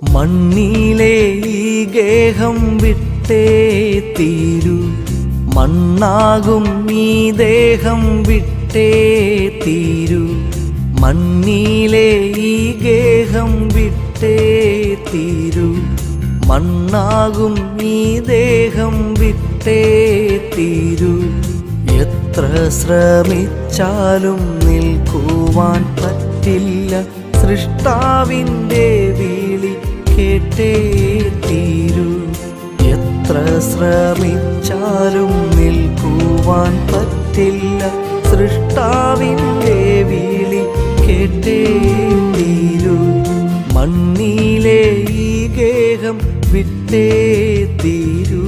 മണ്ണിലെ ഈ ഗേഹം വിട്ടേ തീരൂ മണ്ണാകും ഈ ദേഹം വിട്ടേ തീരൂ മണ്ണിലെ ഈ ഗേഹം വിട്ടേ തീരൂ മണ്ണാകും ഈ ദേഹം വിട്ടേ തീരൂ എത്ര ശ്രമിച്ചാലും നിൽക്കുവാൻ പറ്റില്ല സൃഷ്ടാവിൻ്റെ വിളി കേട്ടേ തീരൂ എത്ര ശ്രമിച്ചാലും നിൽക്കുവാൻ പറ്റില്ല സൃഷ്ടാവിൻ്റെ വിളി കേട്ടേ തീരൂ മണ്ണിലെ ഈ ഗേഹം വിട്ടേ തീരൂ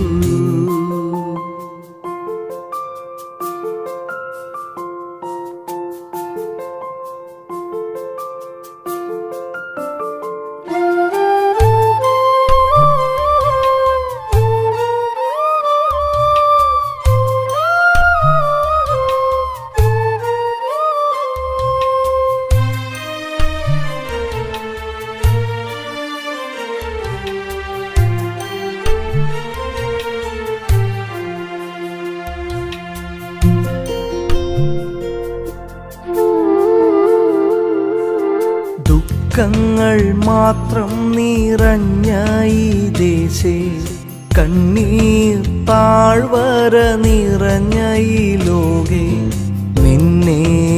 ദുഃഖങ്ങൾ മാത്രം നിറഞ്ഞ ഈ ദേശേ കണ്ണീർ താഴ്വര നിറഞ്ഞ ഈ ലോകെ നിന്നെ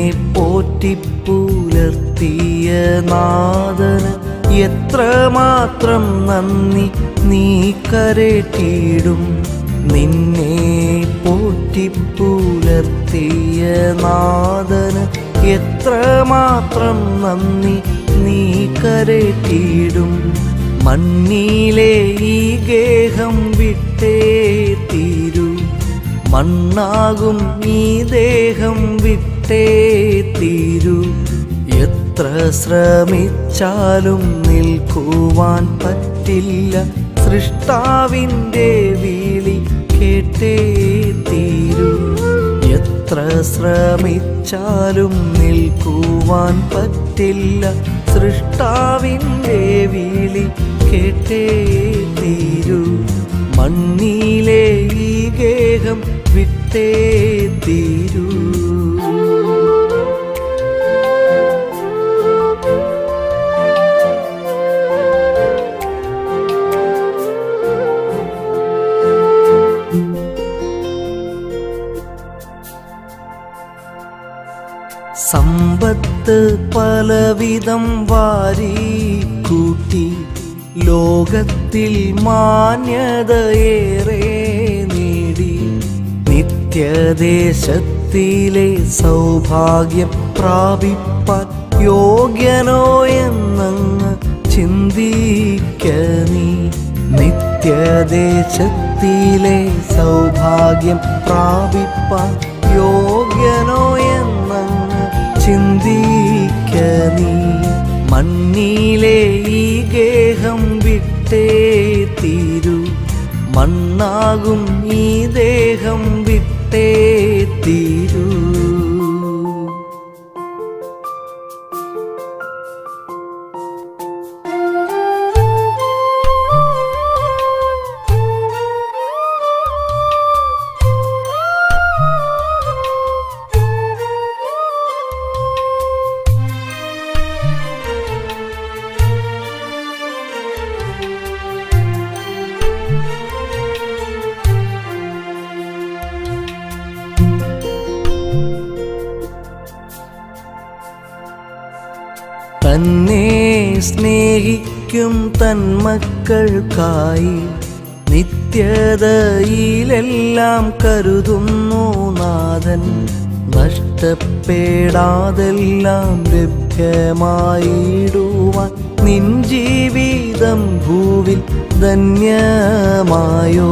പോറ്റിപ്പുലർത്തിയ നാദന് എത്രമാത്രം നന്ദി നീ കരട്ടിയിടും നിന്നെ പോറ്റിപ്പുലർത്തിയ നാദന് എത്രമാത്രം നന്ദി നീ കരട്ടിയിടും മണ്ണിലെ ഈ ഗേഹം വിട്ടേ തീരൂ മണ്ണാകും ഈ ദേഹം വിട്ടേ തീരൂ എത്ര ശ്രമിച്ചാലും നിൽക്കുവാൻ പറ്റില്ല സൃഷ്ടാവിൻ്റെ വിളി കേട്ടേ തീരൂ എത്ര ശ്രമിച്ചാലും നിൽക്കുവാൻ പറ്റില്ല സൃഷ്ടാവിൻ്റെ വിളി കേട്ടേ തീരൂ മണ്ണിലെ ഈ ഗേഹം വിട്ടേ തീരൂ സമ്പത്ത് പലവിധം വാരി കൂട്ടി ലോകത്തിൽ മാന്യതയേറെ നേടി നിത്യദേശത്തിലെ സൗഭാഗ്യം പ്രാപിപ്പാൻ യോഗ്യനോ എന്നങ്ങ് ചിന്തിക്ക നീ നിത്യദേശത്തിലെ സൗഭാഗ്യം പ്രാപിപ്പാൻ യോഗ്യനോ എന്നങ്ങ് ചിന്തിക്ക നീ മണ്ണിലെ ഈ ഗേഹം വിട്ടേ തീരൂ മണ്ണാകും ഈ ദേഹം വിട്ടേ തീരൂ തന്നെ സ്നേഹിക്കും തന്മക്കൾക്കായി നിത്യതയിലെല്ലാം കരുതുന്നു നാഥൻ നഷ്ടപ്പെടാതെല്ലാം ലഭ്യമായിടുവാൻ നിൻ ജീവിതം ഭൂവിൽ ധന്യമായോ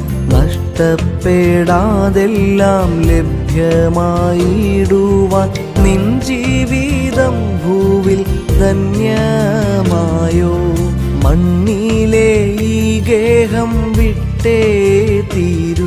നഷ്ടപ്പെടാതെല്ലാം ലഭ്യമായിടുവാൻ നിൻ ജീവിതം ഭൂവിൽ ധന്യമായോ മണ്ണിലെ ഈ ഗേഹം വിട്ടേ തീരൂ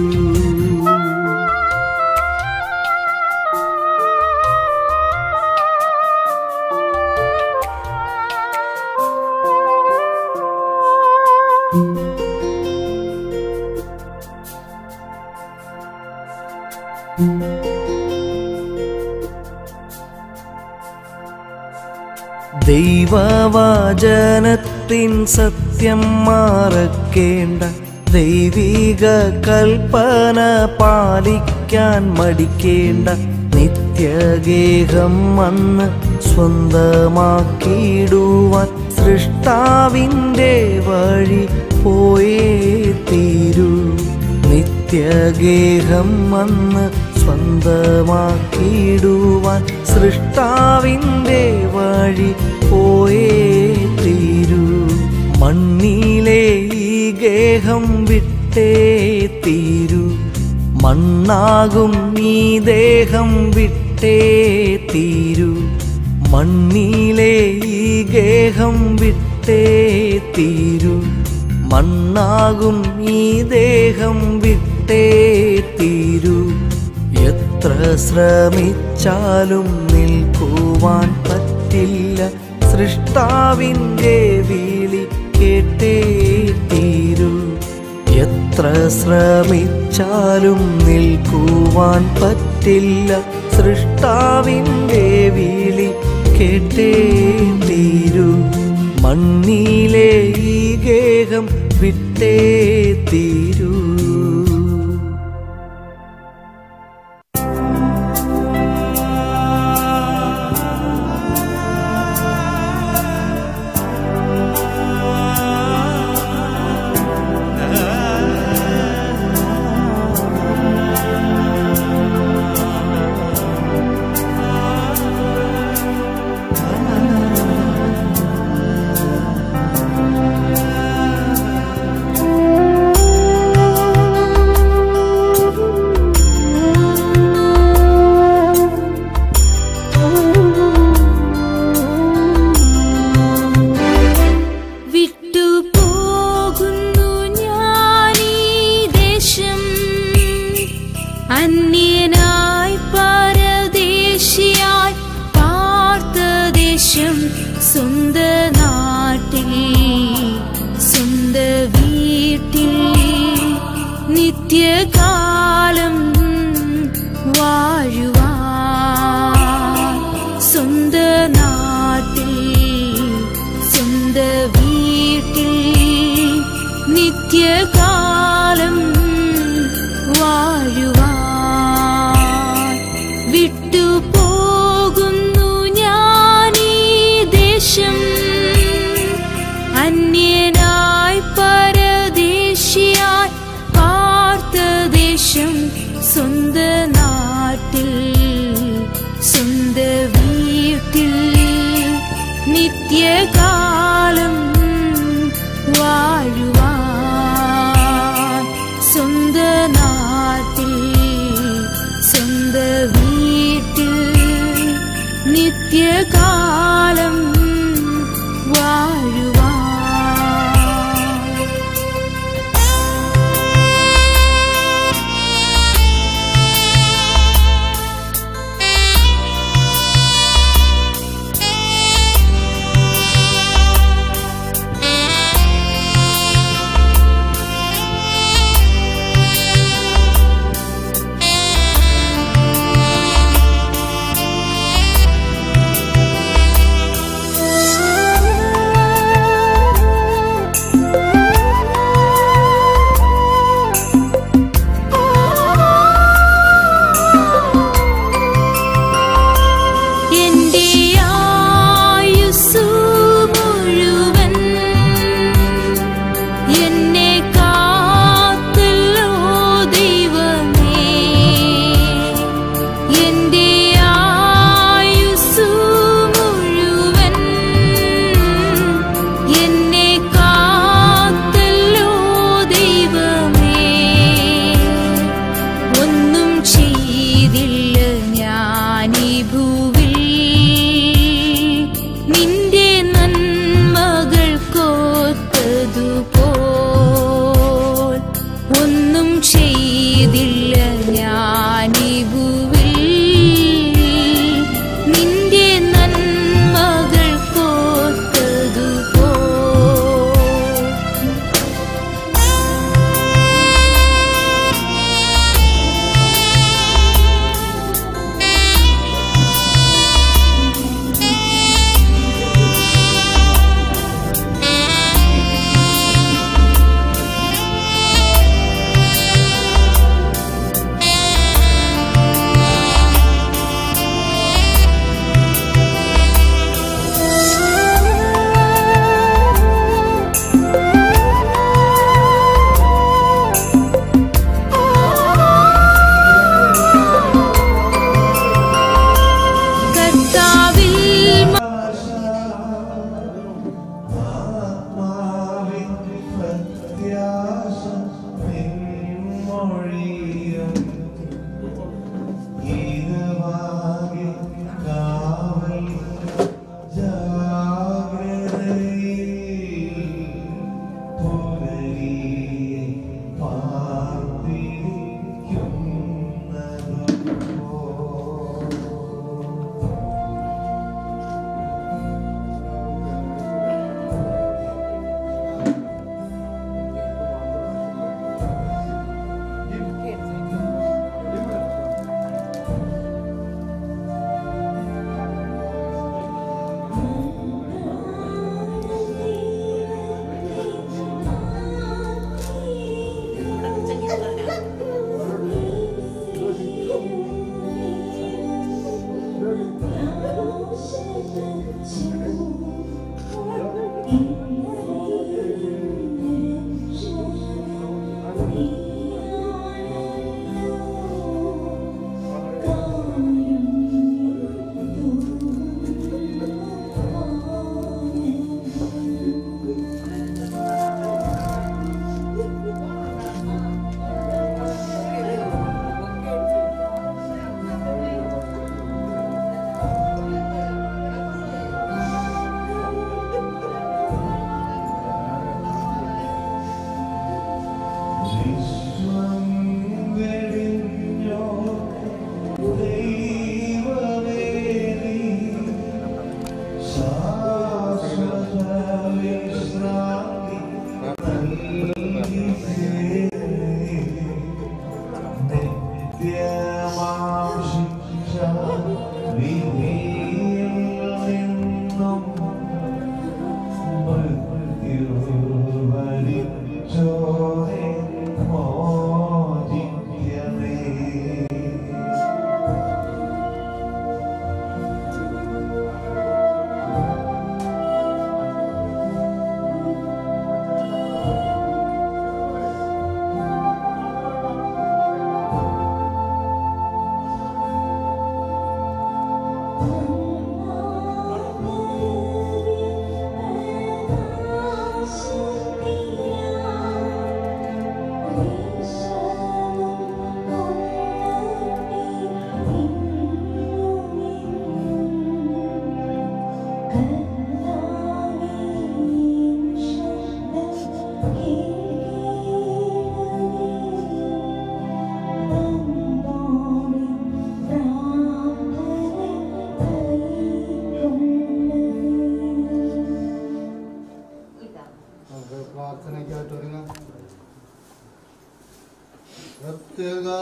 ദൈവവചനത്തിൻ സത്യം മറക്കേണ്ട ദൈവിക കൽപ്പന പാലിക്കാൻ മടിക്കേണ്ട നിത്യഗേഹം വന്ന് സ്വന്തമാക്കിയിടുവാൻ സൃഷ്ടാവിൻ്റെ വഴി പോയേ തീരൂ നിത്യഗേഹം വന്ന് സ്വന്തമാക്കിയിടുവാൻ സൃഷ്ടാവിൻ്റെ വഴി പോയേ തീരൂ മണ്ണിലെ ഈ ഗേഹം വിട്ടേ തീരൂ മണ്ണാകും ഈ ദേഹം വിട്ടേ തീരൂ മണ്ണിലെ ഈ ഗേഹം വിട്ടേ തീരൂ മണ്ണാകും ഈ ദേഹം വിട്ടേ തീരൂ എത്ര ശ്രമിച്ചാലും നിൽക്കുവാൻ പറ്റില്ല സൃഷ്ടാവിൻ്റെ വിളി കേട്ടേ തീരൂ എത്ര ശ്രമിച്ചാലും നിൽക്കുവാൻ പറ്റില്ല സൃഷ്ടാവിൻ്റെ വിളി കേട്ടേ തീരൂ മണ്ണിലെ ഈ ഗേഹം വിട്ടേ തീരൂ വിട്ടുപോകുന്നു ഞാനീ ദേശം അന്യനായി പരദേശിയായി പാർത്ത ദേശം സ്വന്ത നാട്ടിൽ സ്വന്ത വീട്ടിൽ നിത്യകാലം വാഴുവാൻ സ്വന്ത നാട്ടിൽ സ്വന്ത വീട്ടിൽ നിത്യകാലം വാഴുവാൻ വിട്ടുപോകുന്നു ഞാനീ ദേശം അന്യനായി പരദേശിയായി പാർത്ത ദേശം സ്വന്ത നാട്ടിൽ സ്വന്ത വീട്ടിൽ നിത്യകാലം വാഴുവാൻ സ്വന്ത നാട്ടിൽ സ്വന്ത വീട്ടിൽ നിത്യകാലം വാഴുവാൻ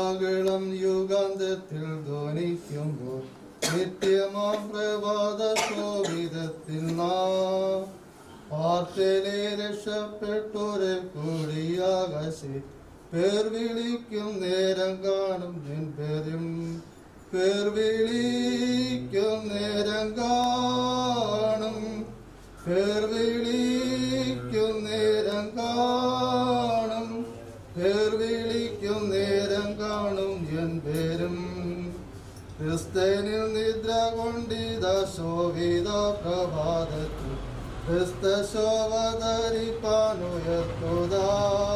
കാകളം യുഗാന്തത്തിൽ ധ്വനിക്കുമ്പോൾ നിത്യമാം പ്രഭാത ശോഭിതത്തിൽ നാം പാർട്ടിലെ രക്ഷപ്പെട്ടോരെ കൂടിയാകാശി പേർ വിളിക്കും നേരം കാണും നിൻ പേരും പേർ വിളിക്കും നേരം കാണും പേർ വിളിക്കും നേരം കാണും പേർ വിളിക്കും നേരം കാണും എൻ പേരും ക്രിസ്തനിൽ നിദ്ര കൊണ്ടിത ശോഭിത പ്രഭാതത്തിൽ ക്രിസ്ത ശോഭധരിപ്പാനുയർത്തുതാ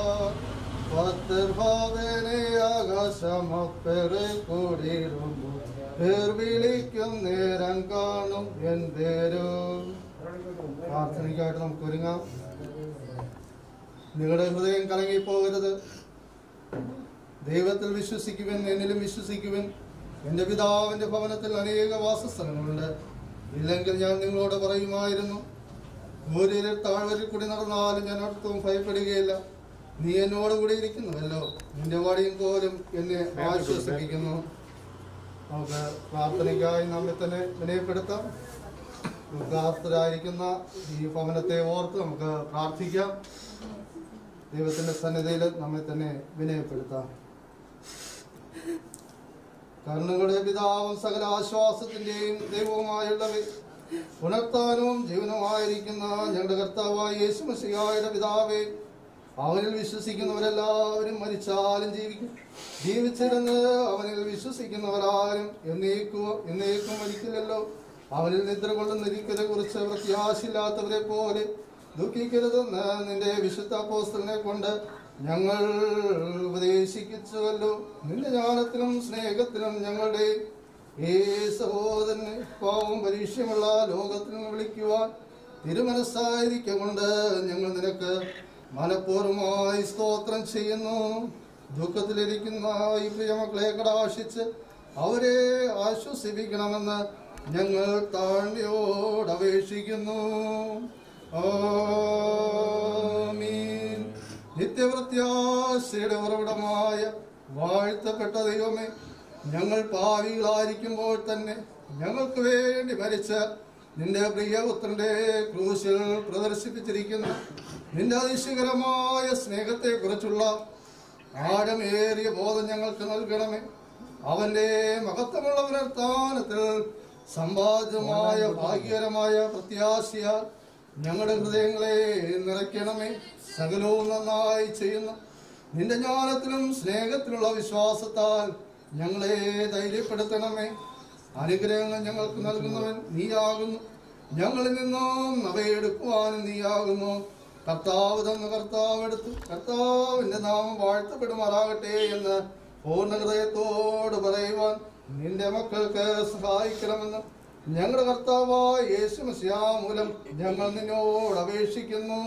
പത്തിർഭാവനെ ആകാശമപ്പെറ് കൂടിയിരുമ്പോ പേർ വിളിക്കും നേരം കാണും എൻ പേരും പ്രാർത്ഥനയ്ക്കായിട്ട് നമുക്ക് ഒരുങ്ങാം നിങ്ങളുടെ ഹൃദയം കലങ്ങിപ്പോകരുത് ദൈവത്തിൽ വിശ്വസിക്കുവൻ എന്നിലും വിശ്വസിക്കുവൻ എൻ്റെ പിതാവിൻ്റെ ഭവനത്തിൽ അനേക വാസസ്ഥലങ്ങളുണ്ട് ഇല്ലെങ്കിൽ ഞാൻ നിങ്ങളോട് പറയുമായിരുന്നു ഭൂരിയിൽ താഴ്വരിൽ കൂടി നടന്നാലും ഞാൻ ഒട്ടും ഭയപ്പെടുകയില്ല നീ എന്നോട് കൂടി ഇരിക്കുന്നുവല്ലോ നിന്റെ വടിയും പോലും എന്നെ ആശ്വസിപ്പിക്കുന്നു നമുക്ക് പ്രാർത്ഥനയ്ക്കായി നമ്മെ തന്നെ വിനയപ്പെടുത്താം ഉദ്ഘാടകരായിരിക്കുന്ന ഈ ഭവനത്തെ ഓർത്ത് നമുക്ക് പ്രാർത്ഥിക്കാം ദൈവത്തിന്റെ സന്നിധിയിൽ നമ്മെ തന്നെ വിനയപ്പെടുത്താം കർണങ്ങളുടെ പിതാവും സകല ആശ്വാസത്തിന്റെയും ദൈവവുമായുള്ളവേ ഉണർത്താനും ജീവനുമായിരിക്കുന്ന ഞങ്ങളുടെ കർത്താവായ യേശു മസിഹായുടെ പിതാവേ അവനിൽ വിശ്വസിക്കുന്നവരെല്ലാവരും മരിച്ചാലും ജീവിക്കും ജീവിച്ചിരുന്ന് അവനിൽ വിശ്വസിക്കുന്നവരാരും എന്നേക്കും എന്നേക്കും മരിക്കില്ലല്ലോ അവനിൽ നിദ്ര കൊള്ളുന്നിരിക്കലെ കുറിച്ച് പ്രത്യാശയില്ലാത്തവരെ പോലെ ദുഃഖിക്കരുതെന്ന് നിന്റെ വിശുദ്ധ പോസ്റ്റലിനെ കൊണ്ട് ഞങ്ങൾ ഉപദേശിക്കുമല്ലോ നിന്റെ ജ്ഞാനത്തിലും സ്നേഹത്തിലും ഞങ്ങളുടെ ഈ സഹോദരനെ പാവം പരീക്ഷമുള്ള ലോകത്തിൽ നിന്ന് വിളിക്കുവാൻ തിരുമനസ്സായിരിക്കൊണ്ട് ഞങ്ങൾ നിനക്ക് മനഃപൂർവ്വമായി സ്തോത്രം ചെയ്യുന്നു ദുഃഖത്തിലിരിക്കുന്ന ഈ പ്രിയമക്കളെ കടാശിച്ച് അവരെ ആശ്വസിപ്പിക്കണമെന്ന് ഞങ്ങൾ താഴ്മയോട് അപേക്ഷിക്കുന്നു ആമീൻ നിത്യപ്രത്യാശയുടെ ഉറവിടമായ വാഴ്ത്തപ്പെട്ട ദൈവമേ ഞങ്ങൾ പാവികളായിരിക്കുമ്പോൾ തന്നെ ഞങ്ങൾക്ക് വേണ്ടി മരിച്ച നിന്റെ പ്രിയപുത്രന്റെ ക്രൂശിൽ പ്രദർശിപ്പിച്ചിരിക്കുന്ന നിന്റെ അതിശയകരമായ സ്നേഹത്തെ കുറിച്ചുള്ള ആഴമേറിയ ബോധം ഞങ്ങൾക്ക് നൽകണമേ അവന്റെ മഹത്വമുള്ള പുനർത്താനത്തിൽ സമ്പാദ്യമായ ഭാഗ്യകരമായ പ്രത്യാശയാൽ ഞങ്ങളുടെ ഹൃദയങ്ങളെ നിറയ്ക്കണമേ സകലവും നന്നായി ചെയ്യുന്നു നിന്റെ ജ്ഞാനത്തിലും സ്നേഹത്തിലുള്ള വിശ്വാസത്താൽ ഞങ്ങളെ ധൈര്യപ്പെടുത്തണമേ അനുഗ്രഹങ്ങൾ ഞങ്ങൾക്ക് നൽകുന്നവൻ നീയാകുന്നു ഞങ്ങളിൽ നിന്നും അവയെടുക്കുവാനും നീയാകുന്നു കർത്താവ് തന്ന കർത്താവ് എടുത്തു കർത്താവിന്റെ നാമം വാഴ്ത്തപ്പെടുമാറാകട്ടെ എന്ന് പൂർണ്ണ ഹൃദയത്തോട് പറയുവാൻ നിന്റെ മക്കൾക്ക് സഹായിക്കണമെന്ന് ഞങ്ങളുടെ കർത്താവായ യേശു മസിയാ മൂലം ഞങ്ങൾ നിന്നോട് അപേക്ഷിക്കുന്നു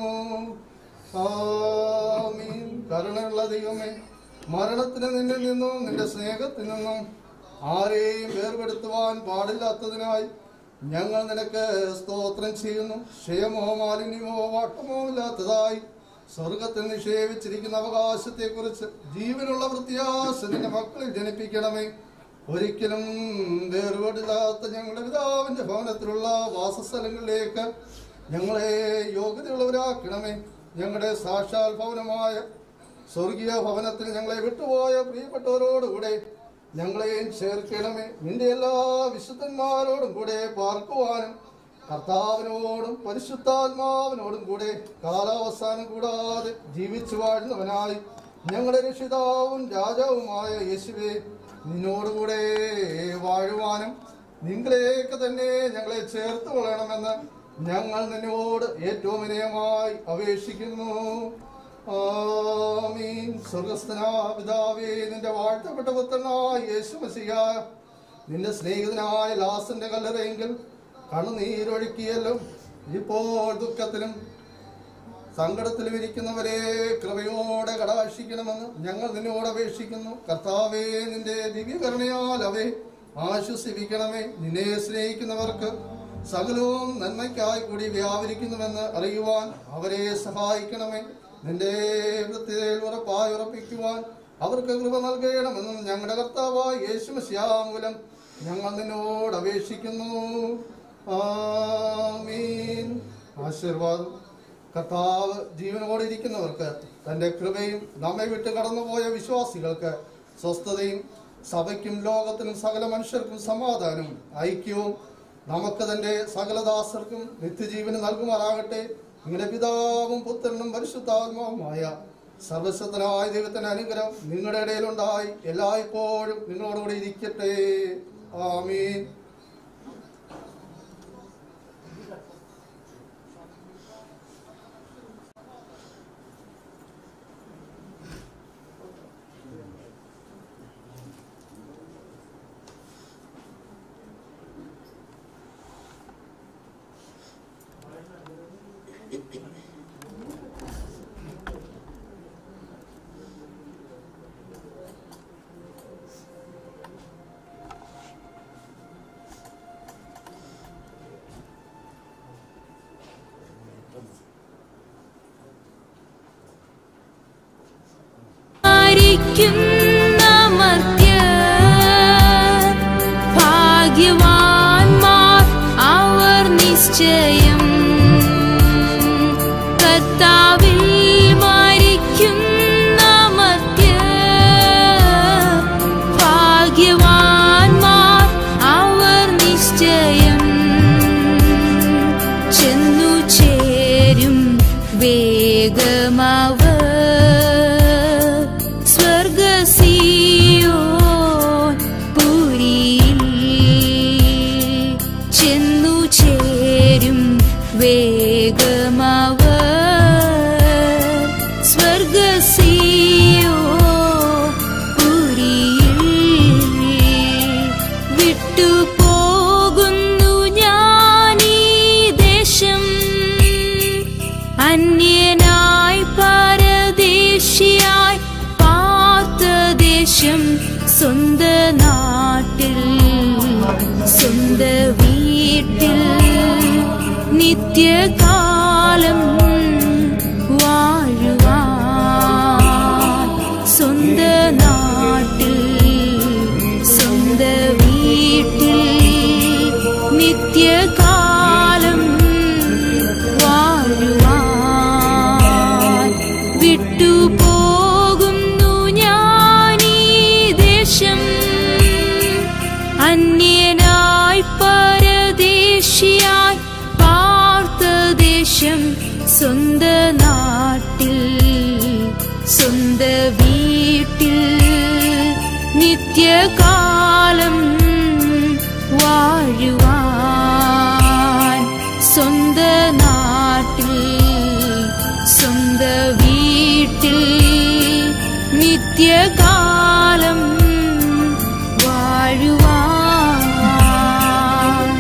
ആമീൻ കരുണയുള്ള ദൈവമേ മരണത്തിന് നിന്നിൽ നിന്നും നിന്റെ സ്നേഹത്തിൽ നിന്നും ആരെയും വേർപെടുത്തുവാൻ പാടില്ലാത്തതിനായി ഞങ്ങൾ നിനക്ക് സ്തോത്രം ചെയ്യുന്നു ക്ഷയമോ മാലിന്യമോ വാട്ടമോ ഇല്ലാത്തതായി സ്വർഗത്തിൽ നിക്ഷേപിച്ചിരിക്കുന്ന അവകാശത്തെക്കുറിച്ച് ജീവനുള്ള പ്രത്യാശ നിന്റെ മക്കളിൽ ജനിപ്പിക്കണമേ ഒരിക്കലും വേർപെടില്ലാത്ത ഞങ്ങളുടെ പിതാവിന്റെ ഭവനത്തിലുള്ള വാസസ്ഥലങ്ങളിലേക്ക് ഞങ്ങളെ യോഗ്യതയുള്ളവരാക്കണമേ ഞങ്ങളുടെ സാക്ഷാൽ ഭവനമായ സ്വർഗീയ ഭവനത്തിൽ ഞങ്ങളെ വിട്ടുപോയ പ്രിയപ്പെട്ടവരോടുകൂടെ ഞങ്ങളെയും ചേർക്കണമേ നിന്റെ എല്ലാ വിശുദ്ധന്മാരോടും കൂടെ പാർക്കുവാനും കർത്താവിനോടും പരിശുദ്ധാത്മാവിനോടും കൂടെ കാലാവസാനം കൂടാതെ ജീവിച്ചു വാഴുന്നവനായി ഞങ്ങളുടെ രക്ഷിതാവും രാജാവുമായ യേശുവെ നിന്നോടുകൂടെ വാഴുവാനും നിങ്ങളെയൊക്കെ തന്നെ ഞങ്ങളെ ചേർത്ത് കൊള്ളണമെന്ന് ഞങ്ങൾ നിന്നോട് ഏറ്റവും വിനയമായി അപേക്ഷിക്കുന്നു ആമീൻ സ്വർഗസ്ഥനാ പിതാവേ നിന്റെ വാഴ്ത്തപ്പെട്ട പുത്രനായ യേശു മസിഹ നിന്റെ സ്നേഹിതനായ ലാസന്റെ കല്ലറയെങ്കിൽ കണ്ണുനീരൊഴുക്കിയല്ലോ ഇപ്പോൾ ദുഃഖത്തിലും സങ്കടത്തിലും ഇരിക്കുന്നവരെ കൃപയോടെ കടാക്ഷിക്കണമെന്ന് ഞങ്ങൾ നിന്നോട് അപേക്ഷിക്കുന്നു കർത്താവേ നിന്റെ ദിവ്യകരുണയാൽ അവയെ ആശ്വസിപ്പിക്കണമേ നിന്നെ സ്നേഹിക്കുന്നവർക്ക് സകലവും നന്മയ്ക്കായി കൂടി വ്യാപരിക്കുന്നുവെന്ന് അറിയുവാൻ അവരെ സഹായിക്കണമേ നിന്റെ വൃത്തിയിൽ ഉറപ്പായി ഉറപ്പിക്കുവാൻ അവർക്ക് കൃപ നൽകണമെന്നും ഞങ്ങളുടെ കർത്താവായ യേശുമശ്യാമൂലം ഞങ്ങൾ നിന്നോട് അപേക്ഷിക്കുന്നു ആമീൻ ആശീർവാദം കർത്താവ് ജീവനോടെ ഇരിക്കുന്നവർക്ക് തന്റെ കൃപയും നമ്മെ വിട്ട് കടന്നുപോയ വിശ്വാസികൾക്ക് സ്വസ്ഥതയും സഭയ്ക്കും ലോകത്തിനും സകല മനുഷ്യർക്കും സമാധാനവും ഐക്യവും നമുക്ക് തന്റെ സകലദാസർക്കും നിത്യജീവന് നൽകുമാറാകട്ടെ നിങ്ങളുടെ പിതാവും പുത്രനും പരിശുദ്ധാത്മാവുമായ സർവശക്തനായ ദൈവത്തിന്റെ അനുഗ്രഹം നിങ്ങളുടെ ഇടയിലുണ്ടായി എല്ലായ്പ്പോഴും നിങ്ങളോടുകൂടി ഇരിക്കട്ടെ ആമീൻ ആയിരിക്കുന്ന മർത്യർ ഭാഗ്യവാന്മാർ അവർ നിശ്ചയം കർത്താവിൽ മരിക്കുന്ന മർത്യർ ഭാഗ്യവാന്മാർ അവർ നിശ്ചയം ചെന്നു ചേരും വേഗമവർ സ്വർഗസിയോൻ പുരിയിൽ ചെന്നു ചേരും വേഗമവർ സ്വർഗസിയോ പുരിയിൽ വിട്ടുപോകുന്നു ഞാനീ ദേശം അന്യനായി പരദേശിയായി പാർത്ത ദേശം സ്വന്ത നാട്ടിൽ സ്വന്ത വീട്ടിൽ നിത്യകാലം വാഴുവാൻ സ്വന്ത നാട്ടിൽ സ്വന്ത വീട്ടിൽ നിത്യകാലം വാഴുവാൻ വിട്ടുപോകുന്നു ഞാനീ ദേശം അന്യനായി പരദേശിയായി പാർത്ത ദേശം സ്വന്ത നാട്ടിൽ സ്വന്ത വീട്ടിൽ നിത്യകാലം വാഴുവാൻ സ്വന്ത നാട്ടിൽ സ്വന്ത വീട്ടിൽ നിത്യകാലം വാഴുവാൻ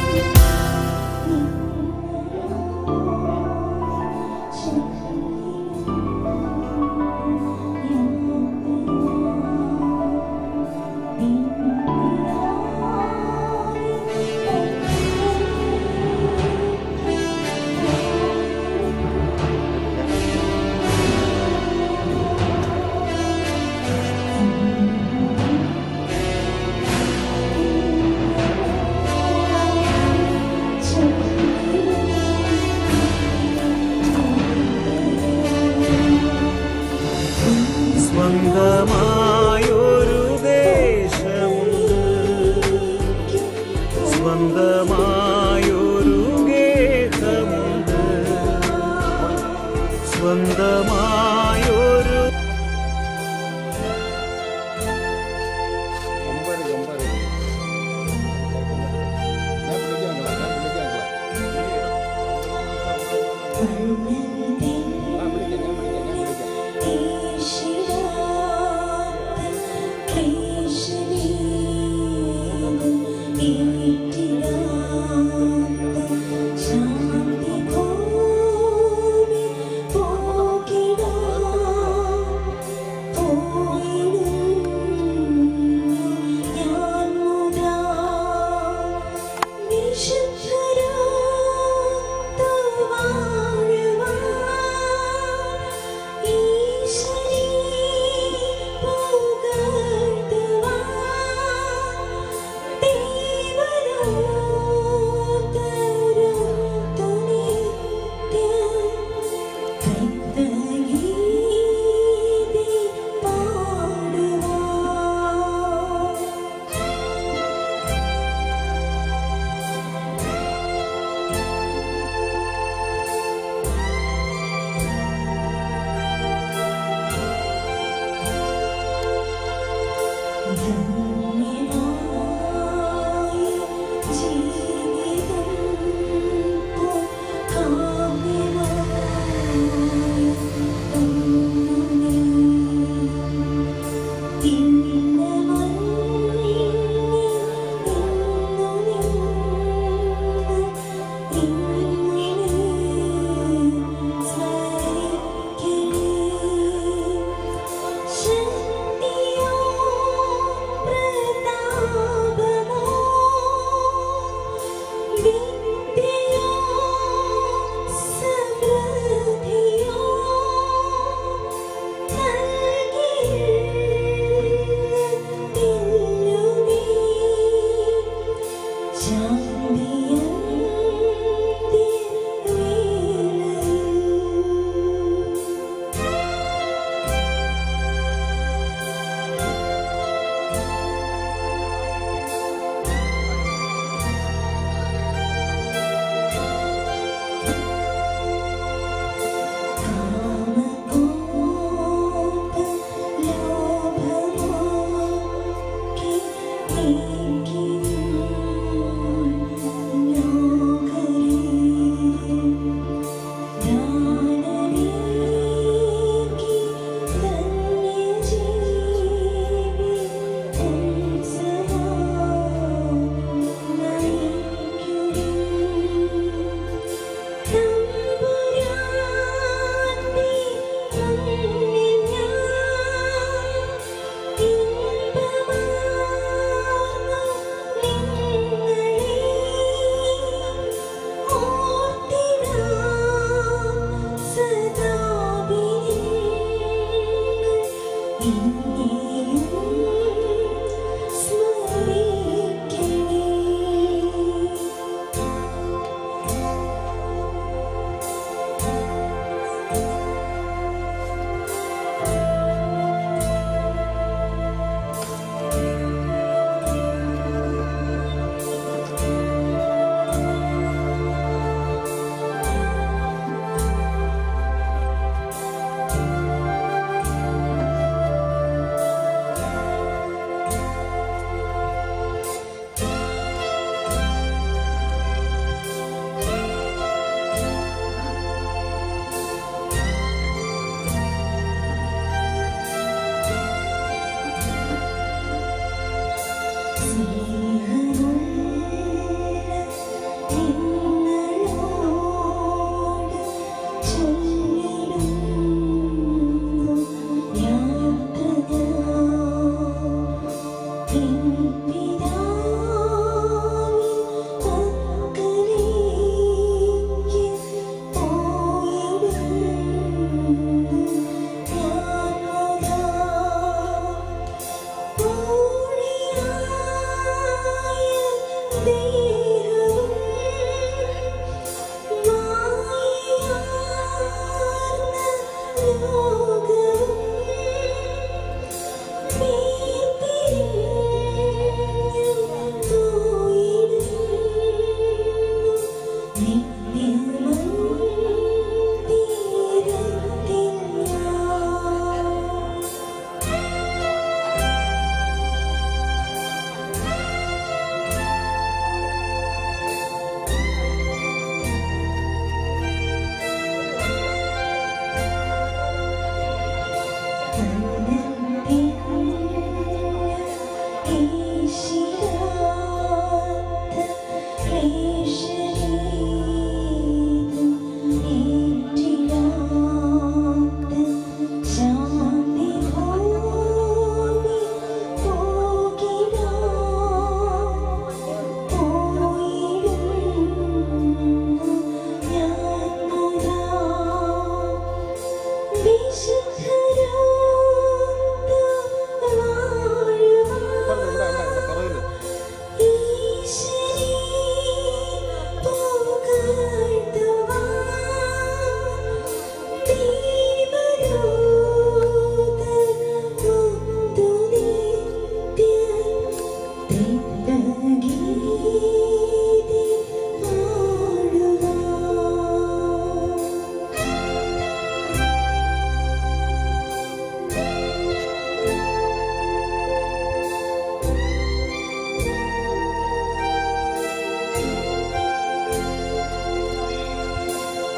സ്വന്തമായൊരു ദേശമുണ്ട് സ്വന്തമായൊരു ഗേഹമുണ്ട് സ്വന്തമായൊരു വിശുദ്ധരാ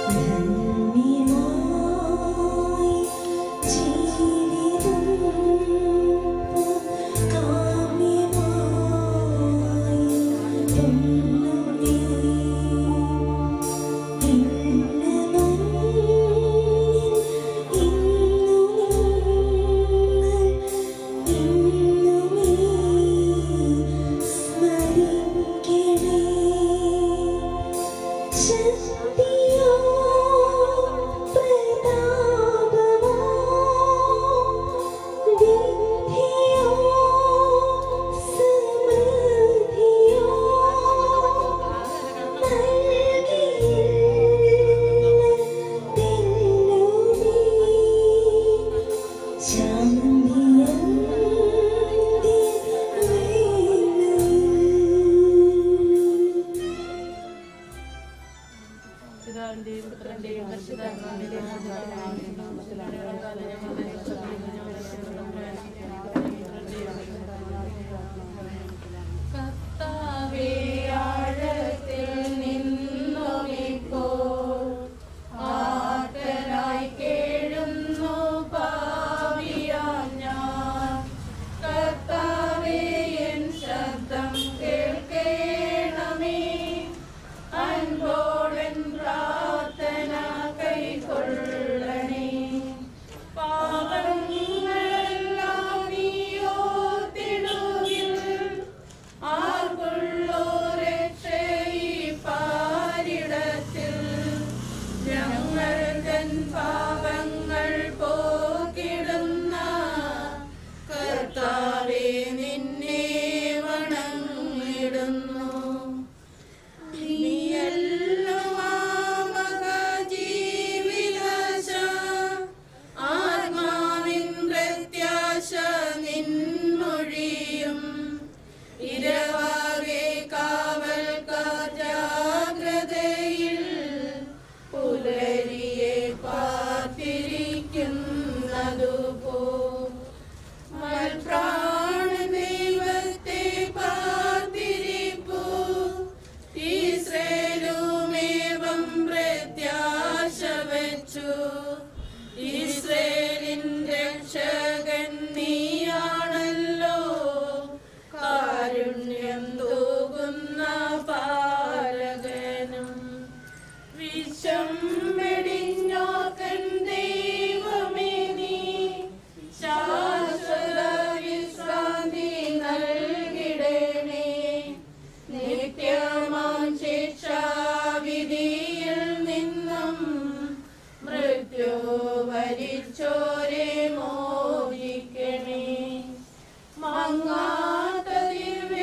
പിതാവിന്റെയും പുത്രന്റെയും പരിശുദ്ധാത്മാവിന്റെയും കർത്താവേ ആഴത്തിൽ നിന്നുമിപ്പോൾ ആർത്തനായി കേഴുന്നു പാപിയാം ഞാൻ കർത്താവേ എൻ ശബ്ദം കേൾക്കേണമേ അൻപോടൻ പ്രാർത്ഥന കൈക്കൊള്ളണേ പാപങ്ങളെല്ലാം നീയോർത്തിടുകിൽ ആർക്കുള്ളോ രക്ഷയി പാരിടത്തിൽ ഞങ്ങൾ തൻ പാപങ്ങൾ പോക്കിടുന്ന കർത്താവെ നിന്നെ വണങ്ങിടുന്നു നീയല്ലോ ജീവിതാശ ആത്മാവിൻ പ്രത്യാശ നിൻമൊഴിയും ഇരവാകെ കാവൽക്കാർ ജാഗ്രതയിൽ പുലരിയെ പാത്തിരിക്കുന്നതുപോ മൽപ്രാണ ദൈവത്തെ പാത്തിരിപ്പൂ ഇസ്രേലുമേവം പ്രത്യാശ വച്ചു ഇസ്രേലിൻ രക്ഷകൻ നീയാണല്ലോ കാരുണ്യം തൂകുന്ന പാലകനും വിഷം വെടിഞ്ഞോക്കൻ ദൈവമേ നീ ശാശ്വത വിശ്രാന്തി നൽകിടണേ നിത്യമാം ശിക്ഷാവിധിയിൽ നിന്നും മൃത്യു വരിച്ചോരെ മോചിക്കണേ മങ്ങാത്ത ദിവ്യ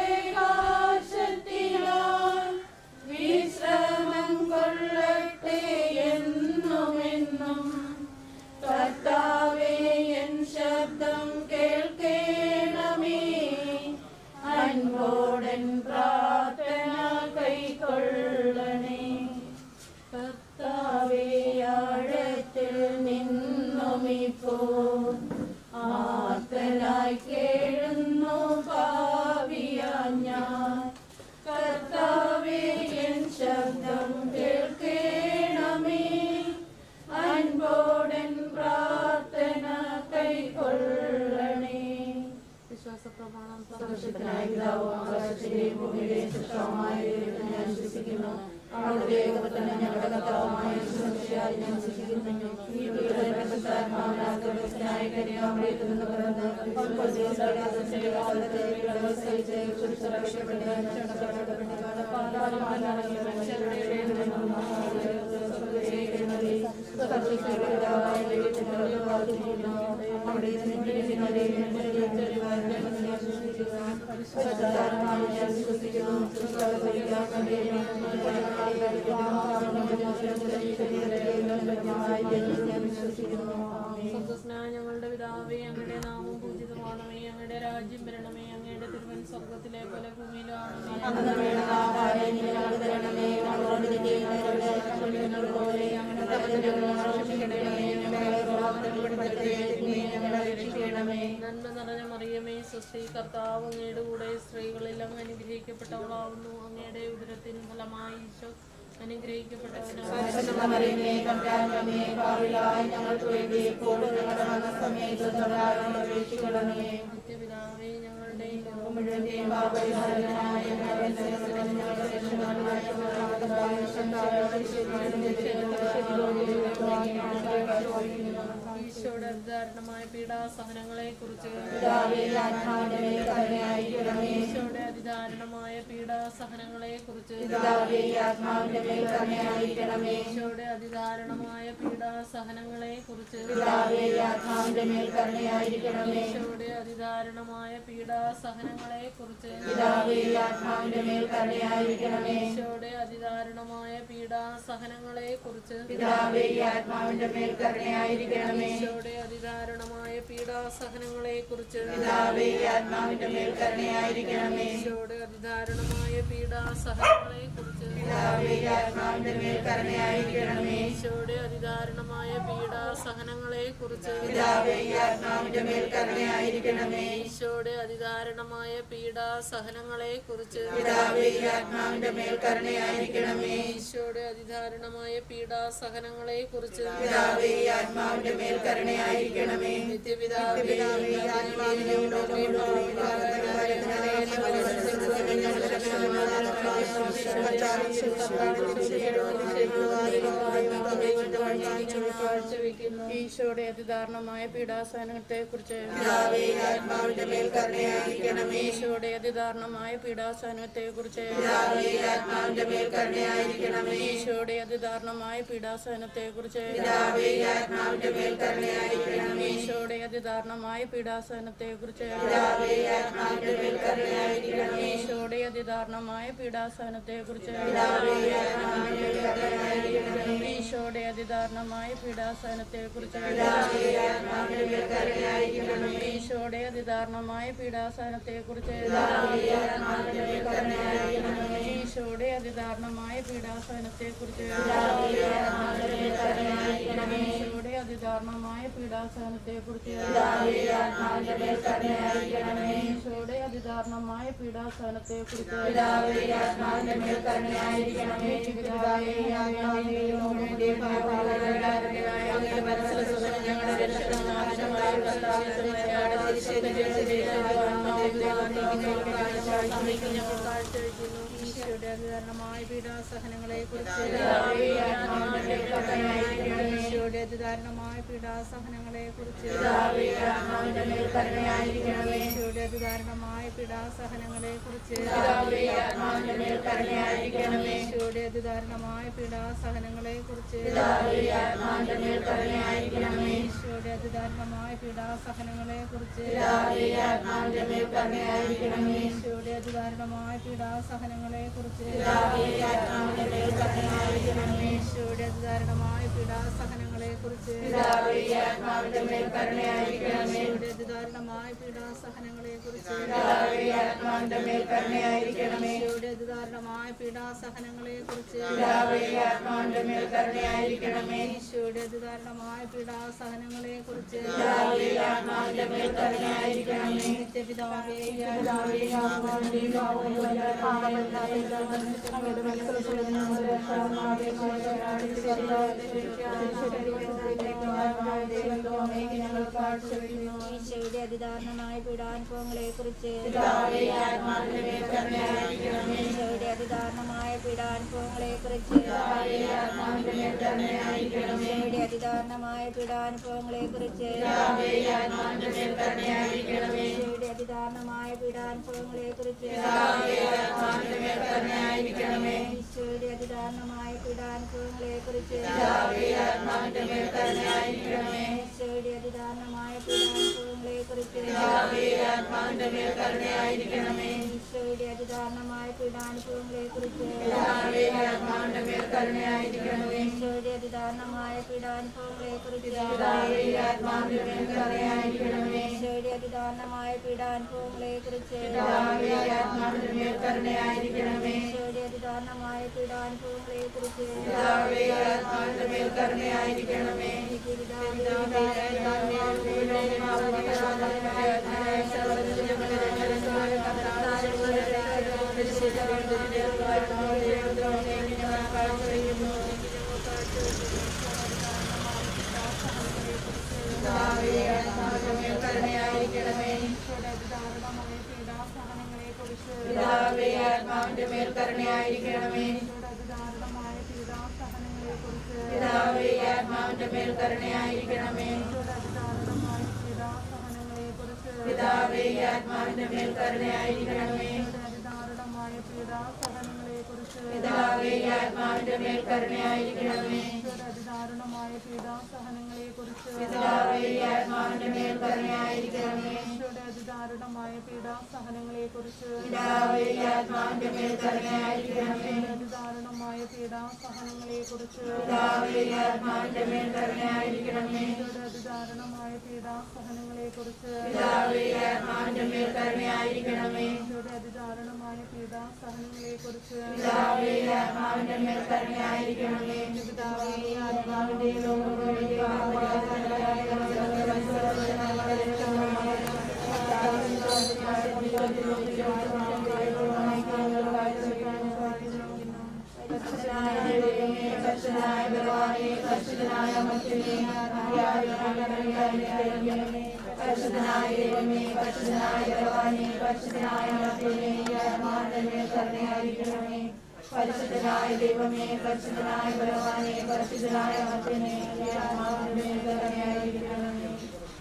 പ്രകാശത്തിലാൽ വിശ്രമം കൊള്ളട്ടെ എന്നുമെന്നും കർത്താവേ എൻ ശബ്ദം കേൾക്കേണമേ അൻപോടൻ പ്രാർത്ഥന കൈക്കൊള്ളണേ കർത്താവേ ആഴത്തിൽ നിന്നുമിപ്പോൾ ആർത്തനായി കേഴുന്നു പാവിയാ ഞാൻ കർത്താവേ എൻ ശബ്ദം കേൾക്കേണമേ അൻപോടൻ പ്രാർത്ഥന കൈക്കൊള്ളണേ വിശ്വാസ പ്രമാണം സർവശക്തനായ പിതാവും ആകാശത്തിന്റെയും ഭൂമിയുടെയും സൃഷ്ടാവുമായ ദൈവത്തെ ഞാൻ വിശ്വസിക്കുന്നു അവിടുത്തെ ഏകപുത്രനെ ഞങ്ങളുടെ കർത്താവുമായ യേശുമിശിഹായെ ഞാൻ വിശ്വസിക്കുന്നു ഈ വീടുകളിൽ പരിശുദ്ധാത്മാവിനാൽ ഗർഭസ്ഥനായ കന്യാമറിയത്തിൽ നിന്ന് പിറന്ന് ഒൻപത് ദിവസത്തെ അതിന്റെ കാലത്ത് ഇളവ് സഹിച്ച് കുരിശിൽ രക്ഷപ്പെട്ട് രക്ഷപ്പെട്ട് പാതാളമാനടങ്ങിയ മനുഷ്യരുടെ ഇടയിൽ നിന്നും സ്വർഗ്ഗത്തിലേക്കെഴുന്നള്ളി സർവ്വശക്തനായ പിതാവായ ദൈവത്തിന്റെ വലതു ഭാഗത്തിരിക്കുന്നു. അവിടെ നിന്നിരിക്കുന്നവരെയും മനുഷ്യരെയും പരിശുദ്ധാത്മാവിനെ ഞാൻ വിശ്വസിക്കുന്നു ക്രിസ്തുവിനെ ഞാൻ വിശ്വസിക്കുന്നു ആമേൻ സ്വർഗ്ഗസ്നായ ഞങ്ങളുടെ പിതാവേ അങ്ങയുടെ നാമം പൂജിതമാണമേ അങ്ങയുടെ രാജ്യം വരണമേ അങ്ങയുടെ തിരുവൻ സ്വർഗത്തിലെ പോലെ ഭൂമിയിലാണമേ അന്ന് വേണ്ട ആഹാരം നീ ഞങ്ങൾക്ക് തരണമേ ഞങ്ങളോട് തെറ്റിയുന്നവരോട് ക്ഷമിക്കുന്നത് പോലെ ഞങ്ങളുടെ തെറ്റുകളോട് ക്ഷമിക്കണമേ ഞങ്ങളെ പ്രലോഭനപ്പെടുത്തരുതേ തിന്മയിൽ നിന്ന് ഞങ്ങളെ രക്ഷിക്കണമേ നന്മ നിറഞ്ഞ മറിയമേ സ്വസ്തി കർത്താവ് അങ്ങയുടെ കൂടെ സ്ത്രീകളിൽ അങ്ങ് അനുഗ്രഹിക്കപ്പെട്ടവളാവുന്നു അങ്ങയുടെ ഉദരത്തിൻ ഫലമായി ഈശോ അനുഗ്രഹിക്കപ്പെട്ടവനാണ് മറിയമേ കണ്ടാമേ പാവിലായി ഞങ്ങൾക്ക് വേണ്ടി എപ്പോഴും ഞങ്ങളുടെ മരണസമയത്ത് തൊടാനും അപേക്ഷിക്കണമേ നിത്യപിതാവേ ഞങ്ങളുടെയും ലോകം മുഴുവന്റെയും പാപരിഹാരനായ ഞങ്ങളുടെ രക്ഷകനായ ഈശോയുടെ അതിദാരുണമായ പീഡാസഹനങ്ങളെ കുറിച്ച് ആത്മാവിന്റെ മേൽ കരുണയായിരിക്കണമേ ഈശോയുടെ അതിദാരുണമായ പീഡാസഹനങ്ങളെ കുറിച്ച് പിതാവേ ആത്മാവിന്റെ മേൽ കരുണയായിരിക്കണമേ ഈശോയുടെ അതിദാരുണമായ പീഡാസഹനങ്ങളെ കുറിച്ച് പിതാവേ ആത്മാവിന്റെ മേൽ കരുണയായിരിക്കണമേ ഈശോയുടെ അതിദാരുണമായ പീഡാസഹനങ്ങളെ കുറിച്ച് പിതാവേ ആത്മാവിന്റെ മേൽ കരുണയായിരിക്കണമേ ഈശോയുടെ അതിദാരുണമായ പീഡാസഹനങ്ങളെ കുറിച്ച് പിതാവേ ആത്മാവിന്റെ മേൽ കരുണയായിരിക്കണമേ ഈശോയുടെ അതിദാരുണമായ പീഡാസഹനങ്ങളെ കുറിച്ച് പിതാവേ ആത്മാവിന്റെ മേൽ കരുണയായിരിക്കണമേ ഈശോയുടെ അതിദാരുണമായ പീഡാസഹനങ്ങളെ കുറിച്ച് പിതാവേ ആത്മാവിന്റെ മേൽ കരുണയായിരിക്കണമേ ഈശോയുടെ അതിദാരുണമായ പീഡാസഹനങ്ങളെ കുറിച്ച് പിതാവേ ആത്മാവിന്റെ മേൽ കരുണയായിരിക്കണമേ ഈശോയുടെ അതിദാരുണമായ പീഡാസഹനങ്ങളെ കുറിച്ച് പിതാവേ ആത്മാവിന്റെ മേൽ കരുണയായിരിക്കണമേ ഈശോയുടെ അതിദാരുണമായ പീഡാസഹനങ്ങളെ കുറിച്ച് പിതാവേ ആത്മാവിന്റെ മേൽ കരുണയായിരിക്കണമേ നിത്യപിതാവേ ആത്മാവിനെ ഈശോയുടെ അതിദാരുണമായ പീഡാസഹനത്തെ കുറിച്ച് പിതാവേ ആത്മാവിന്റെ മേൽ കരുണയായിരിക്കണമേ ഈശോയുടെ അതിദാരുണമായ പീഡാസഹനത്തെ കുറിച്ച് പിതാവേ ആത്മാവിന്റെ മേൽ കരുണയായിരിക്കണമേ ഈശോയുടെ അതിദാരുണമായ പീഡാസഹനത്തെ കുറിച്ച് പിതാവേ ആത്മാവിന്റെ മേൽ കരുണയായിരിക്കണമേ ഈശോയുടെ അതിദാരുണമായ പീഡാസഹനത്തെ കുറിച്ച് പിതാവേ ആത്മാവിന്റെ മേൽ കരുണയായിരിക്കണമേ ഈശോയുടെ അതിദാരുണമായ പീഡാസഹനത്തെ കുറിച്ച് പിതാവേ ആത്മാവിന്റെ മേൽ കരുണയായിരിക്കണമേ ഈശോയുടെ അതിദാരുണമായ പീഡാസഹനത്തെ കുറിച്ച് പിതാവേ ആത്മാവിന്റെ മേൽ കരുണയായിരിക്കണമേ ഈശോയുടെ അതിദാരുണമായ പീഡാസഹനത്തെ കുറിച്ച് പിതാവേ ആത്മാവിന്റെ മേൽ കരുണയായിരിക്കണമേ ഈശോയുടെ അതിദാരുണമായ പീഡാസഹനത്തെ കുറിച്ച് പിതാവേ ആത്മാവിന്റെ മേൽ കരുണയായിരിക്കണമേ ഈശോയുടെ അതിദാരുണമായ പീഡാസഹനത്തെ കുറിച്ച് പിതാവേ ആത്മാവിന്റെ മേൽ കരുണയായിരിക്കണമേ ഈശോയുടെ അതിദാരുണമായ പീഡാസഹനത്തെ കുറിച്ച് പിതാവേ ആത്മാവിന്റെ മേൽ കരുണയായിരിക്കണമേ പിതാവേ ആത്മാവിന്റെ ലോകത്തിന്റെ പാപപരിഹാരത്തിനായ അങ്ങയുടെ മനസ്സിലെ ഞങ്ങളുടെ രക്ഷകനാശമായ ഞങ്ങൾ കാഴ്ചവെക്കുന്നു ഈശോയുടെ അതിദാരുണമായ പീഡാസഹനങ്ങളെ കുറിച്ച് ഈശോയുടെ അതിദാരുണമായ പീഡാസഹനങ്ങളെ കുറിച്ച് ആത്മാവിന്റെ മേൽ കരുണയായിരിക്കണമേ ഈശോയുടെ അതിദാരുണമായ പീഡാസഹനങ്ങളെ കുറിച്ച് പിതാവേ ആത്മാവിന്റെ മേൽ കരുണയായിരിക്കണമേ ഈശോയുടെ അതിദാരുണമായ പീഡാസഹനങ്ങളെ കുറിച്ച് പിതാവേ ആത്മാവിന്റെ മേൽ കരുണയായിരിക്കണമേ ഈശോയുടെ അതിദാരുണമായ പീഡാസഹനങ്ങളെ കുറിച്ച് പിതാവേ ആത്മാവിന്റെ മേൽ കരുണയായിരിക്കണമേ ഈശോയുടെ അതിദാരുണമായ പീഡാസഹനങ്ങളെ കുറിച്ച് പിതാവേ ആത്മാവിന്റെ മേൽ കരുണയായിരിക്കണമേ ഈശോയുടെ അതിദാരുണമായ പീഡാസഹനങ്ങളെ കുറിച്ച് പിതാവേ ആത്മാവിന്റെ മേൽ കരുണയായിരിക്കണമേ ഈശോയുടെ അതിദാരുണമായ പീഡാസഹനങ്ങളെ കുറിച്ച് പിതാവേ ആത്മാവിന്റെ മേൽ കരുണയായിരിക്കണമേ ഈശോയുടെ അതിദാരുണമായ പീഡാസഹനങ്ങളെ കുറിച്ച് പിതാവേ ആത്മാവിന്റെ മേൽ കരുണയായിരിക്കണമേ ഈശോയുടെ അതിദാരുണമായ പീഡാസഹനങ്ങളെ കുറിച്ച് പിതാവേ ആത്മാവിന്റെ മേൽ കരുണയായിരിക്കണമേ നിത്യപിതാവേ പിതാവേ ആത്മാവിന്റെ അങ്ങയുടെ ഈശോയുടെ അതിദാരുണമായ പീഡാനുഭവങ്ങളെ കുറിച്ച് പിതാവേ ആത്മാവിന്റെ മേൽ കരുണയായിരിക്കണമേ ഈശോയുടെ അതിദാരുണമായ പീഡാനുഭവങ്ങളെ കുറിച്ച് പിതാവേ ആത്മാവിന്റെ മേൽ കരുണയായിരിക്കണമേ ഈശോയുടെ അതിദാരുണമായ പീഡാനുഭവങ്ങളെ കുറിച്ച് പിതാവേ ആത്മാവിന്റെ മേൽ കരുണയായിരിക്കണമേ ഈശോയുടെ അതിദാരുണമായ പീഡാനുഭവങ്ങളെ കുറിച്ച് പിതാവേ ആത്മാവിന്റെ മേൽ കരുണയായിരിക്കണമേ ഈശോയുടെ അതിദാരുണമായ പീഡാനുഭവങ്ങളെ കുറിച്ച് പിതാവേ ആത്മാവിന്റെ മേൽ കരുണയായിരിക്കണമേ ഈശോയുടെ അതിദാരുണമായ പീഡാനുഭവങ്ങളെ കുറിച്ച് പിതാവേ ആത്മാവിന്റെ മേൽ കരുണയായിരിക്കണമേ ഈശോയുടെ അതിദാരുണമായ പീഡാനുഭവങ്ങളെ കുറിച്ച് പിതാവേ ആത്മാവിന്റെ മേൽ കരുണയായിരിക്കണമേ ഈശോയുടെ അതിദാരുണമായ പീഡാനുഭവങ്ങളെ കുറിച്ച് പിതാവേ ആത്മാവിന്റെ മേൽ കരുണയായിരിക്കണമേ ഈശോയുടെ അതിദാരുണമായ പീഡാനുഭവങ്ങളെ കുറിച്ച് പിതാവേ ആത്മാവിന്റെ മേൽ കരുണയായിരിക്കണമേ ഈശോയുടെ അതിദാരുണമായ പീഡാനുഭവങ്ങളെ കുറിച്ച് പിതാവേ ആത്മാവിന്റെ മേൽ കരുണയായിരിക്കണമേ ഈശോയുടെ കരുണയായിരിക്കണമേ പിതാവേ ആത്മാവിന്റെ മേൽ കരുണയായിരിക്കണമേ പിതാവേ ആത്മാവിന്റെ മേൽ കരുണയായിരിക്കണമേ പിതാവേ ആത്മാവിന്റെ മേൽ കരുണയായിരിക്കണമേ പിതാവേ ആത്മാവിന്റെ മേൽ കരുണയായിരിക്കണമേ അതിദാരുണമായ പീഡാസഹനങ്ങളെ കുറിച്ച് പിതാവേ ആത്മാവിന്റെ മേൽ കരുണയായിരിക്കണമേ അതിദാരുണമായ പീഡാസഹനങ്ങളെ കുറിച്ച് പിതാവേ ആത്മാവിന്റെ മേൽ കരുണയായിരിക്കണമേ അതിദാരുണമായ പീഡാസഹനങ്ങളെ കുറിച്ച് പിതാവേ ആത്മാവിന്റെ മേൽ കരുണയായിരിക്കണമേ അതിദാരുണമായ പീഡാസഹനങ്ങളെ കുറിച്ച് പിതാവേ ആത്മാവിന്റെ മേൽ കരുണയായിരിക്കണമേ പിതാവേ ആത്മാവിന്റെ പരിശുദ്ധനായ ഭഗവാനെ പരിശുദ്ധനായ മറ്റേ പരിശുദ്ധനായ ദൈവമേ പരിശുദ്ധനായ ഭഗവാനെ പരിശുദ്ധനായ മറ്റേ ആത്മാവിന്റെ മേൽ കരുണയായിരിക്കണമേ പരിശുദ്ധനായ ദൈവമേ പരിശുദ്ധനായ ഭഗവാനെ പരിശുദ്ധനായ മറ്റേ ആത്മാവിന്റെ മേൽ കരുണയായിരിക്കണമേ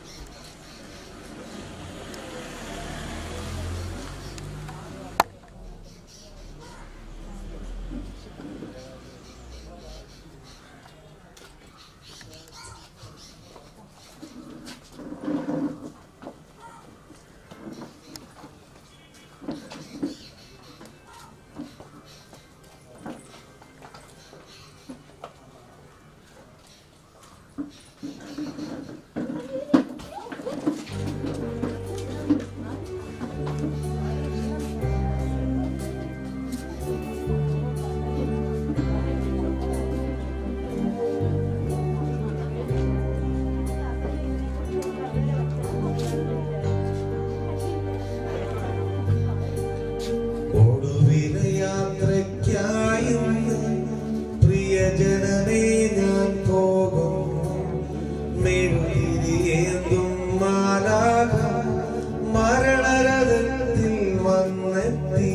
ഒടുവില യാത്രയ്ക്കായി ഇന്ന് പ്രിയജനമേ ഞാൻ പോകും മെഴുകിരിയേന്തും മാലാക മരണരഥത്തിൽ വന്നെത്തി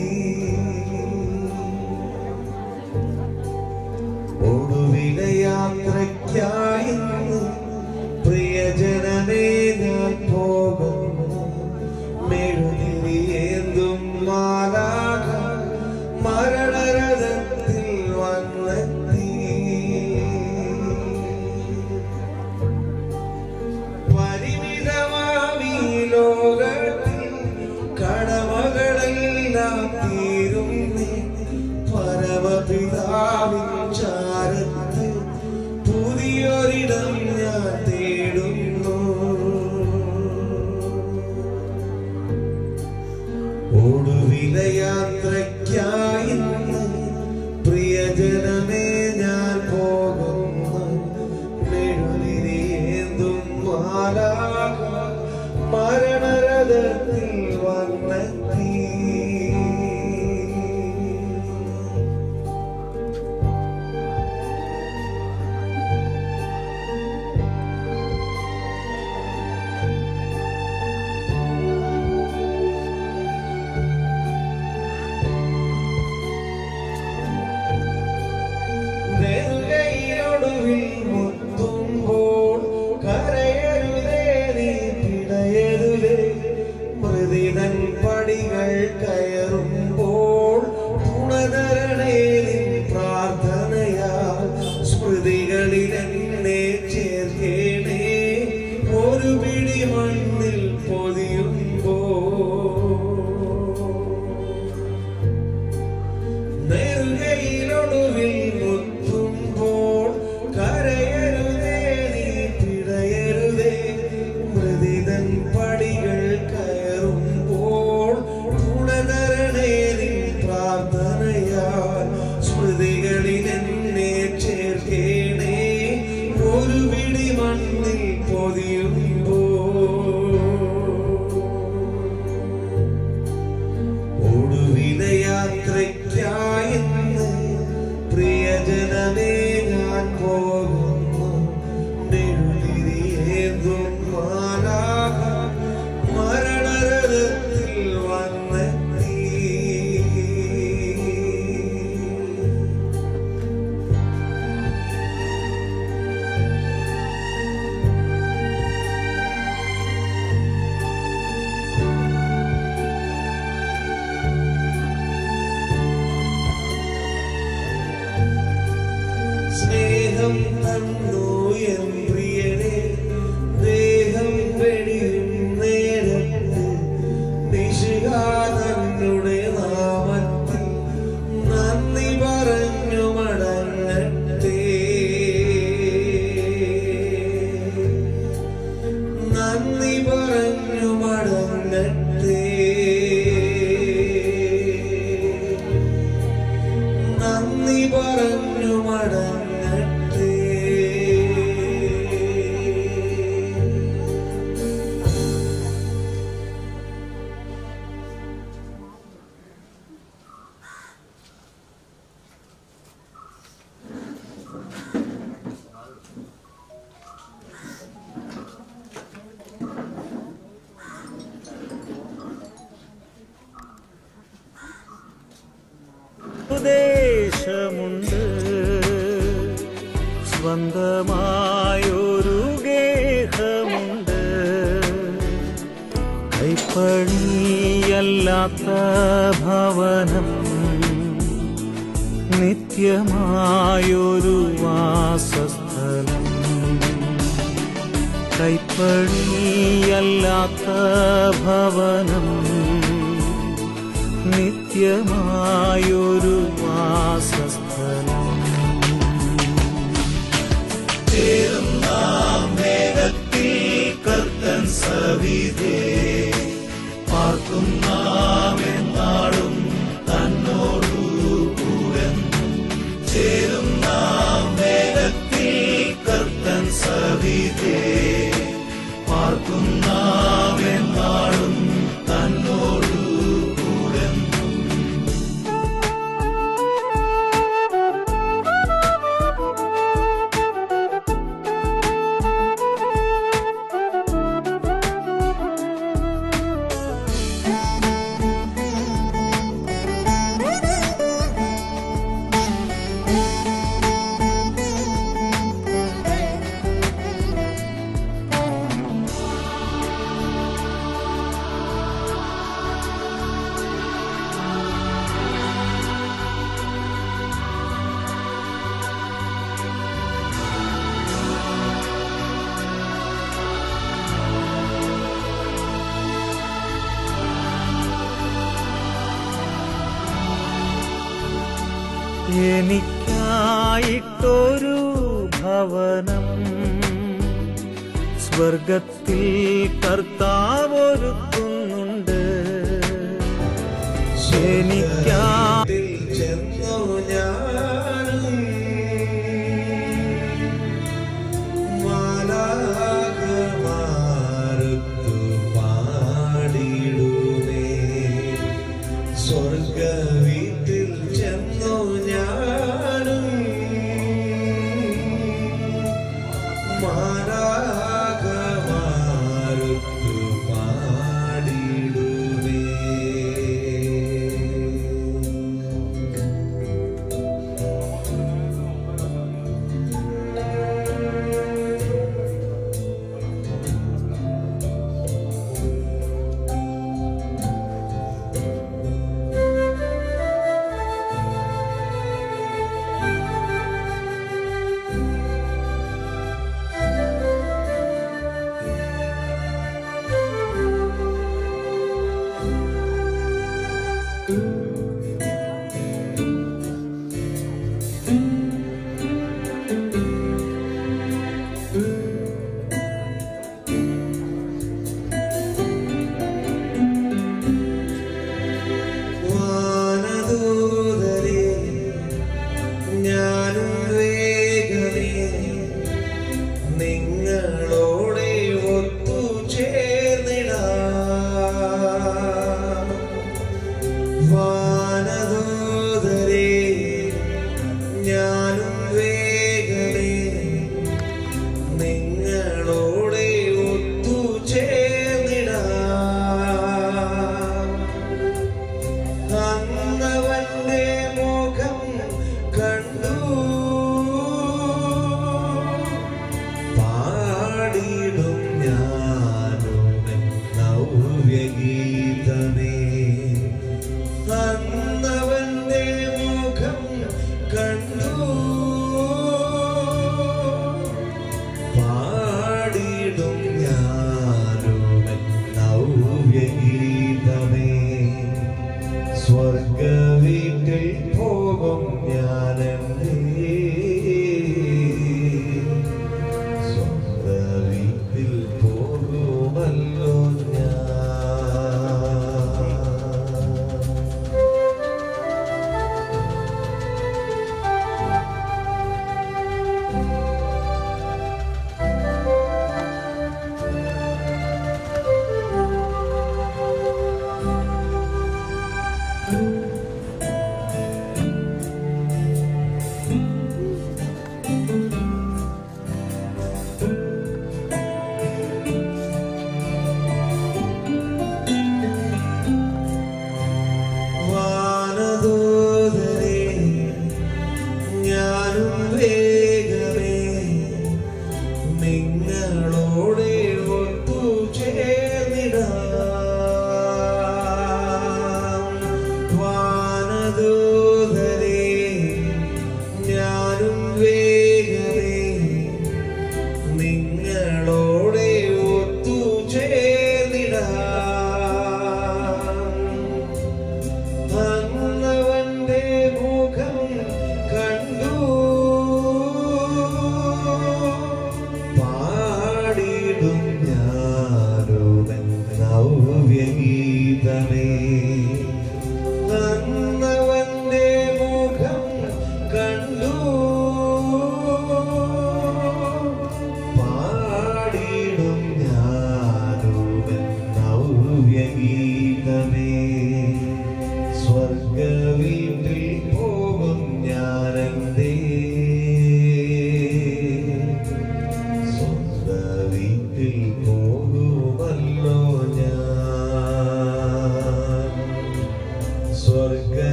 ഒടുവില യാത്രയ്ക്കായി ഇന്ന് പ്രിയജനമേ ഞാൻ പോകും മെഴുതിരിയേന്തും മാലാക മരണരഥത്തിൽ വന്നെത്തി പരിമിതമാമീ ലോകത്തിൽ കടമകളെല്ലാം തീരുന്നേ പരമപിതാവിൻ ചാരത്ത് പുതിയൊരിടം ഞാൻ തേടുന്നു ഒടുവില യാത്രയ്ക്കായി ഇന്ന് പ്രിയജനമേ ഞാൻ പോകുന്നു മെഴുതിരിയേന്തും മാലാക മരണരഥത്തിൽ വന്നെത്തി നെറുകയിലൊടുവിൽ മുത്തുമ്പോൾ കരയരുതേ നീ പിടയരുതേ മൃതിതൻ പടികൾ കയറുമ്പോൾ തുണതരണേ നിൻ പ്രാർത്ഥനയാ സ്മൃതികളിൽ എന്നെ ചേർക്കേണേ ഒരു പിടി മണ്ണിൽ പൊതിയുമ്പോ നെറുകയിലൊടുവിൽ മുത്തുമ്പോൾ കരയരുതേ നീ പിടയരുതേ മൃതിതൻ പടികൾ കയറുമ്പോൾ തുണതരണേ നീ പ്രാർത്ഥനയാൽ സ്മൃതികളിൽ എന്നെ ചേർക്കേണേ ഒരു പിടി മണ്ണിൽ പൊതിയുമ്പോൾ ഒടുവില യാത്രയ്ക്കായി ഇന്ന് പ്രിയജനമേ ഞാൻ പോകുന്നു നെടുതിരിയേന്തും മാലാക മരണരഥത്തിൽ വന്നെത്തി സ്നേഹം തന്നു എൻ പ്രിയനെ ദേഹം വെടിയും നേരത്ത് നിശികാതന്നുടെ നാമത്തിൽ നന്ദി പറഞ്ഞു മടങ്ങട്ടെ നന്ദി പറഞ്ഞു മടങ്ങട്ടെ നന്ദി പറഞ്ഞു മടങ്ങട്ടെ ദേശമുണ്ട് സ്വന്തമായൊരു ഗേഹമുണ്ട് കൈപ്പണിയല്ലാത്ത ഭവനം നിത്യമായൊരു വാസസ്ഥലം കൈപ്പണിയല്ലാത്ത ഭവനം നിത്യമായൊരു വാസസ്ഥലം കർത്തൻ സവിധേ പാർക്കും നാം എന്നാളും തന്നോടു കൂടെ ചേരും നാം വേഗത്തിൽ കർത്തൻ സവിധേ പാർക്കും നാം എന്നാളും തന്നോടു കൂടെ എനിക്കായിട്ടൊരു ഭവനം സ്വർഗത്തിൽ കർത്താവൊരുക്കുന്നുണ്ട് എനിക്കാ വീട്ടിൽ ചെന്നു ഞാനും മാലാഖമാർക്കു പാടിടുമേ സ്വർഗ വീട്ടിൽ ചെന്നു ഞാനും മാലാഖമാർക്കു പാടിടുമേ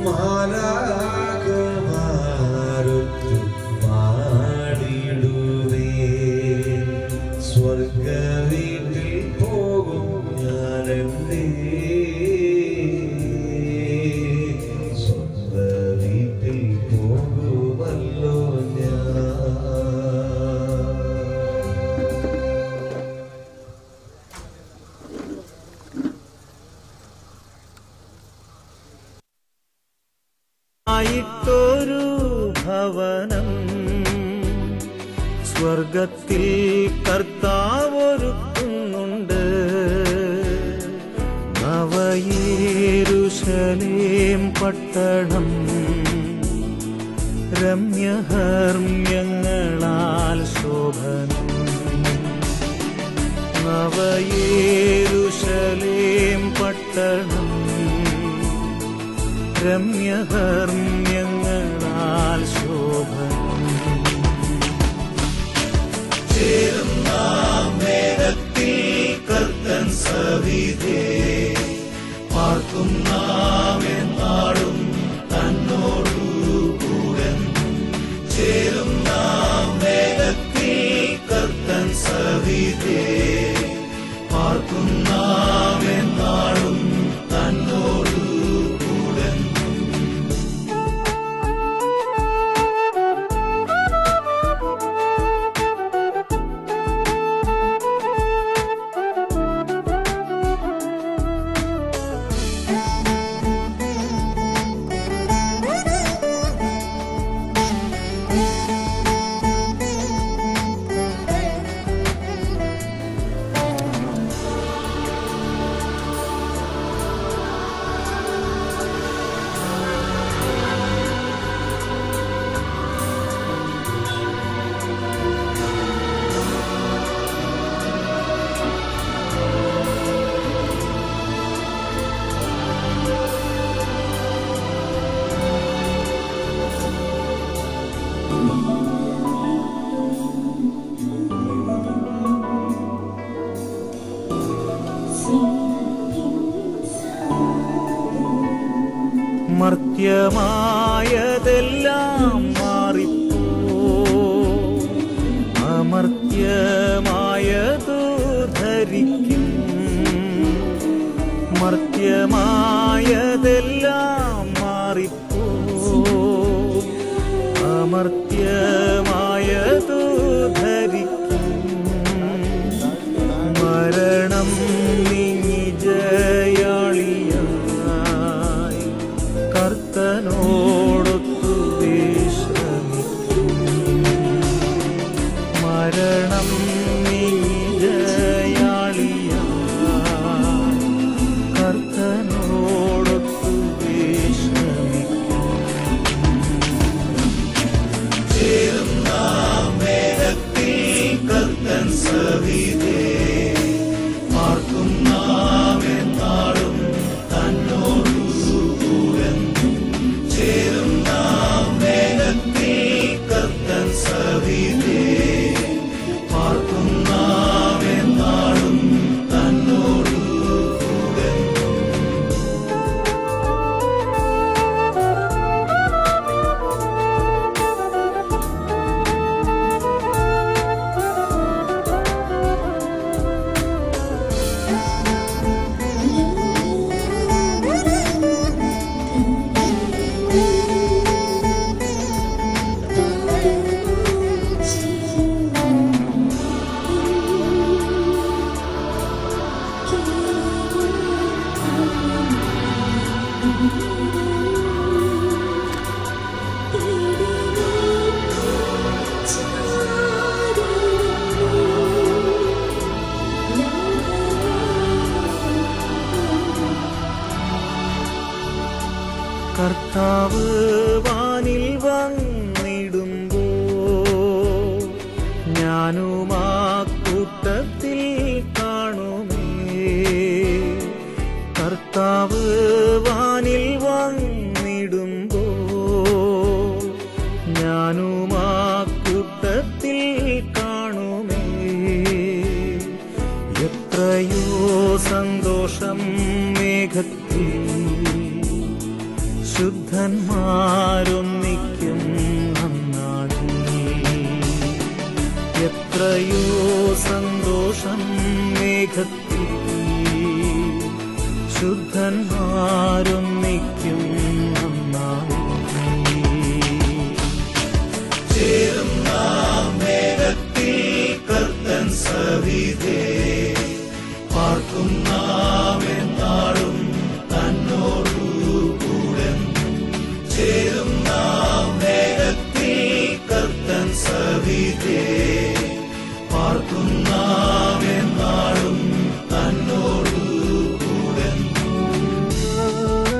മാലാഖമാരൊത്തു പാടിടുവേ സ്വർഗ വീട്ടിൽ പോകും ഞാനെന്തേ സ്വന്ത വീട്ടിൽ പോകുമല്ലോ ഞാൻ ആയിട്ടൊരു ഭവനം സ്വർഗത്തിൽ കർത്താവൊരുക്കുന്നുണ്ട് നവയേരുശലേം പട്ടണം രമ്യഹർമ്യങ്ങളാൽ ശോഭനം നവയേരുശലേം പട്ടണം രമ്യഹർമ്യങ്ങളാൽ ശോഭനം ചേരുന്ന മേഘത്തിൽ കർത്തൻ സവിധേ പാർക്കും നാം എന്നാടും തന്നോടു കൂടെ ചേരുന്ന മേഘത്തിൽ കർത്തൻ സവിധേ പാർക്കും നാം എന്നാടും തന്നോടു കൂടെ മർത്യമായതെല്ലാം മാറിപ്പോ അമർത്യമായതു ധരിക്കും മർത്യമായതെല്ലാം മാറിപ്പോ അമർത്യമായതു ധരിക്കും മരണം നീങ്ങി ജയാളിയായി കർത്തനോടൊത്തു വിശ്രമിക്കും മരണം നീങ്ങി ജയാളിയായി കർത്തനോടൊത്തു വിശ്രമിക്കും ചേരുന്ന മേഘത്തിൽ കർത്തൻ സവിധേ പാർക്കും നാം എന്നാളും തന്നോടു കൂടെ ചേരുന്ന മേഘത്തിൽ കർത്തൻ സവിധേ പാർക്കും നാം എന്നാളും തന്നോടു കൂടെ കർത്താവ് വാനിൽ വന്നിടുമ്പോ ഞാനും ആ കൂട്ടത്തിൽ കാണുമേ കർത്താവ് വാനിൽ വന്നിടുമ്പോ ഞാനും ആ കൂട്ടത്തിൽ കാണുമേ എത്രയോ സന്തോഷം മേഘത്തിൽ ശുദ്ധന്മാരൊന്നിക്കും അന്നാളിൽ എത്രയോ സന്തോഷം മേഘത്തിൽ ശുദ്ധന്മാരൊന്നിക്കും അന്നാളിൽ പാർക്കുന്ന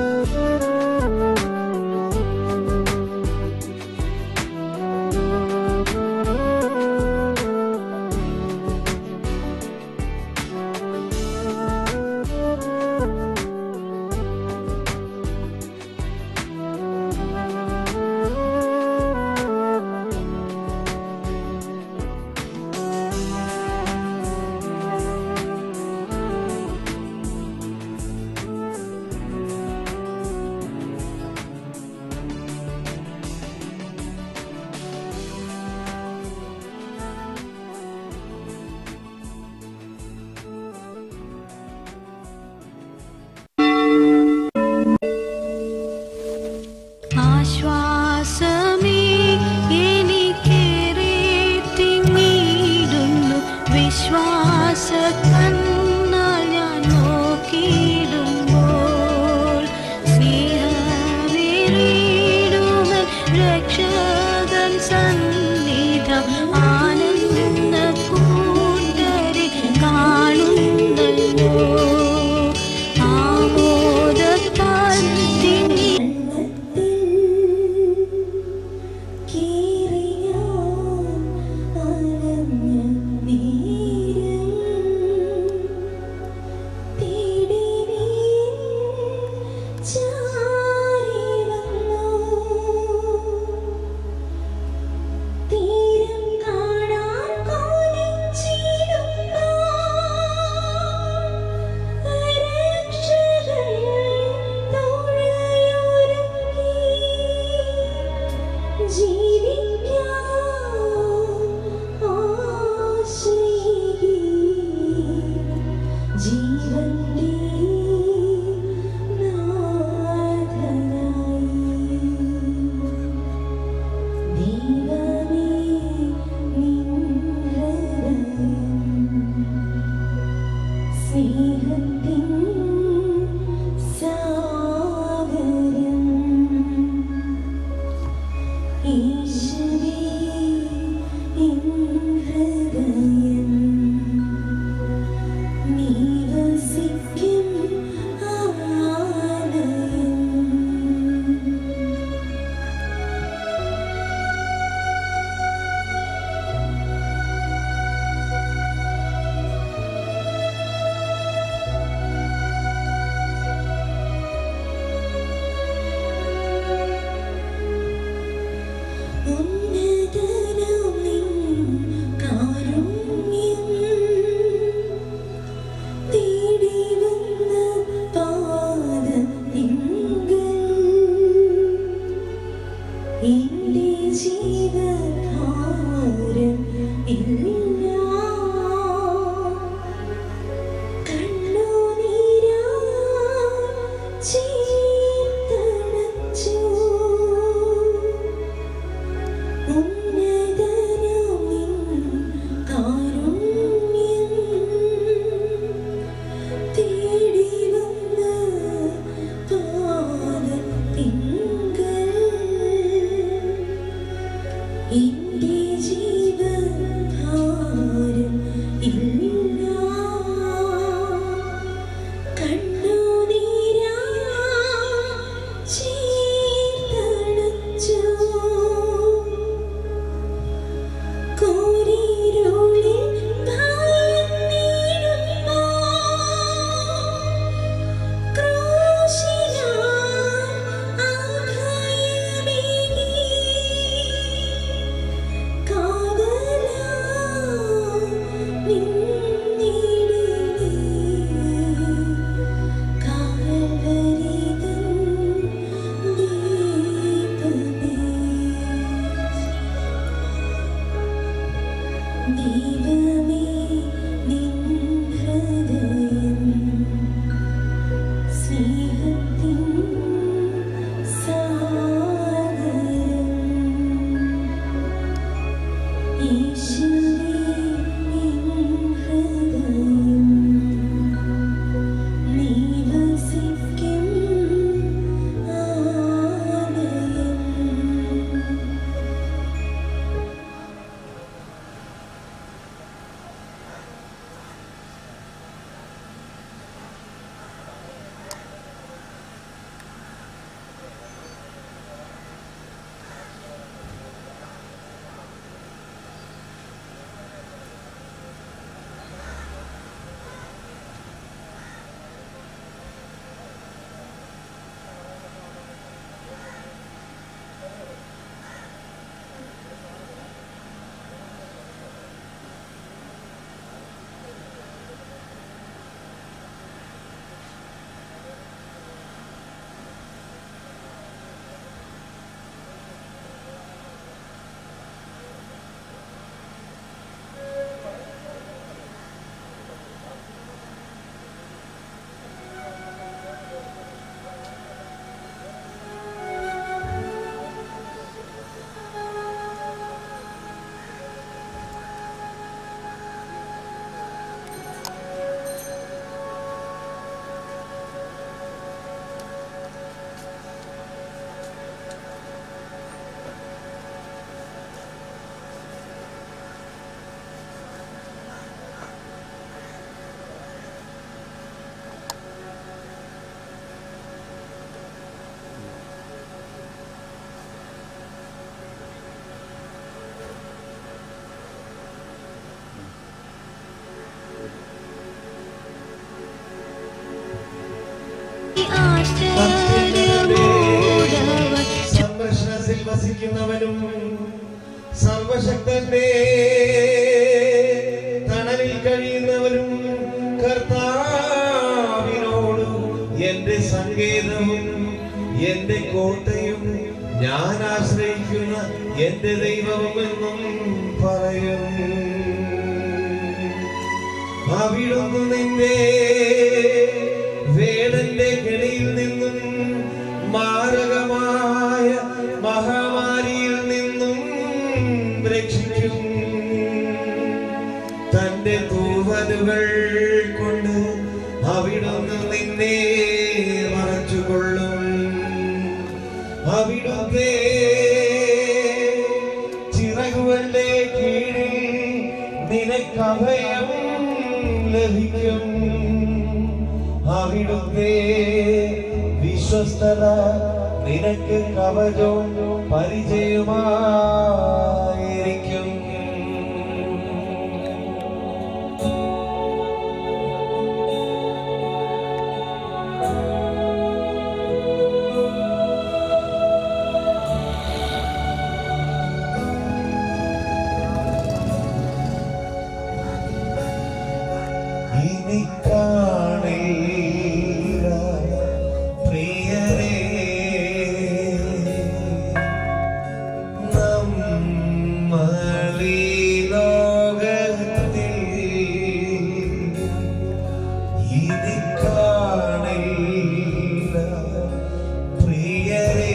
സംരക്ഷണത്തിൽ വസിക്കുന്നവനും സർവശക്തന്റെ തണലിൽ കഴിയുന്നവനും കർത്താവിനോട് എന്റെ സങ്കേതവും എന്റെ കോട്ടയും ഞാൻ ആശ്രയിക്കുന്ന എന്റെ ദൈവമെന്നും പറയും അവിടുന്ന് നിന്നെ വേടന്റെ കെണിയിൽ നിന്നും മാരകമായ മഹാമാരിയിൽ നിന്നും രക്ഷിക്കും തന്റെ തൂവലുകൾ കൊണ്ട് അവിടുന്ന് നിന്നെ മറച്ചുകൊള്ളും അവിടുത്തെ ചിറകുകളുടെ കീഴിൽ നിനക്കഭയം ലഭിക്കും അവിടുത്തെ വിശ്വസ്തത നിനക്ക് കവചവും പരിചയമായിരിക്കും ഇനി കാണില്ല പ്രിയരേ നമ്മളീ ലോകത്തിൽ ഇനി കാണില്ല പ്രിയരേ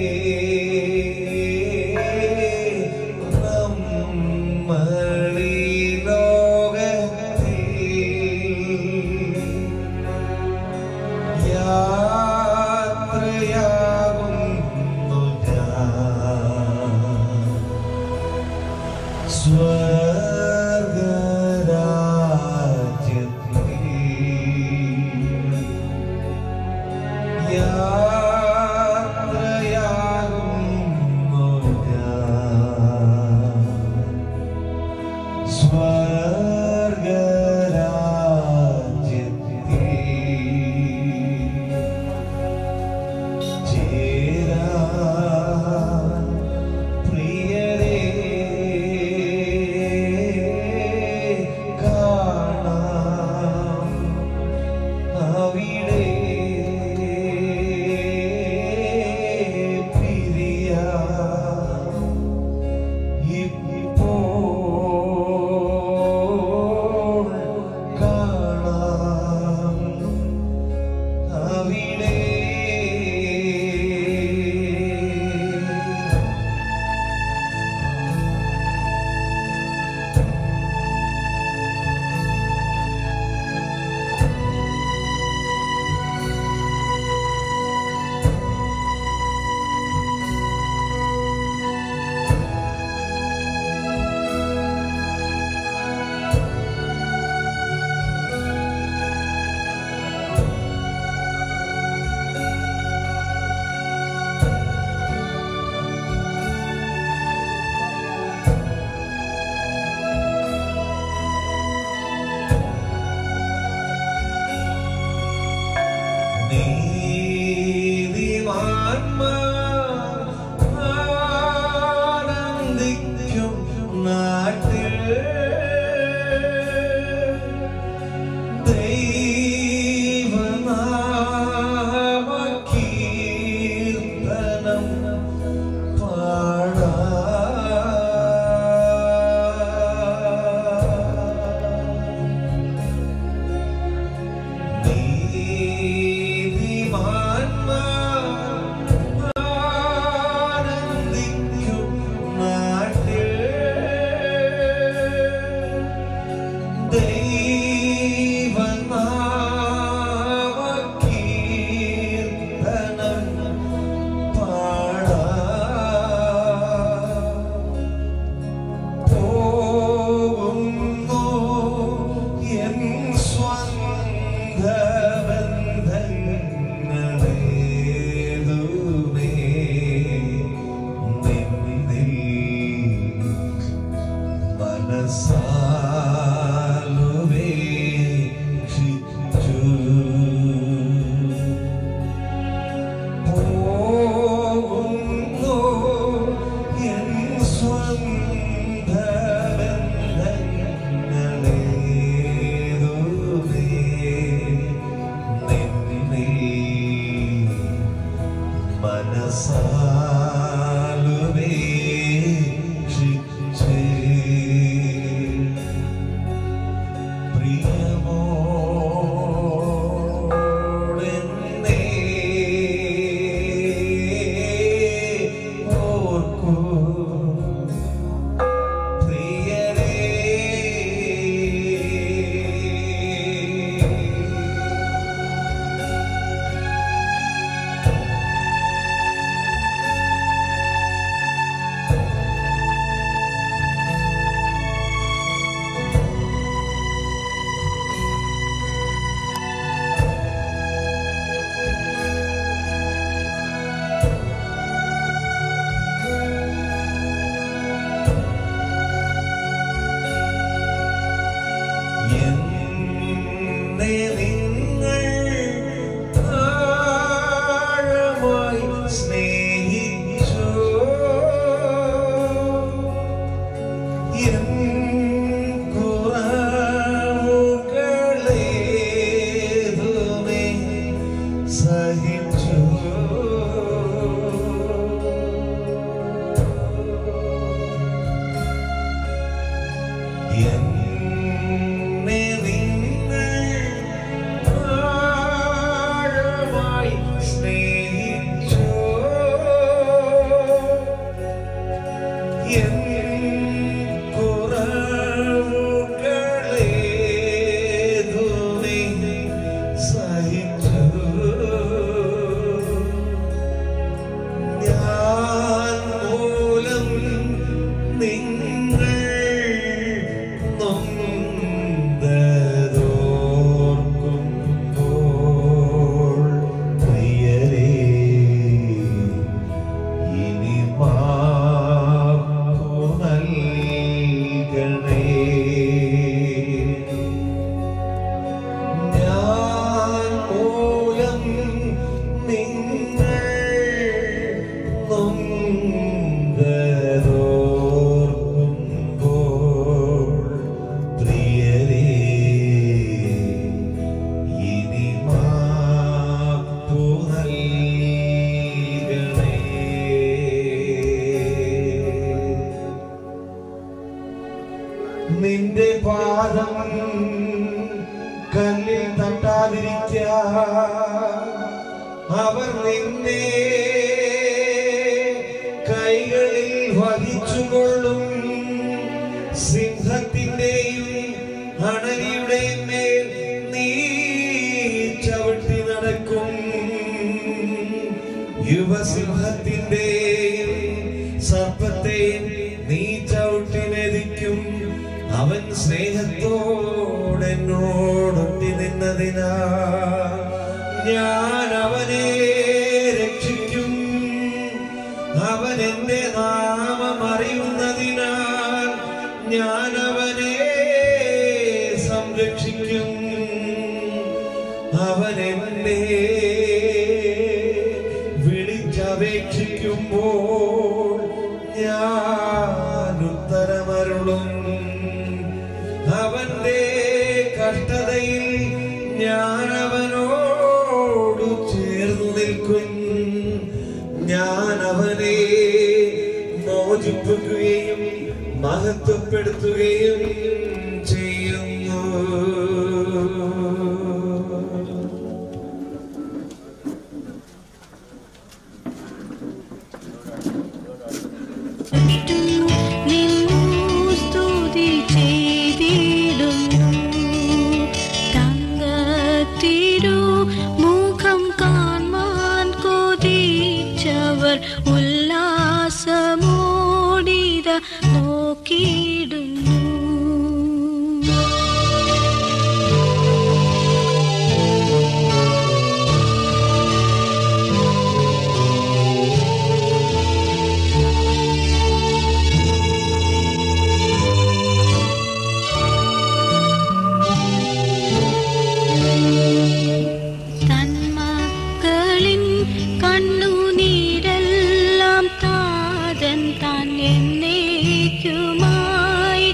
നമ്മളീ ലോകത്തിൽ യാത്രയാകുന്നു ഞാൻ സ്വർഗരാജ്യത്തിൽ യാത്രയാകുന്നു ഞാൻ സ്വർഗരാജ്യത്തിൽ ചേരാ പ്രിയരേ കാണാം അവിടെ മനസാലുപേക്ഷിച്ച് പ്രിയമോടെന്നെ ഓർക്കൂ പ്രിയരേ എന്നെ നിങ്ങൾ ആഴമായി സ്നേഹിച്ചു എൻ കുറവുകളേതുമേ സഹിച്ചു എന്നെ നിങ്ങൾ ആഴമായി സ്നേഹിച്ചു എൻ കുറവുകളേതുമേ സഹിച്ചു ഞാൻ മൂലം നിങ്ങൾ നൊന്തതോർക്കുമ്പോൾ പ്രിയരേ ഇനി മാപ്പു നൽകണേ ഞാൻ മൂലം നിങ്ങൾ നൊന്തതോർക്കുമ്പോൾ പ്രിയരേ ഇനി മാപ്പു നൽകണേ നിന്റെ പാദം കല്ലിൽ തട്ടാതിരിക്ക അവർ നിന്നെ കൈകളിൽ വഹിച്ചുകൊള്ളും സിംഹത്തിന്റെയും അണലിയുടെയും മേൽ നീ ചവിട്ടി നടക്കും യുവസിംഹത്തിന്റെയും സർപ്പത്തെയും നീ ചവിട്ടി മെതിക്കും അവൻ സ്നേഹത്തോടെന്നോടൊട്ടി നിന്നതിനാ ഞാൻ അവനെ രക്ഷിക്കും അവൻ എന്റെ നാമം അറിയുന്നതിനാൽ ഞാൻ അവനെ സംരക്ഷിക്കും അവൻ എന്നെ വിളിച്ചപേക്ഷിക്കുമ്പോൾ ഞാൻ ഉത്തരമരുളും അവന്റെ കഷ്ടതയിൽ ഞാൻ അവനോട് ചേർന്നു നിൽക്കും ഞാൻ അവനെ മോചിപ്പിക്കുകയും മഹത്വപ്പെടുത്തുകയും ചെയ്യുന്നു നിന്നു സ്തുതി ചെയ്തിടുന്നു തങ്കത്തിരു മുഖം കാൺമാൻ കൊതിച്ചവർ ഉല്ലാസമോടിത നോക്കിയിടുന്നു തന്മക്കളിൻ കണ്ണുനീരെല്ലാം താതൻ താൻ എന്നേക്കുമായി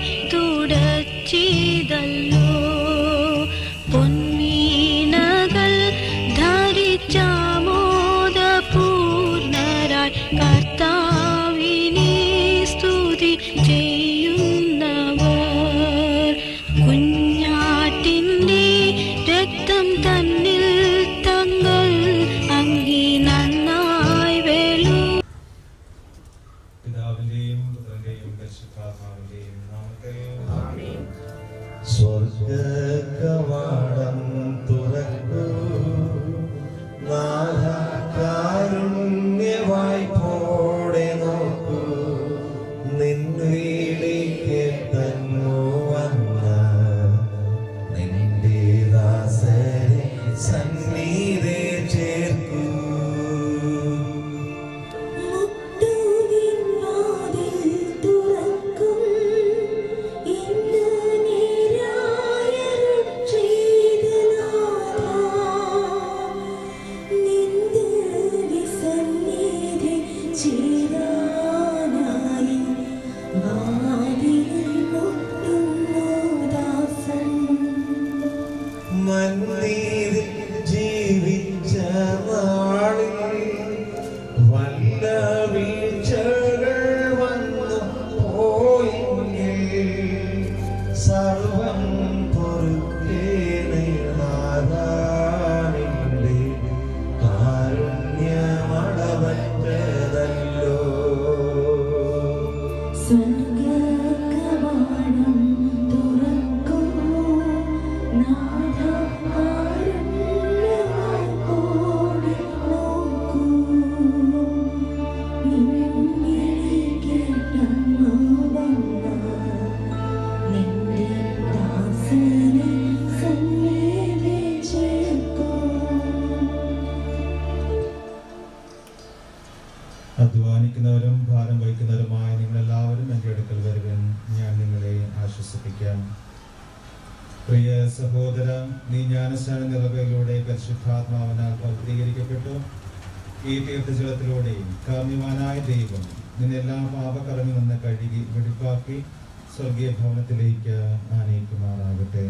അധ്വാനിക്കുന്നവരും ഭാരം വഹിക്കുന്നവരുമായ നിങ്ങളെല്ലാവരും എൻ്റെ അടുക്കൽ വരുവൻ ഞാൻ നിങ്ങളെ ആശ്വസിപ്പിക്കാം പ്രിയ സഹോദര നീ ജ്ഞാനസ്നാന നിറവിലൂടെ പരിശുദ്ധാത്മാവിനാൽ പവിത്രീകരിക്കപ്പെട്ടു ഈ തീർത്ഥജലത്തിലൂടെ കാമ്യവാനായ ദൈവം നിന്നെല്ലാ പാപകറങ്ങിൽ നിന്ന് കഴുകി വെടിപ്പാക്കി സ്വർഗീയ ഭവനത്തിലേക്ക് ആനയിക്കുമാറാകട്ടെ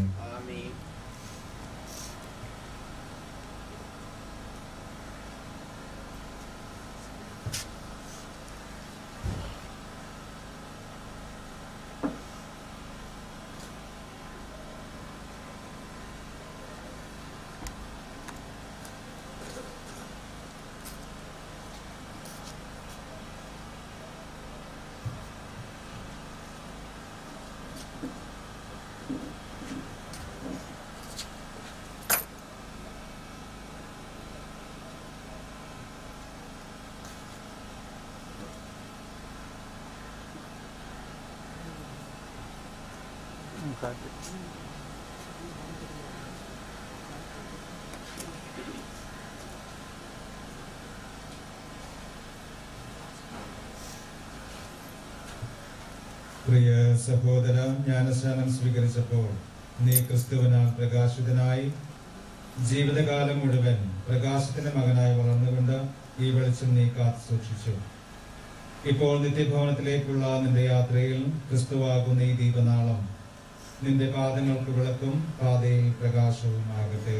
പ്രിയ സഹോദര ജ്ഞാനസ്നാനം സ്വീകരിച്ചപ്പോൾ നീ ക്രിസ്തുവിനാൽ പ്രകാശിതനായി ജീവിതകാലം മുഴുവൻ പ്രകാശത്തിന്റെ മകനായി വളർന്നുകൊണ്ട് ഈ വെളിച്ചം നീ കാത്തു സൂക്ഷിച്ചു ഇപ്പോൾ നിത്യഭവനത്തിലേക്കുള്ള നിന്റെ യാത്രയിൽ ക്രിസ്തുവാകുന്ന ഈ ദീപനാളം നിന്റെ പാദങ്ങൾക്ക് വിളക്കും പാതയിൽ പ്രകാശവുമാകട്ടെ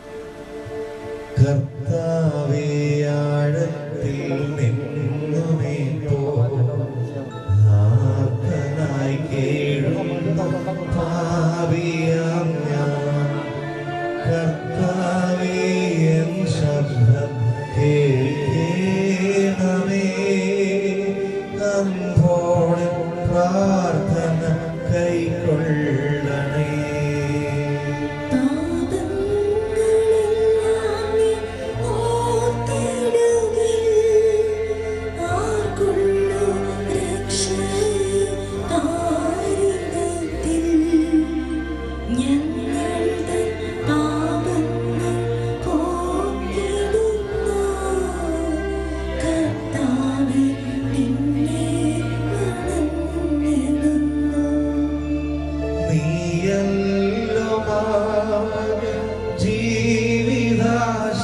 കർത്താവേ ആഴത്തിൽ നിന്നുമേ ആർത്തനായി കേഴുന്ന പാപിയാം ഞാൻ കർത്താവേ എൻ ശബ്ദം കേൾക്കണമേ അൻപോടെ പ്രാർത്ഥന കൈക്കൊള്ളണേ നീയല്ലോ ജീവിതാശ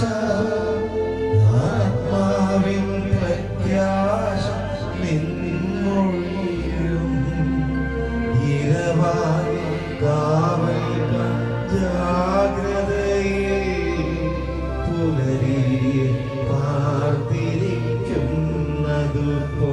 ആത്മാവിൻ പ്രത്യാശ നിൻമൊഴിയും ഇരവായി കാവൽ ജാഗ്രതയിൽ പുലരിയെ പാർത്തിരിക്കുന്നതു പോ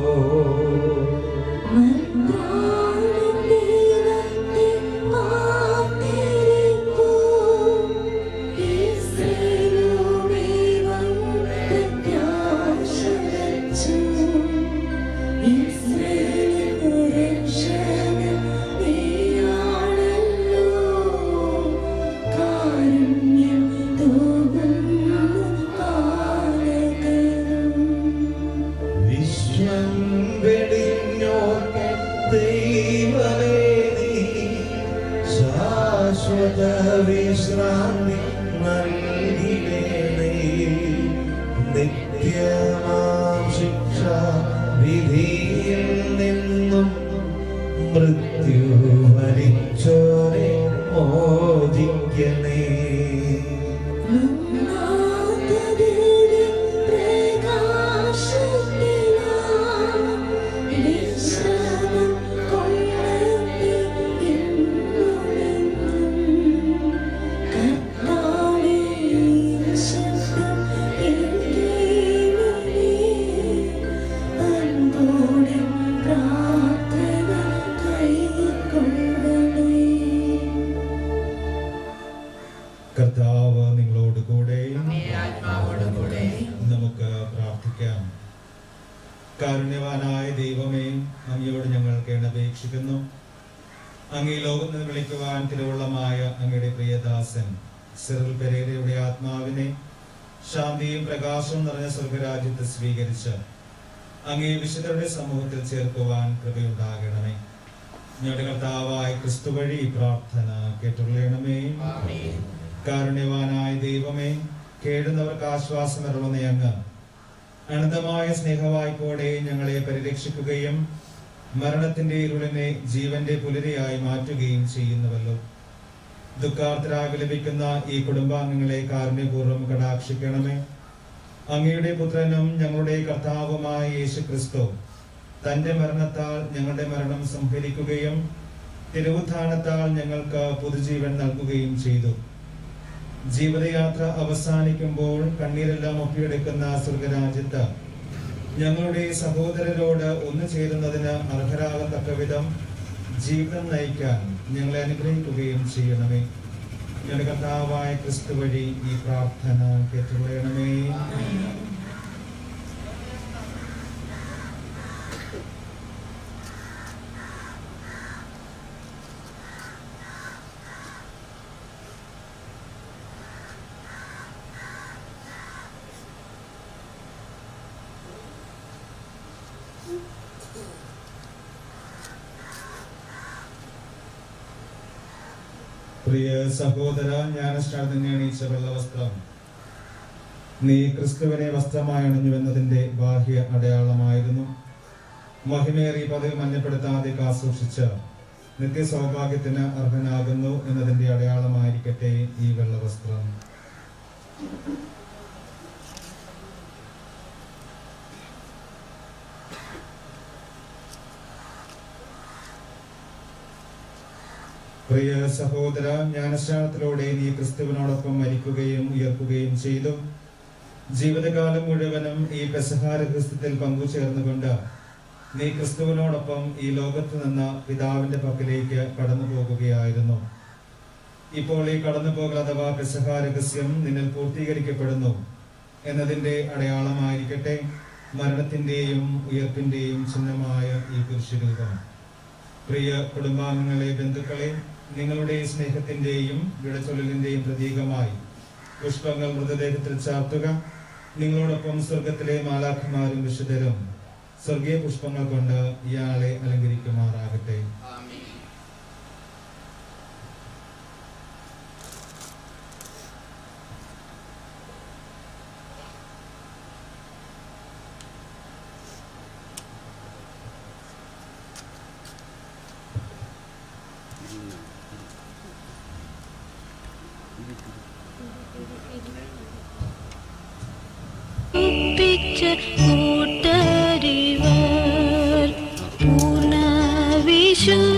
വിശ്വം വെടിഞ്ഞോ ദൈവമേ നീ ശാശ്വത വിശ്രാന്തി നൽകിടേണേ നിത്യമാം ശിക്ഷ വിധിയിൽ നിന്നും മൃത്യു മരിച്ചോരെ മോചിക്കണേ കർത്താവ് നിങ്ങളോട് കൂടെ നമുക്ക് പ്രാർത്ഥിക്കാം കാരുണ്യവാനായ ദൈവമേ അങ്ങയോട് ഞങ്ങൾ കേണപേക്ഷിക്കുന്നു അങ്ങേ ലോകത്ത് നിന്ന് വിളിക്കുവാൻ തിരുവുള്ളമായ അങ്ങയുടെ പ്രിയദാസൻ സിറിൽ പെരേരയുടെ ആത്മാവിനെ ശാന്തിയും പ്രകാശവും നിറഞ്ഞ സ്വർഗരാജ്യത്ത് സ്വീകരിച്ച് അങ്ങേ വിശുദ്ധരുടെ സമൂഹത്തിൽ ചേർക്കുവാൻ കൃപയുണ്ടാകണമേ ഞങ്ങളുടെ കർത്താവായ ക്രിസ്തു വഴി ഈ പ്രാർത്ഥന കേട്ടുള്ളണമേ കാരുണ്യവാനായ ദൈവമേ കേടുന്നവർക്ക് ആശ്വാസം ഇറങ്ങുന്ന അങ്ങ് അനന്തമായ സ്നേഹവായ്പോടെ ഞങ്ങളെ പരിരക്ഷിക്കുകയും മരണത്തിന്റെ ഇരുളിനെ ജീവന്റെ പുലരിയായി മാറ്റുകയും ചെയ്യുന്നുവല്ലോ ദുഃഖാർത്ഥരാകി ലഭിക്കുന്ന ഈ കുടുംബാംഗങ്ങളെ കാരുണ്യപൂർവ്വം കടാക്ഷിക്കണമേ അങ്ങയുടെ പുത്രനും ഞങ്ങളുടെ കർത്താവുമായ യേശു ക്രിസ്തു തന്റെ മരണത്താൽ ഞങ്ങളുടെ മരണം സംഹരിക്കുകയും തിരുവുത്ഥാനത്താൽ ഞങ്ങൾക്ക് പുതുജീവൻ നൽകുകയും ചെയ്തു ജീവിതയാത്ര അവസാനിക്കുമ്പോൾ കണ്ണീരെല്ലാം ഒപ്പിയെടുക്കുന്ന സ്വർഗരാജ്യത്ത് ഞങ്ങളുടെ സഹോദരരോട് ഒന്നു ചേരുന്നതിന് അർഹരാകത്തക്ക വിധം ജീവിതം നയിക്കാൻ ഞങ്ങളെ അനുഗ്രഹിക്കുകയും ചെയ്യണമേ ഞങ്ങളുടെ കർത്താവായ ക്രിസ്തു വഴി ഈ പ്രാർത്ഥന കേട്ടുകൊള്ളണമേ പ്രിയ സഹോദര ജ്ഞാനസ്നാനത്തിന് എണീച്ച വെള്ളവസ്ത്രം നീ ക്രിസ്തുവിനെ വസ്ത്രമായി അണിഞ്ഞുവെന്നതിന്റെ ബാഹ്യ അടയാളമായിരുന്നു മഹിമേറി പതിവ് മഞ്ഞപ്പെടുത്താതെ കാസൂക്ഷിച്ച് നിത്യ സൗഭാഗ്യത്തിന് അർഹനാകുന്നു എന്നതിന്റെ അടയാളമായിരിക്കട്ടെ ഈ വെള്ളവസ്ത്രം പ്രിയ സഹോദര ജ്ഞാനസ്നാനത്തിലൂടെ നീ ക്രിസ്തുവിനോടൊപ്പം മരിക്കുകയും ഉയർക്കുകയും ചെയ്തു ജീവിതകാലം മുഴുവനും ഈ പെസഹാര ക്രിസ്തുത്തിൽ പങ്കുചേർന്നുകൊണ്ട് നീ ക്രിസ്തുവിനോടൊപ്പം ഈ ലോകത്ത് നിന്ന് പിതാവിന്റെ പക്കലേക്ക് കടന്നു പോകുകയായിരുന്നു ഇപ്പോൾ ഈ കടന്നുപോകൽ അഥവാ പെസഹ രഹസ്യം നിന്നിൽ പൂർത്തീകരിക്കപ്പെടുന്നു എന്നതിന്റെ അടയാളമായിരിക്കട്ടെ മരണത്തിന്റെയും ഉയർപ്പിന്റെയും ചിഹ്നമായ ഈ പുരുഷരൂപം പ്രിയ കുടുംബാംഗങ്ങളെ ബന്ധുക്കളെ നിങ്ങളുടെ സ്നേഹത്തിന്റെയും വിടച്ചൊല്ലലിന്റെയും പ്രതീകമായി പുഷ്പങ്ങൾ മൃതദേഹത്തിൽ ചാർത്തുക നിങ്ങളോടൊപ്പം സ്വർഗത്തിലെ മാലാഖമാരും വിശുദ്ധരും സ്വർഗീയ പുഷ്പങ്ങൾ കൊണ്ട് ഇയാളെ അലങ്കരിക്കുമാറാകട്ടെ ഒപ്പിച്ച കൂട്ടരിവർ പൂർണ്ണ വിശുദ്ധ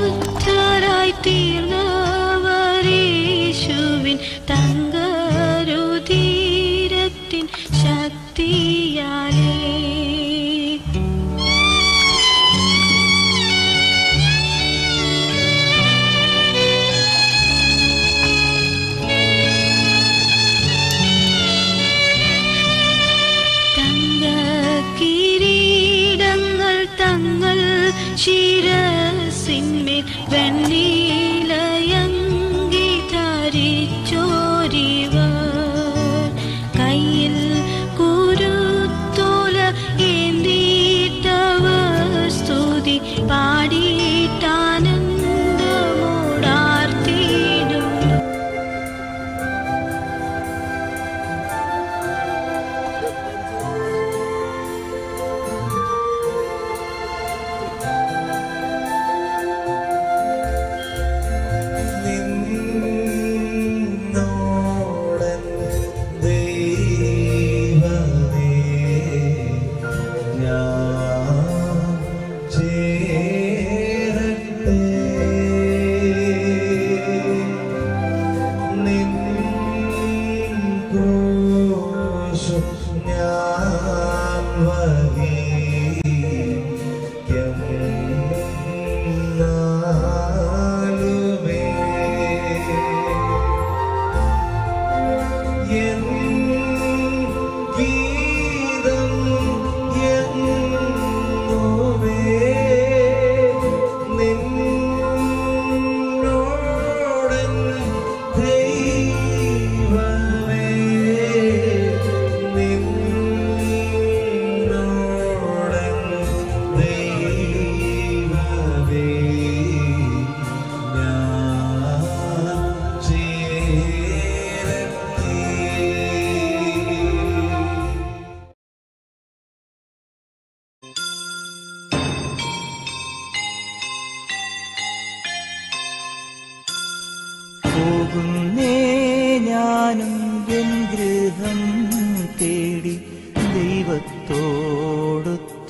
പോകുന്നേ ഞാനും എൻ ഗൃഹം തേടി ദൈവത്തോടു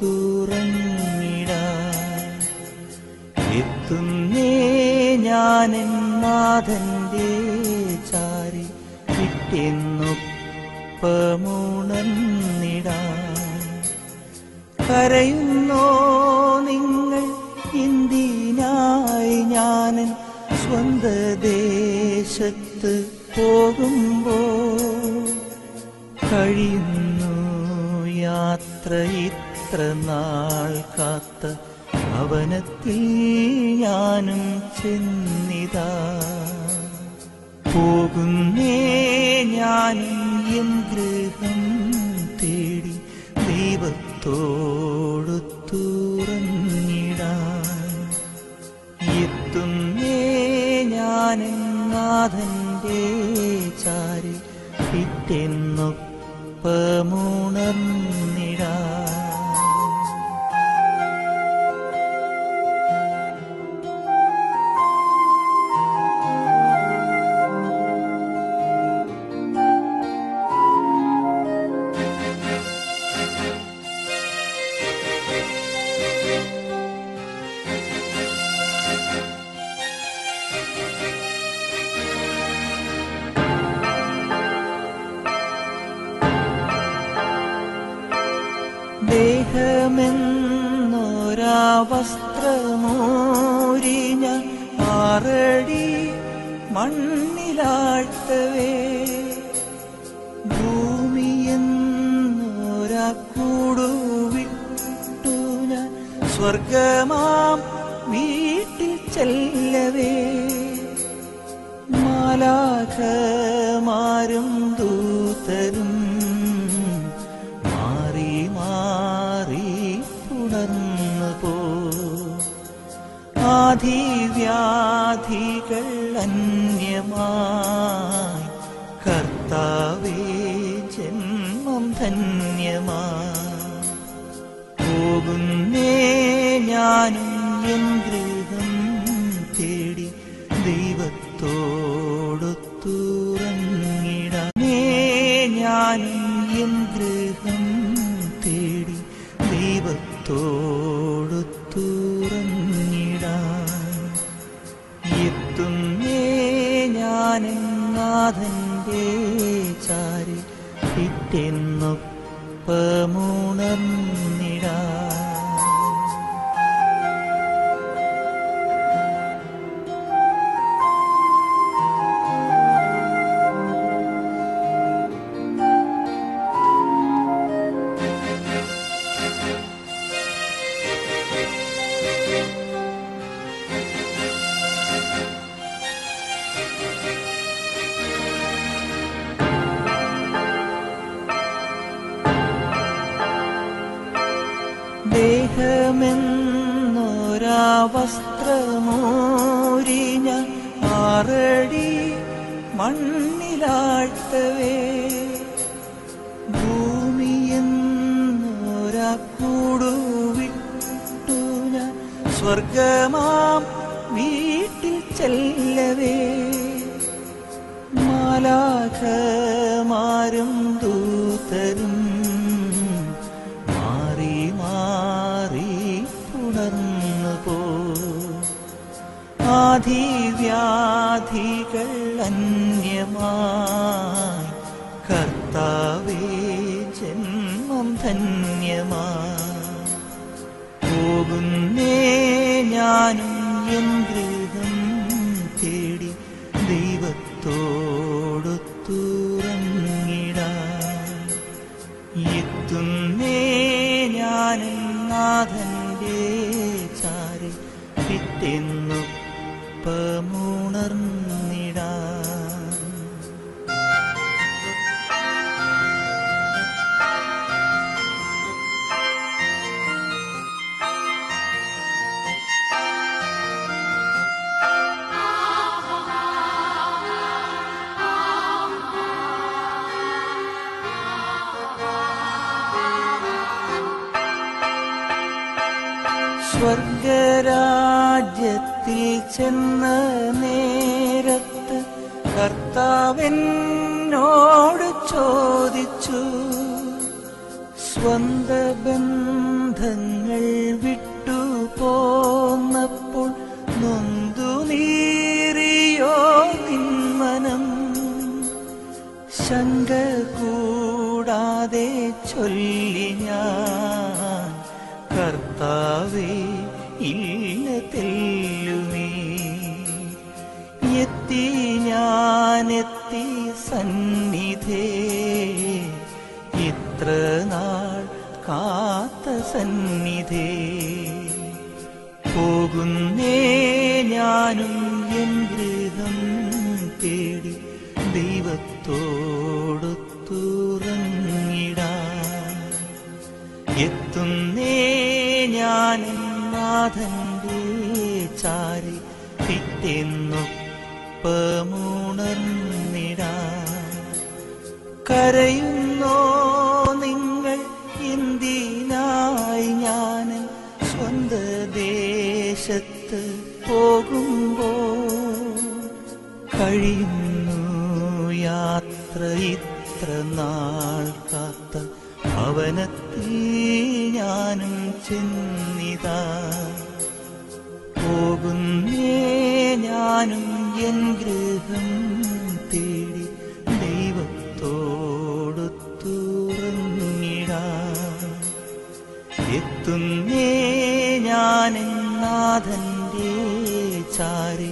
തുറന്നിടാൻ എത്തുന്നേ ഞാനെൻ നാഥന്റെ ചാരി കിട്ടിയെന്നൊപ്പമുണർന്നിടാൻ കരയുന്നോ നിങ്ങൾ ഇന്ത്യനായി ഞാനൻ സ്വന്ത ദേശത്ത് പോകുമ്പോ കഴിയുന്നു യാത്ര ഇത്ര നാൾ കാത്ത ഭവനത്തിൽ ഞാനും ചെന്നിതാ പോകുന്നേ ഞാനും എൻ ഗൃഹം തേടി ദൈവത്തോടു തുറന്നിടാൻ എത്തുന്നേ ഞാനും നാഥന്റെ ചാരി പിറ്റെന്നൊപ്പമുണർന്നിടാൻ ദേഹമെന്നൊരാ വസ്ത്രമോരിഞ്ഞ ആറടി മണ്ണിലാഴ്ത്തവേ ഭൂമിയെന്നൊരാ കൂടുവിട്ടു ഞാൻ സ്വർഗമാം വീട്ടിൽ ചെല്ലവേ മാലാഖമാരും ദൂതരും മാറി മാറി തുടർന്നു പോ ആധിവ്യാധികൾ അന്യമായി കർത്താവേ ജന്മം ധന്യമായി പോകുന്നേ ഞാനും എൻ ഗൃഹം തേടി ദൈവത്തോടു തുറങ്ങിടമേ ഞാനും എൻ ഗൃഹം തേടി ദൈവത്തോടു തുറങ്ങിടാൻ എത്തുന്നേ ഞാനും നാഥന്റെ ചാരി പിറ്റെന്നൊപ്പമുണർന്നിടാൻ ദേഹമെന്നൊരാ വസ്ത്രമോരിഞ്ഞ ആറടി മണ്ണിലാഴ്ത്തവേ ഭൂമിയെന്നൊരാ കൂടുവിട്ടു ഞാൻ സ്വർഗമാം വീട്ടിൽ ചെല്ലവേ മാലാഖമാരും ദൂതരും മാറി മാറി തുടർന്നു പോ ആധിവ്യാധികൾ അന്യമായി കർത്താവേ ജന്മം ധന്യമായി പോകുന്നേ ഞാനും എൻ ഗൃഹം തേടി ദൈവത്തോടു തുറങ്ങിടാൻ എത്തുന്നേ ഞാനും നാഥന്റെ ചാരി പിറ്റെന്നൊപ്പമുണർന്നിടാൻ സ്വർഗരാജ്യത്തിൽ ചെന്ന നേരത്ത് കർത്താവെന്നോട് ചോദിച്ചു സ്വന്ത ബന്ധങ്ങൾ വിട്ടു പോന്നപ്പോൾ നൊന്തു നീറിയോ നിന്മനം ശങ്ക കൂടാതെ ചൊല്ലി ഞാൻ കർത്താവേ ഇല്ല തെല്ലുമേ എത്തി ഞാനെത്തി സന്നിധേ ഇത്ര നാൾ കാത്ത സന്നിധേ പോകുന്നേ ഞാനും എൻ ഗൃഹം തേടി ദൈവത്തോടൊത്തുറങ്ങിടാൻ എത്തുന്നേ ഞാൻ നാഥന്റെ ചാരി പിറ്റെന്നൊപ്പമുണർന്നിടാൻ കരയുന്നോ നിങ്ങൾ എന്തിനായി ഞാൻ സ്വന്ത ദേശത്ത് പോകുമ്പോ കഴിയുന്നു യാത്ര ഇത്ര നാൾ കാത്ത ഭവനത്തിൽ ഞാനും ചെന്നിതാ പോകുന്നേ ഞാനും എൻ ഗൃഹം തേടി ദൈവത്തോടൊത്തുറങ്ങിടാൻ എത്തുന്നേ ഞാൻ നാഥന്റെ ചാരി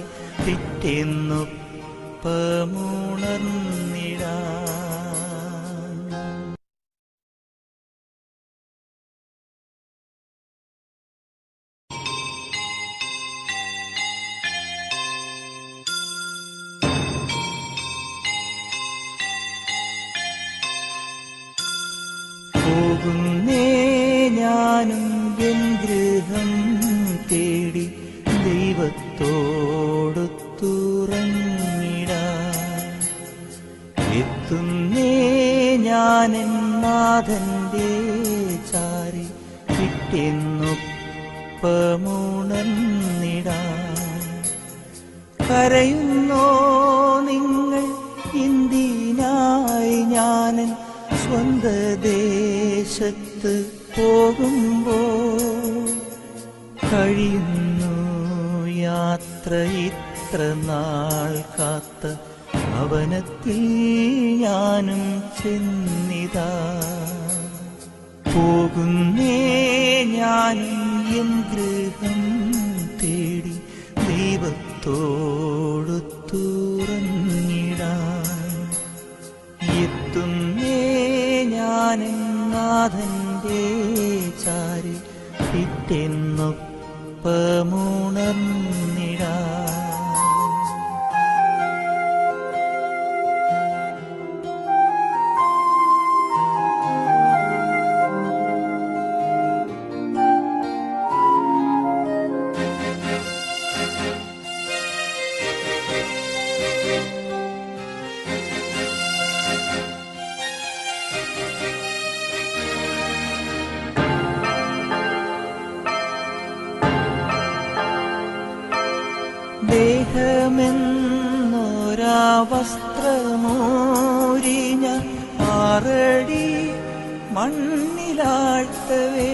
പിറ്റെന്നൊപ്പമുണർന്നിടാൻ പോകുന്നേ ഞാനും എൻ ഗൃഹം തേടി ദൈവത്തോടൊത്തുറങ്ങിടാൻ എത്തുന്നേ ഞാൻ നാഥന്റെ ചാരി പിറ്റെന്നൊപ്പമുണർന്നിടാൻ കരയുന്നോ നിങ്ങൾ എന്തിനായി ഞാൻ സ്വന്ത ദേശത്ത് പോകുമ്പോ കഴിയുന്നു യാത്ര ഇത്ര നാൾ കാത്ത ഭവനത്തിൽ ഞാനും ചെന്നിതാ പോകുന്നേ ഞാനും എൻ ഗൃഹം തേടി ദൈവത്തോടൊത്തുറങ്ങിടാൻ എത്തുന്നേ ഞാൻ നാഥന്റെ ചാരി പിറ്റെന്നൊപ്പമുണർന്നിടാൻ ദേഹമെന്നൊരാ വസ്ത്രമോരിഞ്ഞ ആറടി മണ്ണിലാഴ്ത്തവേ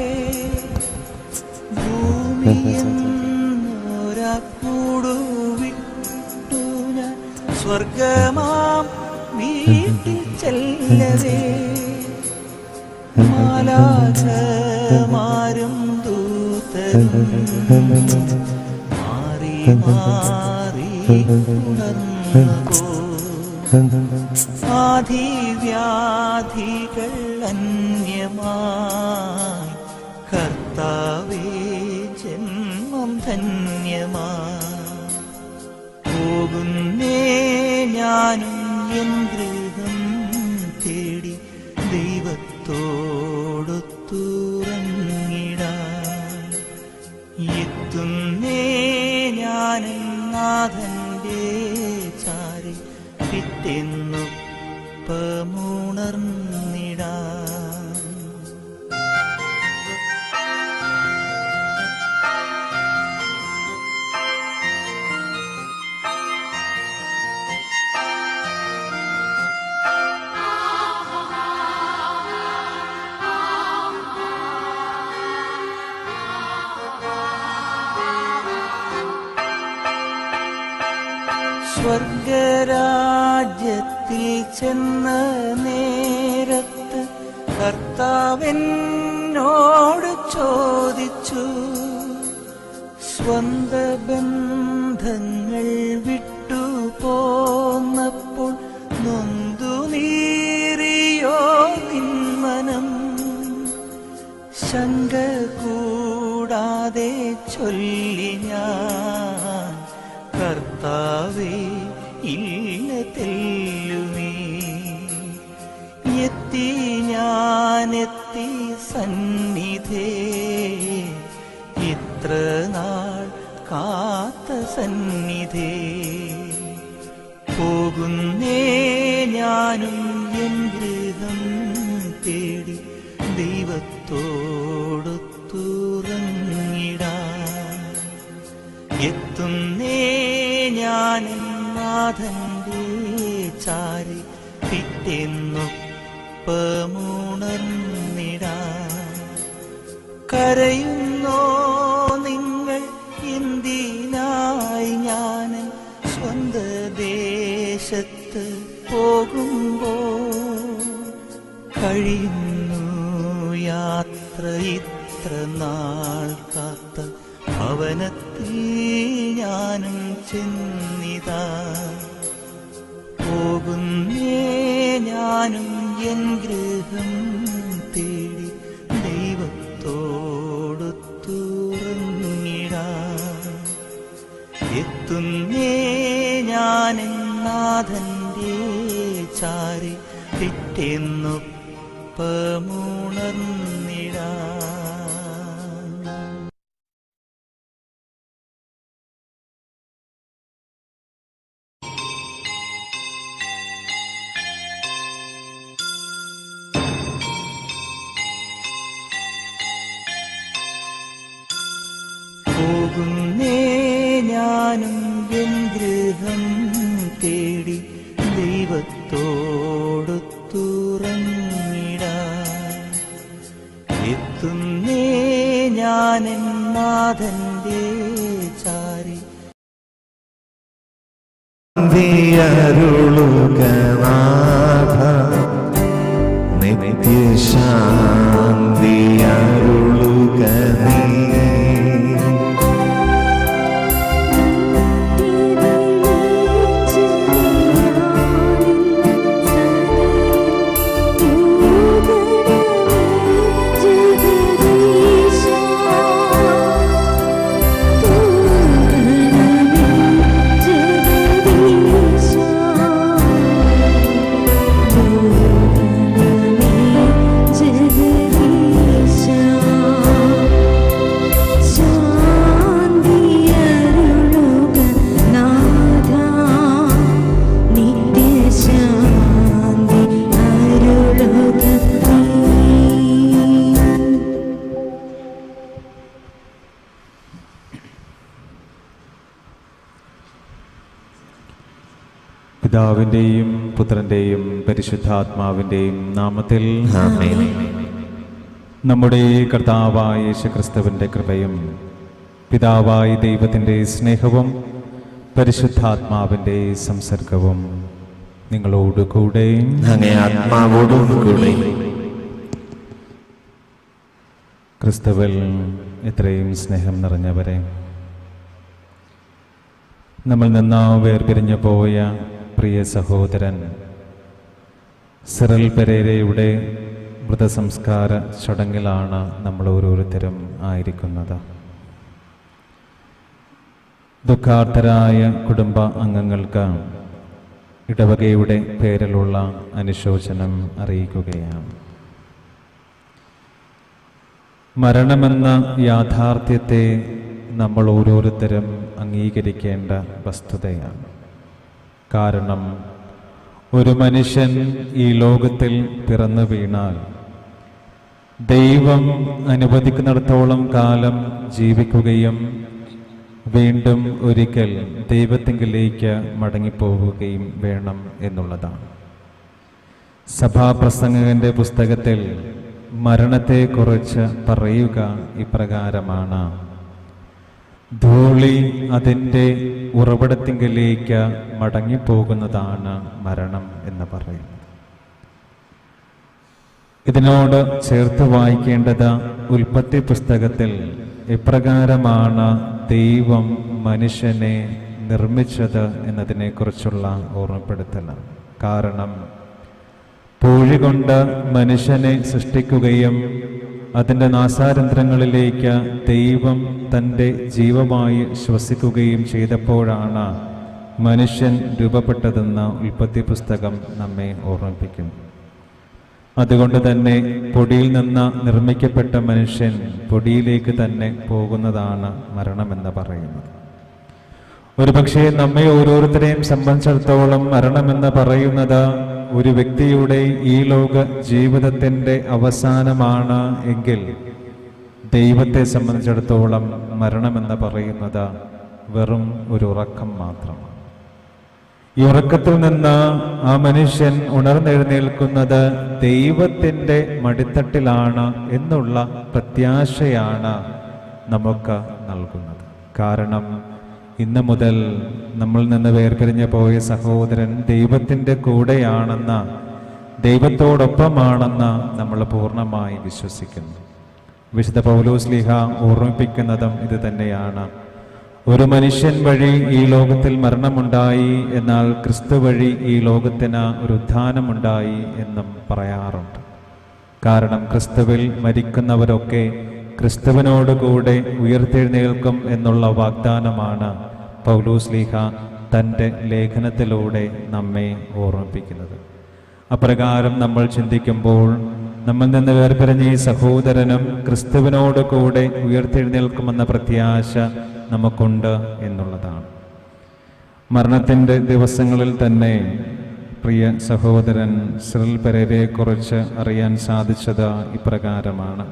ഭൂമിയെന്നൊരാ കൂടുവിട്ടു ഞാൻ സ്വർഗമാം വീട്ടിൽ ചെല്ലവേ മാലാഖമാരും ദൂതരും മാറി മാറി ഉണർന്നുപോ ആധിവ്യാധികൾ അന്യമായി കർത്താവേ ജന്മം ധന്യമായി പോകുന്നേ ഞാനും എൻ ഗൃഹം തേടി ദൈവത്തോടൊത്തുറങ്ങിടാൻ എത്തുന്നേ ഞാൻ നാഥന്റെ ചാരി പിറ്റെന്നൊപ്പമുണർന്നിടാൻ സ്വർഗരാജ്യത്തിൽ ചെന്ന നേരത്ത് കർത്താവെന്നോട് ചോദിച്ചു സ്വന്ത ബന്ധങ്ങൾ വിട്ടു പോന്നപ്പോൾ നൊന്തു നീറിയോ നിന്മനം ശങ്ക കൂടാതെ ചൊല്ലി ഞാൻ കർത്താവേ ഇല്ല തെല്ലുമേ എത്തി ഞാനെത്തി സന്നിധേ ഇത്ര നാൾ കാത്ത സന്നിധേ പോകുന്നേ ഞാനും എൻ ഗൃഹം തേടി ദൈവത്തോടൊത്തുറങ്ങിടാൻ എത്തുന്നേ ഞാൻ നാഥന്റെ ചാരി പിറ്റെന്നൊപ്പമുണർന്നിടാൻ കരയുന്നോ നിങ്ങൾ എന്തിനായി ഞാൻ സ്വന്ത ദേശത്ത് പോകുമ്പോ കഴിയുന്നു യാത്ര ഇത്ര നാൾ കാത്ത ഭവനത്തിൽ ഞാനും ചെന്നിതാ പോകുന്നേ ഞാനും എൻ ഗൃഹം തേടി ദൈവത്തോടൊത്തുറങ്ങിടാൻ എത്തുന്നേ ഞാൻ നാഥന്റെ ചാരി പിറ്റെന്നൊപ്പമുണർന്നിടാൻ പോകുന്നേ ഞാനും എൻ ഗൃഹം തേടി ദൈവത്തോടൊത്തുറങ്ങിടാൻ എത്തുന്നേ ഞാൻ നാഥന്റെ ചാരി അരുളുകനാഥ നിത്യശാന്തി അരുളുക നീ നിത്യശാന്തി അരുളുക നീ പിതാവിൻ്റെയും പുത്രൻ്റെയും പരിശുദ്ധാത്മാവിൻ്റെയും നാമത്തിൽ ആമേൻ നമ്മുടെ കർത്താവായ യേശുക്രിസ്തുവിൻ്റെ കൃപയും പിതാവായ ദൈവത്തിൻ്റെ സ്നേഹവും പരിശുദ്ധാത്മാവിൻ്റെ സംസർഗവും നിങ്ങളോട് കൂടെ അങ്ങേ ആത്മാവോടും കൂടെ ക്രിസ്തുവിൽ ഇത്രയും സ്നേഹം നിറഞ്ഞവരെ നമ്മൾ നിന്ന് വേർപിരിഞ്ഞു പോയ പ്രിയ സഹോദരൻ സിറൽ പെരേരയുടെ മൃതസംസ്കാര ചടങ്ങിലാണ് നമ്മൾ ഓരോരുത്തരും ആയിരിക്കുന്നത് ദുഃഖാർത്ഥരായ കുടുംബ അംഗങ്ങൾക്ക് ഇടവകയുടെ പേരിലുള്ള അനുശോചനം അറിയിക്കുകയാണ് മരണമെന്ന യാഥാർത്ഥ്യത്തെ നമ്മൾ ഓരോരുത്തരും അംഗീകരിക്കേണ്ട വസ്തുതയാണ് കാരണം ഒരു മനുഷ്യൻ ഈ ലോകത്തിൽ പിറന്നു വീണാൽ ദൈവം അനുവദിക്കുന്നിടത്തോളം കാലം ജീവിക്കുകയും വീണ്ടും ഒരിക്കൽ ദൈവത്തിങ്കിലേക്ക് മടങ്ങിപ്പോവുകയും വേണം എന്നുള്ളതാണ് സഭാപ്രസംഗകന്റെ പുസ്തകത്തിൽ മരണത്തെക്കുറിച്ച് പറയുക ഇപ്രകാരമാണ് ധൂളി അതിൻ്റെ ഉറവിടത്തിങ്കലേക്ക് മടങ്ങിപ്പോകുന്നതാണ് മരണം എന്ന് പറയുന്നത് ഇതിനോട് ചേർത്ത് വായിക്കേണ്ടത് ഉൽപ്പത്തി പുസ്തകത്തിൽ എപ്രകാരമാണ് ദൈവം മനുഷ്യനെ നിർമ്മിച്ചത് എന്നതിനെക്കുറിച്ചുള്ള ഓർമ്മപ്പെടുത്തലാണ് കാരണം പൂഴി കൊണ്ട് മനുഷ്യനെ സൃഷ്ടിക്കുകയും അതിൻ്റെ നാസാരന്ധ്രങ്ങളിലേക്ക് ദൈവം തൻ്റെ ജീവമായി ശ്വസിക്കുകയും ചെയ്തപ്പോഴാണ് മനുഷ്യൻ രൂപപ്പെട്ടതെന്ന് ഉൽപ്പത്തി പുസ്തകം നമ്മെ ഓർമ്മിപ്പിക്കുന്നു അതുകൊണ്ട് തന്നെ പൊടിയിൽ നിന്ന് നിർമ്മിക്കപ്പെട്ട മനുഷ്യൻ പൊടിയിലേക്ക് തന്നെ പോകുന്നതാണ് മരണമെന്ന് പറയുന്നത് ഒരുപക്ഷെ നമ്മെ ഓരോരുത്തരെയും സംബന്ധിച്ചിടത്തോളം മരണമെന്ന് പറയുന്നത് ഒരു വ്യക്തിയുടെ ഈ ലോക ജീവിതത്തിൻ്റെ അവസാനമാണ് എങ്കിൽ ദൈവത്തെ സംബന്ധിച്ചിടത്തോളം മരണമെന്ന് പറയുന്നത് വെറും ഒരു ഉറക്കം മാത്രമാണ് ഈ ഉറക്കത്തിൽ നിന്ന് ആ മനുഷ്യൻ ഉണർന്നെഴുന്നേൽക്കുന്നത് ദൈവത്തിൻ്റെ മടിത്തട്ടിലാണ് എന്നുള്ള പ്രത്യാശയാണ് നമുക്ക് നൽകുന്നത് കാരണം ഇന്ന് മുതൽ നമ്മൾ നിന്ന് വേർപിരിഞ്ഞു പോയ സഹോദരൻ ദൈവത്തിൻ്റെ കൂടെയാണെന്ന് ദൈവത്തോടൊപ്പമാണെന്ന് നമ്മൾ പൂർണ്ണമായി വിശ്വസിക്കുന്നു വിശുദ്ധ പൗലോസ്ലിഹ ഓർമ്മിപ്പിക്കുന്നതും ഇത് തന്നെയാണ് ഒരു മനുഷ്യൻ വഴി ഈ ലോകത്തിൽ മരണമുണ്ടായി എന്നാൽ ക്രിസ്തു വഴി ഈ ലോകത്തിന് ഒരു ഉത്ഥാനമുണ്ടായി എന്നും പറയാറുണ്ട് കാരണം ക്രിസ്തുവിൽ മരിക്കുന്നവരൊക്കെ ക്രിസ്തുവിനോട് കൂടെ ഉയർത്തെഴുന്നേൽക്കും എന്നുള്ള വാഗ്ദാനമാണ് പൗലൂസ്ലീഹ തൻ്റെ ലേഖനത്തിലൂടെ നമ്മെ ഓർമ്മിപ്പിക്കുന്നത് അപ്രകാരം നമ്മൾ ചിന്തിക്കുമ്പോൾ നമ്മൾ നിന്ന് വേർപിരിഞ്ഞ ഈ സഹോദരനും ക്രിസ്തുവിനോട് കൂടെ ഉയർത്തെഴുന്നേൽക്കുമെന്ന പ്രത്യാശ നമുക്കുണ്ട് എന്നുള്ളതാണ് മരണത്തിൻ്റെ ദിവസങ്ങളിൽ തന്നെ പ്രിയ സഹോദരൻ സിറിൽ പെരേരയെക്കുറിച്ച് അറിയാൻ സാധിച്ചത് ഇപ്രകാരമാണ്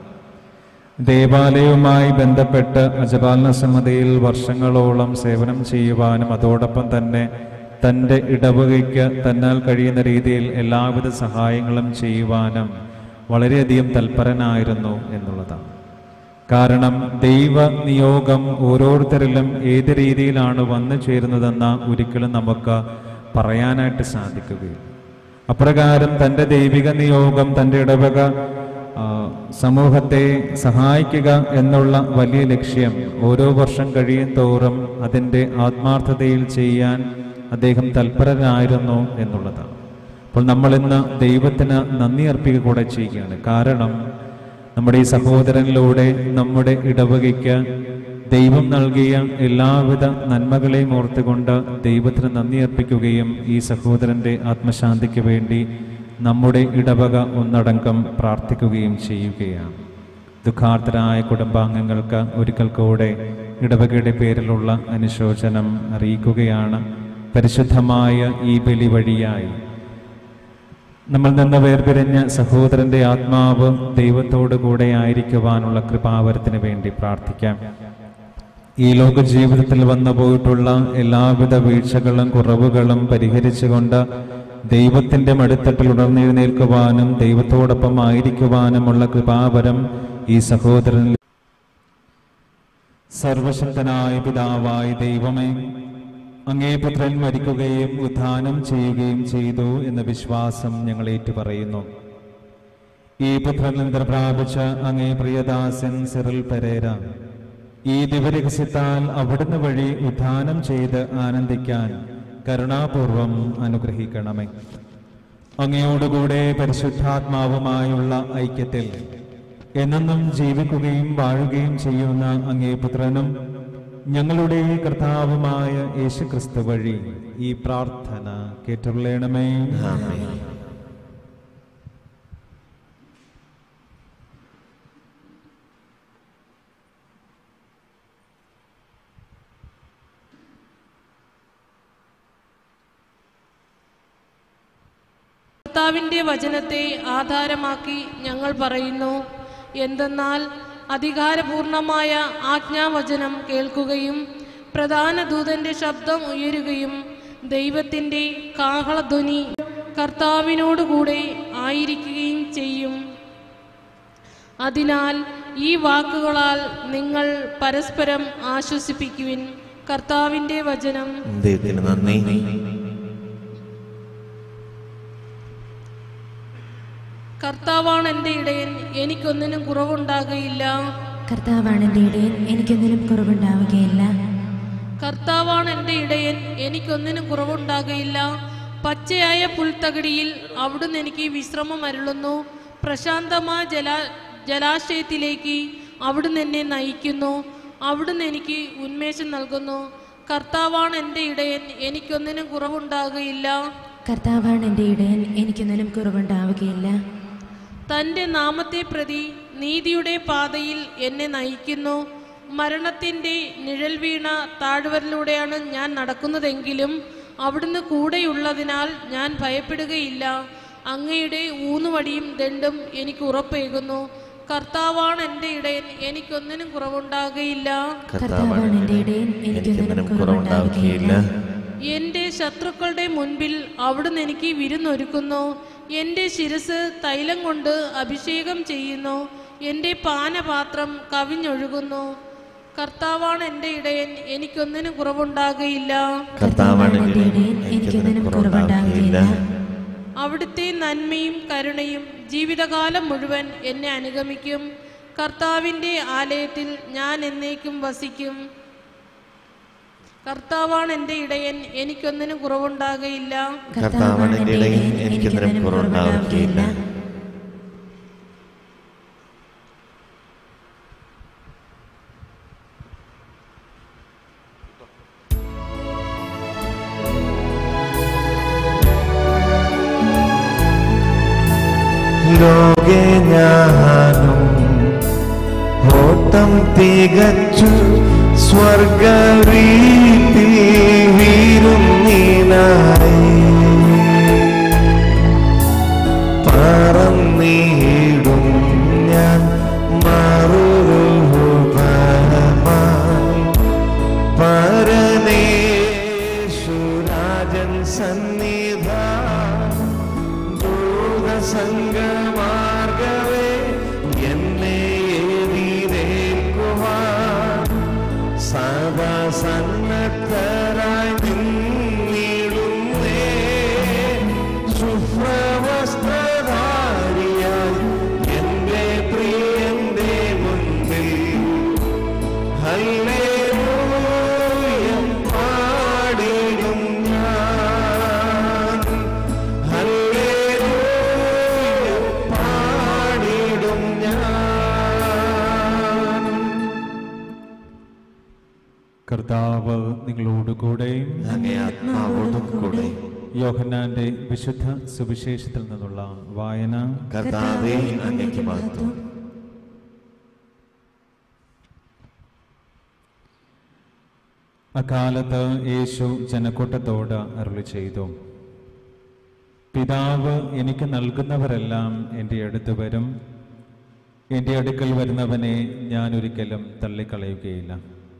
ദേവാലയവുമായി ബന്ധപ്പെട്ട് അജപാലന സമിതിയിൽ വർഷങ്ങളോളം സേവനം ചെയ്യുവാനും അതോടൊപ്പം തന്നെ തൻ്റെ ഇടവകയ്ക്ക് തന്നാൽ കഴിയുന്ന രീതിയിൽ എല്ലാവിധ സഹായങ്ങളും ചെയ്യുവാനും വളരെയധികം തൽപരനായിരുന്നു എന്നുള്ളതാണ് കാരണം ദൈവ നിയോഗം ഓരോരുത്തരിലും ഏത് രീതിയിലാണ് വന്നു ചേരുന്നതെന്ന് ഒരിക്കലും നമുക്ക് പറയാനായിട്ട് സാധിക്കുകയില്ല അപ്രകാരം തൻ്റെ ദൈവിക നിയോഗം തൻ്റെ ഇടവക ആ, സമൂഹത്തെ സഹായിക്കുക എന്നുള്ള വലിയ ലക്ഷ്യം ഓരോ വർഷം കഴിയും തോറും അതിൻ്റെ ആത്മാർത്ഥതയിൽ ചെയ്യാൻ അദ്ദേഹം തൽപരനായിരുന്നു എന്നുള്ളതാണ് അപ്പോൾ നമ്മൾ ഇന്ന് ദൈവത്തിന് നന്ദി അർപ്പിക്കുക കൂടെ ചെയ്യുകയാണ് കാരണം നമ്മുടെ ഈ സഹോദരനിലൂടെ നമ്മുടെ ഇടവകയ്ക്ക് ദൈവം നൽകിയ എല്ലാവിധ നന്മകളെയും ഓർത്തുകൊണ്ട് ദൈവത്തിന് നന്ദി അർപ്പിക്കുകയും ഈ സഹോദരന്റെ ആത്മശാന്തിക്ക് വേണ്ടി നമ്മുടെ ഇടവക ഒന്നടങ്കം പ്രാർത്ഥിക്കുകയും ചെയ്യുകയാണ് ദുഃഖാർത്ഥരായ കുടുംബാംഗങ്ങൾക്ക് ഒരിക്കൽ കൂടെ ഇടവകയുടെ പേരിലുള്ള അനുശോചനം അറിയിക്കുകയാണ് പരിശുദ്ധമായ ഈ ബലി വഴിയായി നമ്മൾ നിന്ന് വേർപിരിഞ്ഞ സഹോദരന്റെ ആത്മാവ് ദൈവത്തോടു കൂടെ ആയിരിക്കുവാനുള്ള കൃപാവരത്തിന് വേണ്ടി പ്രാർത്ഥിക്കാം ഈ ലോക ജീവിതത്തിൽ വന്നു പോയിട്ടുള്ള എല്ലാവിധ വീഴ്ചകളും കുറവുകളും പരിഹരിച്ചുകൊണ്ട് ദൈവത്തിന്റെ മടിത്തട്ടിൽ ഉണർന്നെഴുന്നേൽക്കുവാനും ദൈവത്തോടൊപ്പം ആയിരിക്കുവാനുമുള്ള കൃപാവരം ഈ സഹോദരൻ സർവശക്തനായ പിതാവായ ദൈവമേ അങ്ങേ പുത്രൻ മരിക്കുകയും ഉത്ഥാനം ചെയ്യുകയും ചെയ്തു എന്ന വിശ്വാസം ഞങ്ങൾ ഏറ്റുപറയുന്നു ഈ പുത്രൻ നിന്ദർ പ്രാപിച്ച അങ്ങേ പ്രിയദാസൻ സിറിൽ പെരേര ഈ ദിവരഹസ്യത്താൽ അവിടുന്ന് വഴി ഉത്ഥാനം ചെയ്ത് ആനന്ദിക്കാൻ കരുണാപൂർവം അനുഗ്രഹിക്കണമേ അങ്ങയോടുകൂടെ പരിശുദ്ധാത്മാവുമായുള്ള ഐക്യത്തിൽ എന്നെന്നും ജീവിക്കുകയും വാഴുകയും ചെയ്യുന്ന അങ്ങേ പുത്രനും ഞങ്ങളുടെ കർത്താവുമായ യേശുക്രിസ്തു വഴി ഈ പ്രാർത്ഥന കേട്ടുള്ളണമേ കർത്താവിന്റെ വചനത്തെ ആധാരമാക്കി ഞങ്ങൾ പറയുന്നു എന്തെന്നാൽ അധികാരപൂർണമായ ആജ്ഞാവചനം കേൾക്കുകയും പ്രധാന ദൂതന്റെ ശബ്ദം ഉയരുകയും ദൈവത്തിന്റെ കാഹളധ്വനി കർത്താവിനോടുകൂടെ ആയിരിക്കുകയും ചെയ്യും അതിനാൽ ഈ വാക്കുകളാൽ നിങ്ങൾ പരസ്പരം ആശ്വസിപ്പിക്കുവിൻ കർത്താവിന്റെ വചനം ദൈവത്തിന് നന്ദി കർത്താവാണ് എൻ്റെ ഇടയൻ എനിക്കൊന്നിനും കുറവുണ്ടാകയില്ല കർത്താവാണ് എൻ്റെ ഇടയൻ എനിക്കൊന്നിനും കുറവുണ്ടാവുകയില്ല കർത്താവാണ് എൻ്റെ ഇടയൻ എനിക്കൊന്നിനും കുറവുണ്ടാകയില്ല പച്ചയായ പുൽത്തകടിയിൽ അവിടുന്ന് എനിക്ക് വിശ്രമം അരുളുന്നു പ്രശാന്തമായ ജലാ ജലാശയത്തിലേക്ക് അവിടുന്ന് എന്നെ നയിക്കുന്നു അവിടുന്ന് എനിക്ക് ഉന്മേഷം നൽകുന്നു കർത്താവാണ് എൻ്റെ ഇടയൻ എനിക്കൊന്നിനും കുറവുണ്ടാകുകയില്ല കർത്താവാണ് എൻ്റെ ഇടയൻ എനിക്കൊന്നിനും കുറവുണ്ടാവുകയില്ല തൻ്റെ നാമത്തെ പ്രതി നീതിയുടെ പാതയിൽ എന്നെ നയിക്കുന്നു മരണത്തിൻ്റെ നിഴൽ വീണ താഴ്വരലൂടെയാണ് ഞാൻ നടക്കുന്നതെങ്കിലും അവിടുന്ന് കൂടെയുള്ളതിനാൽ ഞാൻ ഭയപ്പെടുകയില്ല അങ്ങയുടെ ഊന്നുവടിയും ദണ്ടും എനിക്ക് ഉറപ്പേകുന്നു കർത്താവാണ് എൻ്റെ ഇടയൻ എനിക്കൊന്നിനും കുറവുണ്ടാകുകയില്ല കർത്താവാണ് എൻ്റെ ഇടയൻ എനിക്കൊന്നിനും കുറവുണ്ടാവുകയില്ല എൻ്റെ ശത്രുക്കളുടെ മുൻപിൽ അവിടുന്ന് എനിക്ക് വിരുന്നൊരുക്കുന്നു എൻ്റെ ശിരസ് തൈലം കൊണ്ട് അഭിഷേകം ചെയ്യുന്നു എൻ്റെ പാനപാത്രം കവിഞ്ഞൊഴുകുന്നു കർത്താവാണ് എൻ്റെ ഇടയൻ എനിക്കൊന്നിനും കുറവുണ്ടാകുകയില്ല കർത്താവാണ് എൻ്റെ ഇടയൻ എനിക്കൊന്നിനും കുറവുണ്ടാകുകയില്ല അവിടുത്തെ നന്മയും കരുണയും ജീവിതകാലം മുഴുവൻ എന്നെ അനുഗമിക്കും കർത്താവിൻ്റെ ആലയത്തിൽ ഞാൻ എന്നേക്കും വസിക്കും കർത്താവാണ് എൻ്റെ ഇടയൻ എനിക്കൊന്നിനും കുറവുണ്ടാകുകയില്ല കർത്താവാണ് എൻ്റെ ഇടയൻ എനിക്കൊന്നിനും കുറവുണ്ടാവുകയില്ല ലോകെ ഞാനും ഓട്ടം തികച്ചു സ്വർഗരീതി വീരും നീനായി പറന്നീടും ഞാൻ മറുരൂപമായി പരമേശ്വരാജൻ സന്നിധ ദൂതസംഗമാർഗവേ എന്നെ എതിരേൽക്കുവാൻ സദാ സന്നദ്ധരായി നിന്നിടുന്നേ ശുഭ്രവസ്ത്രധാരിയായി എന്റെ പ്രിയന്റെ മുൻപിൽ ഹല്ലേലൂയ പാടിടും ഞാൻ ഹല്ലേലൂയ പാടിടും ഞാൻ കർത്താവ് നിങ്ങളോടുകൂടെ അങ്ങേ ആത്മാവോടും കൂടെ യോഹന്നാന്റെ വിശുദ്ധ സുവിശേഷത്തിൽ നിന്നുള്ള വായന കർത്താവേ അങ്ങേക്ക് മഹത്വം അക്കാലത്ത് യേശു ജനക്കൂട്ടത്തോട് അരുളി ചെയ്തു പിതാവ് എനിക്ക് നൽകുന്നവരെല്ലാം എൻ്റെ അടുത്ത് വരും എൻ്റെ അടുക്കൽ വരുന്നവനെ ഞാൻ ഒരിക്കലും തള്ളിക്കളയുകയില്ല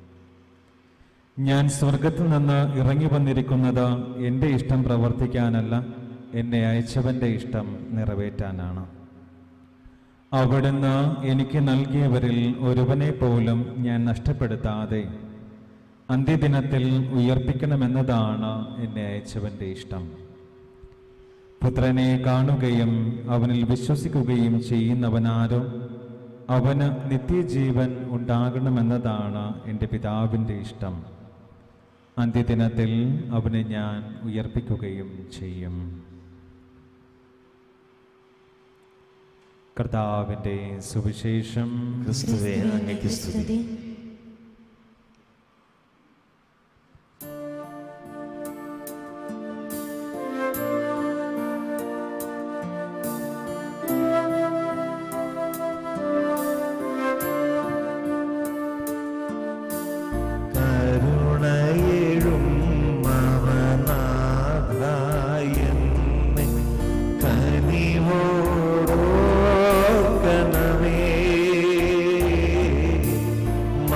ഞാൻ സ്വർഗത്തിൽ നിന്ന് ഇറങ്ങി വന്നിരിക്കുന്നത് എൻ്റെ ഇഷ്ടം പ്രവർത്തിക്കാനല്ല എന്നെ അയച്ചവൻ്റെ ഇഷ്ടം നിറവേറ്റാനാണ് അവിടുന്ന് എനിക്ക് നൽകിയവരിൽ ഒരുവനെ പോലും ഞാൻ നഷ്ടപ്പെടുത്താതെ അന്ത്യദിനത്തിൽ ഉയർപ്പിക്കണമെന്നതാണ് എന്നെ അയച്ചവൻ്റെ ഇഷ്ടം പുത്രനെ കാണുകയും അവനിൽ വിശ്വസിക്കുകയും ചെയ്യുന്നവനാരോ അവന് നിത്യജീവൻ ഉണ്ടാകണമെന്നതാണ് എൻ്റെ പിതാവിൻ്റെ ഇഷ്ടം അന്ത്യദിനത്തിൽ അവനെ ഞാൻ ഉയർപ്പിക്കുകയും ചെയ്യും കർത്താവിൻ്റെ സുവിശേഷം ക്രിസ്തുവേ അങ്ങേക്ക് സ്തുതി കരുണയെഴും മമനാഥായെന്നെ കനിവോടോർക്കണമേ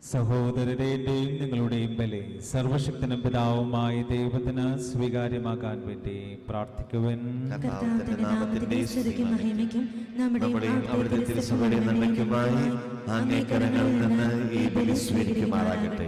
സഹോദരരുടെയും നിങ്ങളുടെയും ബലി സർവശക്തനും പിതാവുമായ ദൈവത്തിന് സ്വീകാര്യമാകാൻ വേണ്ടി പ്രാർത്ഥിക്കുവൻ കർത്താവിന്റെ നാമത്തിന്റെ സ്തുതിക്കും മഹിമയ്ക്കും നമ്മുടെയും നമ്മുടെയും അവിടുത്തെ തിരുസഭയുടെ നന്മയ്ക്കുമായി അങ്ങേ കരങ്ങളിൽ നിന്ന് ഈ ബലി സ്വീകരിക്കുമാറാകട്ടെ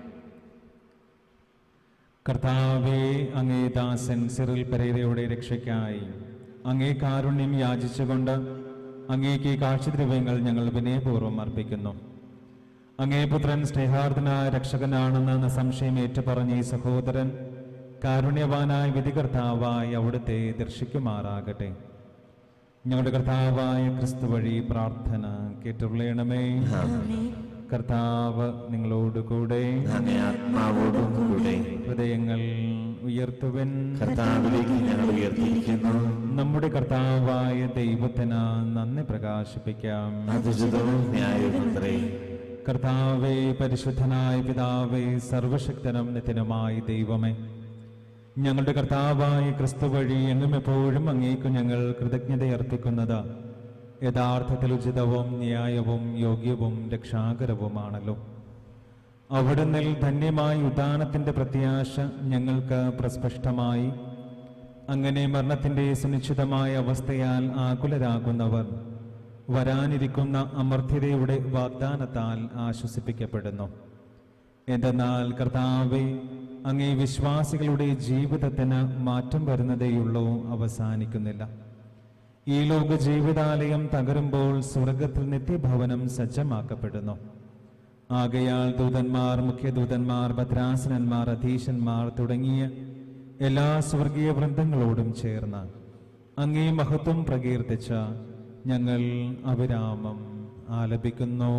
കർത്താവെ അങ്ങേ ദാസൻ സിറിൽ പെരേരയുടെ രക്ഷയ്ക്കായി അങ്ങേ കാരുണ്യം യാചിച്ചുകൊണ്ട് അങ്ങേക്ക് ഈ കാഴ്ചദ്രവ്യങ്ങൾ ഞങ്ങൾ വിനയപൂർവ്വം അർപ്പിക്കുന്നു അങ്ങേ പുത്രൻ സ്നേഹാർദ്ദനായ രക്ഷകനാണെന്ന് നിസ്സംശയം ഏറ്റുപറഞ്ഞ ഈ സഹോദരൻ കാരുണ്യവാനായ വിധികർത്താവായി അവിടുത്തെ ദർശിക്കുമാറാകട്ടെ ഞങ്ങളുടെ കർത്താവായ ക്രിസ്തു വഴി പ്രാർത്ഥന കേട്ടുള്ളണമേ കർത്താവ് നിങ്ങളോടുകൂടെ അങ്ങേ ആത്മാവോടും കൂടെ ഹൃദയങ്ങൾ ഉയർത്തുവൻ കർത്താവിലേക്ക് ഞങ്ങൾ ഉയർത്തിയിരിക്കുന്നു നമ്മുടെ കർത്താവായ ദൈവത്തിന് നന്ദി പ്രകാശിപ്പിക്കാം അതുചിതവും ന്യായവുമത്രേ കർത്താവേ പരിശുദ്ധനായ പിതാവേ സർവശക്തനും നിത്യനുമായ ദൈവമേ ഞങ്ങളുടെ കർത്താവായ ക്രിസ്തു വഴി എങ്ങും എപ്പോഴും അങ്ങേക്കു ഞങ്ങൾ കൃതജ്ഞതയർപ്പിക്കുന്നത് യഥാർത്ഥത്തിൽ ഉചിതവും ന്യായവും യോഗ്യവും രക്ഷാകരവുമാണല്ലോ അവിടുന്ന് ധന്യമായ ഉദാനത്തിന്റെ പ്രത്യാശ ഞങ്ങൾക്ക് പ്രസ്പഷ്ടമായി അങ്ങനെ മരണത്തിന്റെ സുനിശ്ചിതമായ അവസ്ഥയാൽ ആകുലരാകുന്നവർ വരാനിരിക്കുന്ന അമർത്യതയുടെ വാഗ്ദാനത്താൽ ആശ്വസിപ്പിക്കപ്പെടുന്നു എന്തെന്നാൽ കർത്താവെ അങ്ങേ വിശ്വാസികളുടെ ജീവിതത്തിന് മാറ്റം വരുന്നതേയുള്ളൂ അവസാനിക്കുന്നില്ല ഈ ലോക ജീവിതാലയം തകരുമ്പോൾ സ്വർഗത്തിൽ നിത്യഭവനം സജ്ജമാക്കപ്പെടുന്നു ആകയാൽ ദൂതന്മാർ മുഖ്യദൂതന്മാർ ഭദ്രാസനന്മാർ അധീശന്മാർ തുടങ്ങിയ എല്ലാ സ്വർഗീയ വൃന്ദങ്ങളോടും ചേർന്ന് അങ്ങേ മഹത്വം പ്രകീർത്തിച്ച ഞങ്ങൾ അവിരാമം ആലപിക്കുന്നു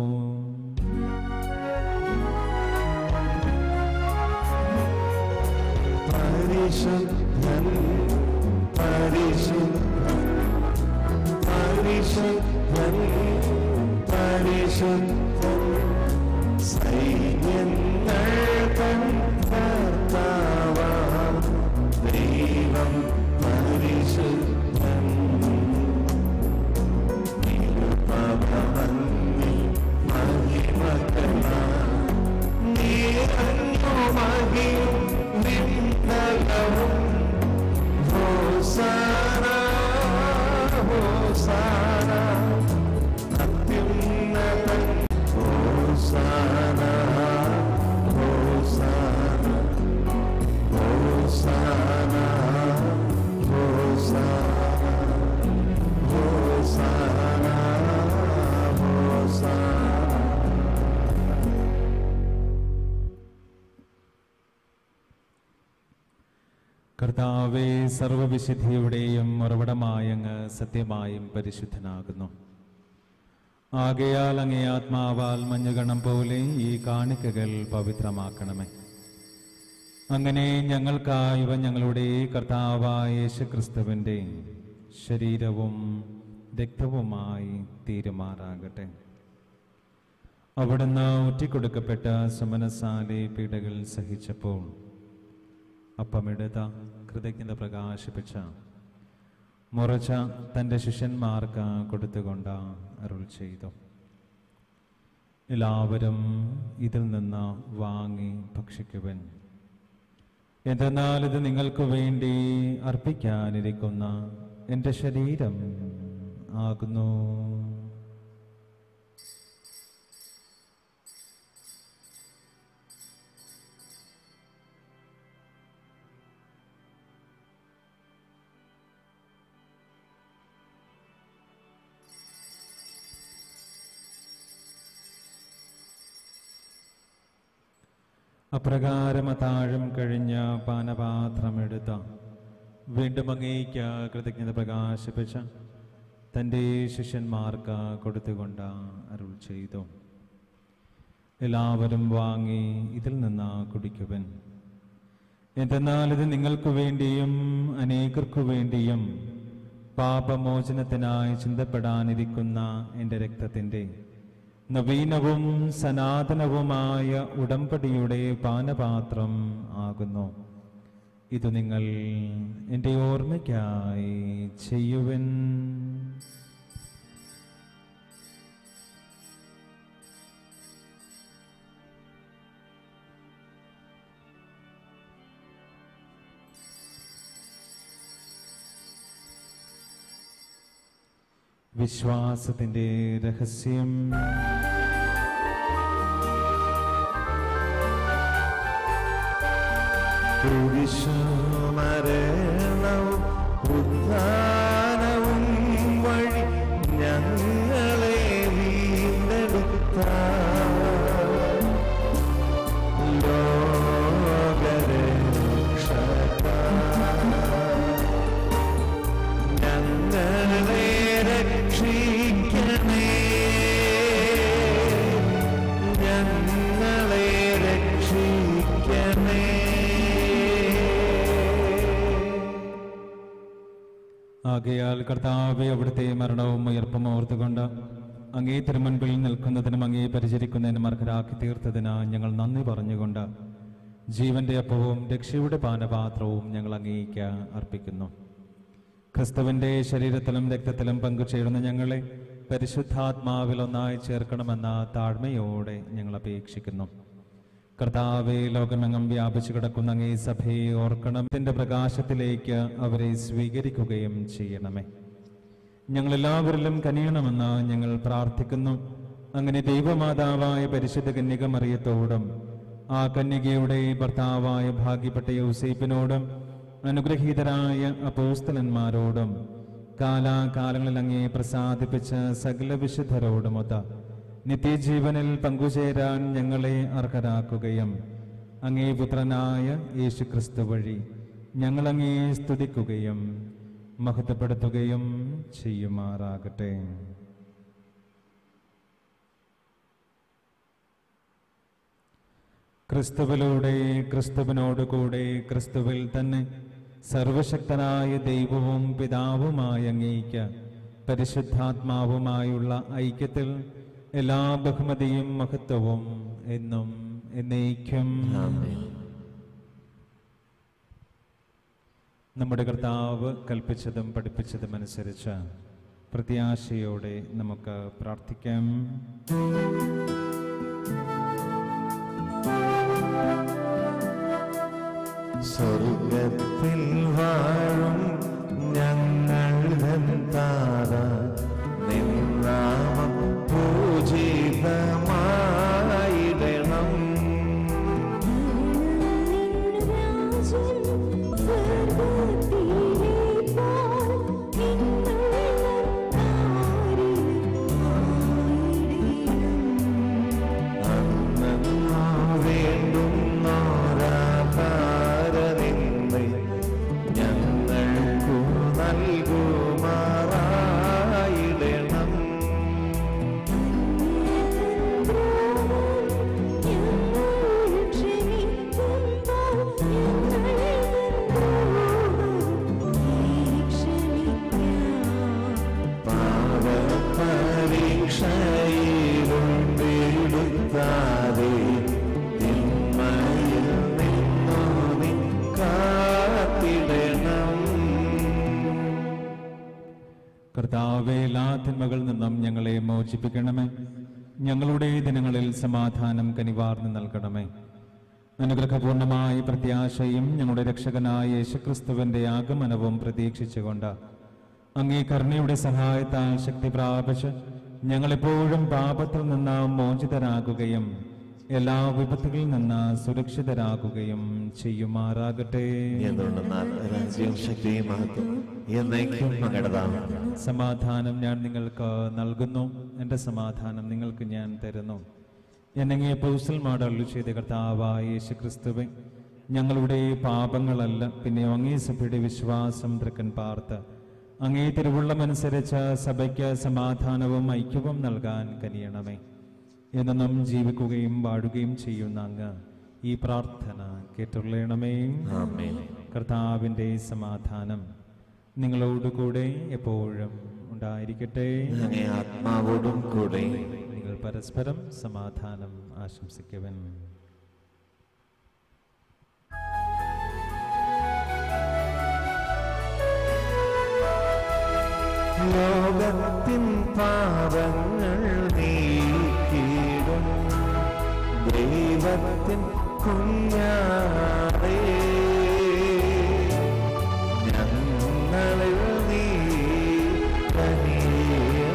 പരിശുദ്ധൻ പരിശുദ്ധൻ പരിശുദ്ധൻ പരിശുദ്ധൻ സൈന്യങ്ങൾ തൻ കർത്താവാം ദൈവം പരിശുദ്ധൻ നിരുപമന്നി മഹിമകനാം നീരഞ്ഞു മഹിയും നിന്നലവും ഹോസാന ഹോസാന അത്യുന്നതൻ ഹോസാന ഹോസാന ഹോസാന ഹോസാന ഹോസാന ഹോസാന കർത്താവെ സർവവിശുദ്ധിയുടെയും ഉറവിടമായങ്ങ് സത്യമായും പരിശുദ്ധനാകുന്നു ആകയാൽ അങ്ങേ ആത്മാവാൽ മഞ്ഞുകണം പോലെ ഈ കാണിക്കകൾ പവിത്രമാക്കണമേ അങ്ങനെ ഞങ്ങൾക്കായി ഇവ ഞങ്ങളുടെ കർത്താവായ യേശുക്രിസ്തുവിൻ്റെ ശരീരവും രക്തവുമായി തീരുമാറാകട്ടെ അവിടുന്ന് ഊറ്റിക്കൊടുക്കപ്പെട്ട സുമനസാലെ പീഡകൾ സഹിച്ചപ്പോൾ അപ്പമെടുത്ത കൃതജ്ഞത പ്രകാശിപ്പിച്ച മുറച്ച തൻ്റെ ശിഷ്യന്മാർക്ക് കൊടുത്തുകൊണ്ട് അരുൾ ചെയ്തു എല്ലാവരും ഇതിൽ നിന്ന് വാങ്ങി ഭക്ഷിക്കുവൻ എന്തെന്നാൽ ഇത് നിങ്ങൾക്ക് വേണ്ടി അർപ്പിക്കാനിരിക്കുന്ന എൻ്റെ ശരീരം ആകുന്നു അപ്രകാരം താഴം കഴിഞ്ഞ പാനപാത്രമെടുത്ത വീണ്ടും അങ്ങേക്ക് കൃതജ്ഞത പ്രകാശിപ്പിച്ച തൻ്റെ ശിഷ്യന്മാർക്ക് കൊടുത്തുകൊണ്ട് അരുൾ ചെയ്തു എല്ലാവരും വാങ്ങി ഇതിൽ നിന്ന് കുടിക്കുവൻ എന്തെന്നാൽ ഇത് നിങ്ങൾക്ക് വേണ്ടിയും അനേകർക്കു വേണ്ടിയും പാപമോചനത്തിനായി ചിന്തപ്പെടാനിരിക്കുന്ന എൻ്റെ രക്തത്തിൻ്റെ നവീനവും സനാതനവുമായ ഉടമ്പടിയുടെ പാനപാത്രം ആകുന്നു ഇത് നിങ്ങൾ എൻ്റെ ഓർമ്മയ്ക്കായി ചെയ്യുവൻ വിശ്വാസത്തിന്റെ രഹസ്യം കുരിശുമരണവും ഉദ്ധാനവും വഴി ഞങ്ങളെ വീണ്ടെടുത്ത ലോകരക്ഷക ഞങ്ങളെ രക്ഷിക്കണേ ഞങ്ങളെ രക്ഷിക്കണേ ആകയാൽ കർത്താവെ അവിടുത്തെ മരണവും ഉയർപ്പും ഓർത്തുകൊണ്ട് അങ്ങേ തിരുമുൻപിൽ നിൽക്കുന്നതിനും അങ്ങേ പരിചരിക്കുന്നതിനും അർഹരാക്കി തീർത്തതിന് ഞങ്ങൾ നന്ദി പറഞ്ഞുകൊണ്ട് ജീവന്റെ അപ്പവും രക്ഷയുടെ പാനപാത്രവും ഞങ്ങൾ അങ്ങേക്ക് അർപ്പിക്കുന്നു ക്രിസ്തുവിന്റെ ശരീരത്തിലും രക്തത്തിലും പങ്കുചേരുന്ന ഞങ്ങളെ പരിശുദ്ധാത്മാവിൽ ഒന്നായി ചേർക്കണമെന്ന താഴ്മയോടെ ഞങ്ങൾ അപേക്ഷിക്കുന്നു കർത്താവെ ലോകമെങ്ങും വ്യാപിച്ചു കിടക്കുന്ന അങ്ങേ സഭയെ ഓർക്കണം ഇതിന്റെ പ്രകാശത്തിലേക്ക് അവരെ സ്വീകരിക്കുകയും ചെയ്യണമേ ഞങ്ങൾ എല്ലാവരിലും കനിയണമെന്ന് ഞങ്ങൾ പ്രാർത്ഥിക്കുന്നു അങ്ങനെ ദൈവമാതാവായ പരിശുദ്ധ കന്യക മറിയത്തോടും ആ കന്യകയുടെ ഭർത്താവായ ഭാഗ്യപ്പെട്ട യൗസേപ്പിനോടും അനുഗ്രഹീതരായ അപ്പോസ്തലന്മാരോടും കാലാകാലങ്ങളിൽ അങ്ങേ പ്രസാദിപ്പിച്ച സകല വിശുദ്ധരോടുമൊത്ത നിത്യജീവനിൽ പങ്കുചേരാൻ ഞങ്ങളെ അർഹരാക്കുകയും അങ്ങേ പുത്രനായ യേശുക്രിസ്തു വഴി ഞങ്ങൾ അങ്ങേ സ്തുതിക്കുകയും മഹത്വപ്പെടുത്തുകയും ചെയ്യുമാറാകട്ടെ ക്രിസ്തുവിലൂടെ ക്രിസ്തുവിനോട് കൂടെ ക്രിസ്തുവിൽ തന്നെ സർവശക്തനായ ദൈവവും പിതാവുമായ അങ്ങേക്ക് പരിശുദ്ധാത്മാവുമായുള്ള ഐക്യത്തിൽ എല്ലാ ബഹുമതിയും മഹത്വവും എന്നും എന്നേക്കും നമ്മുടെ കർത്താവ് കൽപ്പിച്ചതും പഠിപ്പിച്ചതും അനുസരിച്ച് പ്രത്യാശയോടെ നമുക്ക് പ്രാർത്ഥിക്കാം സ്വർഗത്തിൽ വാഴും ഞങ്ങൾ താര നിന്നാമം പൂജിതമായിടണം അന്നു വേണ്ടും നോരാധാരനിന്നെ ഞങ്ങൾക്കു നൽകുമാറായിടണം പാപപരീക്ഷയിലുണ്ടെടുത്താതെ തിന്മയിൽ നിന്നു നീ കാത്തിടണം കർത്താവെ എല്ലാ തിന്മകളിൽ നിന്നും ഞങ്ങളെ മോചിപ്പിക്കണമേ ഞങ്ങളുടെ ദിനങ്ങളിൽ സമാധാനം കനിവാർന്ന് നൽകണമേ അനുഗ്രഹപൂർണമായ പ്രത്യാശയും ഞങ്ങളുടെ രക്ഷകനായ യേശുക്രിസ്തുവിന്റെ ആഗമനവും പ്രതീക്ഷിച്ചുകൊണ്ട് അങ്ങേ കരുണയുടെ സഹായത്താൽ ശക്തി പ്രാപിച്ച് ഞങ്ങളെപ്പോഴും പാപത്തിൽ നിന്ന് മോചിതരാകുകയും എല്ലാ വിപത്തുകളിൽ നിന്ന് സുരക്ഷിതരാകുകയും ചെയ്യുമാറാകട്ടെ എന്തുകൊണ്ടെന്നാൽ രാജ്യവും ശക്തിയും മഹത്വം എന്നേക്കും അങ്ങടതാണ് സമാധാനം ഞാൻ നിങ്ങൾക്ക് നൽകുന്നു എൻ്റെ സമാധാനം നിങ്ങൾക്ക് ഞാൻ തരുന്നു എന്നെങ്കിൽ പൗസൽ മാടള്ളു ചെയ്ത കർത്താവായ യേശു ക്രിസ്തുവെ ഞങ്ങളുടെ പാപങ്ങളല്ല പിന്നെ അങ്ങേ സഭയുടെ വിശ്വാസം തൃക്കൻ പാർത്ത് അങ്ങേ തിരുവുള്ളമനുസരിച്ച് സഭയ്ക്ക് സമാധാനവും ഐക്യവും നൽകാൻ കനിയണമേ എന്നും ജീവിക്കുകയും വാഴുകയും ചെയ്യുന്ന അങ്ങ് ഈ പ്രാർത്ഥന കേട്ടുള്ളണമേ ആമേൻ കർത്താവിൻ്റെ സമാധാനം നിങ്ങളോടുകൂടെ എപ്പോഴും ഉണ്ടായിരിക്കട്ടെ അങ്ങേ ആത്മാവോടും കൂടെ നിങ്ങൾ പരസ്പരം സമാധാനം ആശംസിക്കുവൻ ലോകത്തിൻ പാപങ്ങൾ നീക്കിടും ദൈവത്തിൻ കുഞ്ഞാറേ ഞങ്ങളിൽ നീ കനിയണമേ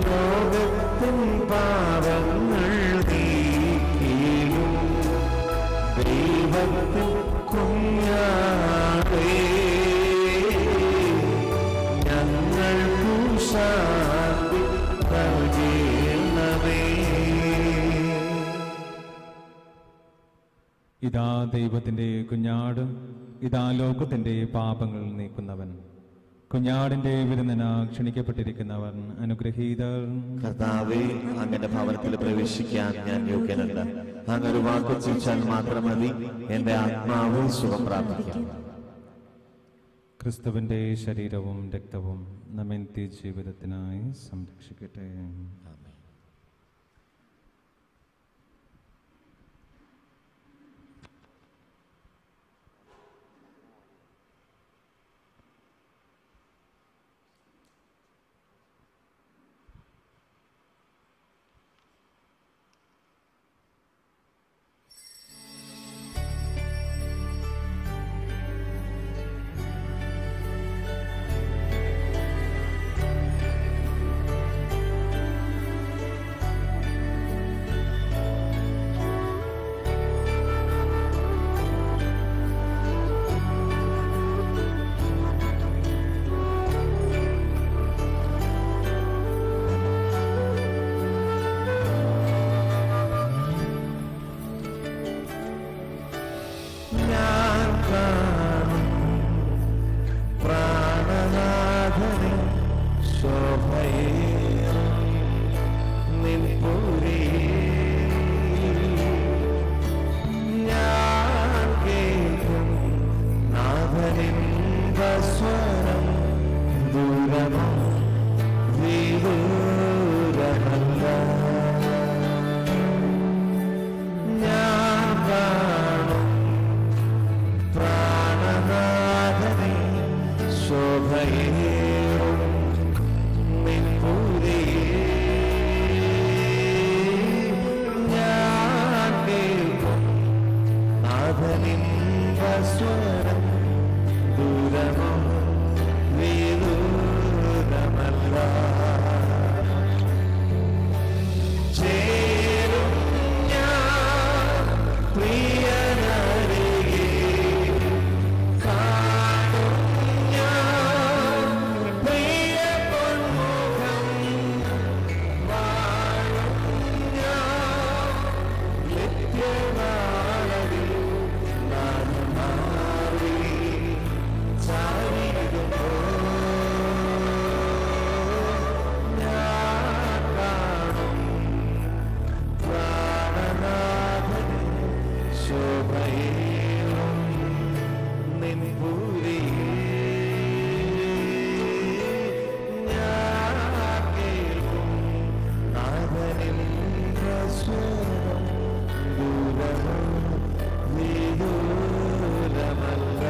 ലോകത്തിൻ പാപങ്ങൾ നീക്കിയും ദൈവത്തിൻ കുഞ്ഞാടേ ഞങ്ങൾക്കു ശാന്തി നൽകണമേ ഇതാ ദൈവത്തിന്റെ കുഞ്ഞാട് ഇതാ ലോകത്തിന്റെ പാപങ്ങൾ നീക്കുന്നവൻ കുഞ്ഞാടിന്റെ വിരുന്നിന ക്ഷണിക്കപ്പെട്ടിരിക്കുന്നവൻ അനുഗ്രഹീതർ കർത്താവെ അങ്ങന്റെ ഭവനത്തിൽ പ്രവേശിക്കാൻ ഞാൻ യോഗ്യനല്ല അങ്ങ് ഒരു വാക്ക് ചോദിച്ചാൽ മാത്രം മതി എന്റെ ആത്മാവ് സുഖം പ്രാപിക്കാം ക്രിസ്തുവിന്റെ ശരീരവും രക്തവും നമ്മെ ജീവിതത്തിനായി സംരക്ഷിക്കട്ടെ ഞാൻ കാണും പ്രാണനാഥനെ ശോഭയേറും നിൻപുരി ഞാൻ കേൾക്കും നാഥനിൻ സ്വരം ദൂരമോ വിദൂരമല്ല ഞാൻ കാണും പ്രാണനാഥനെ ശോഭയേറും നിൻപുരി ഞാൻ കേൾക്കും നാഥനിൻ സ്വരം ദൂരമോ വിദൂരമല്ല ചേരും ഞാൻ പ്രിയനരികെ കാണും ഞാൻ പ്രിയ പൊന്മുഖം വാഴും ഞാൻ നിത്യനാളതിൽ നാം മാറി ചാരിടുമ്പോൾ ഞാൻ കാണും പ്രാണനാഥനെ ശോഭയേറും നിൻപുരി ഞാൻ കേൾക്കും നാഥനിൻ സ്വരം ദൂരമോ വിദൂരമല്ല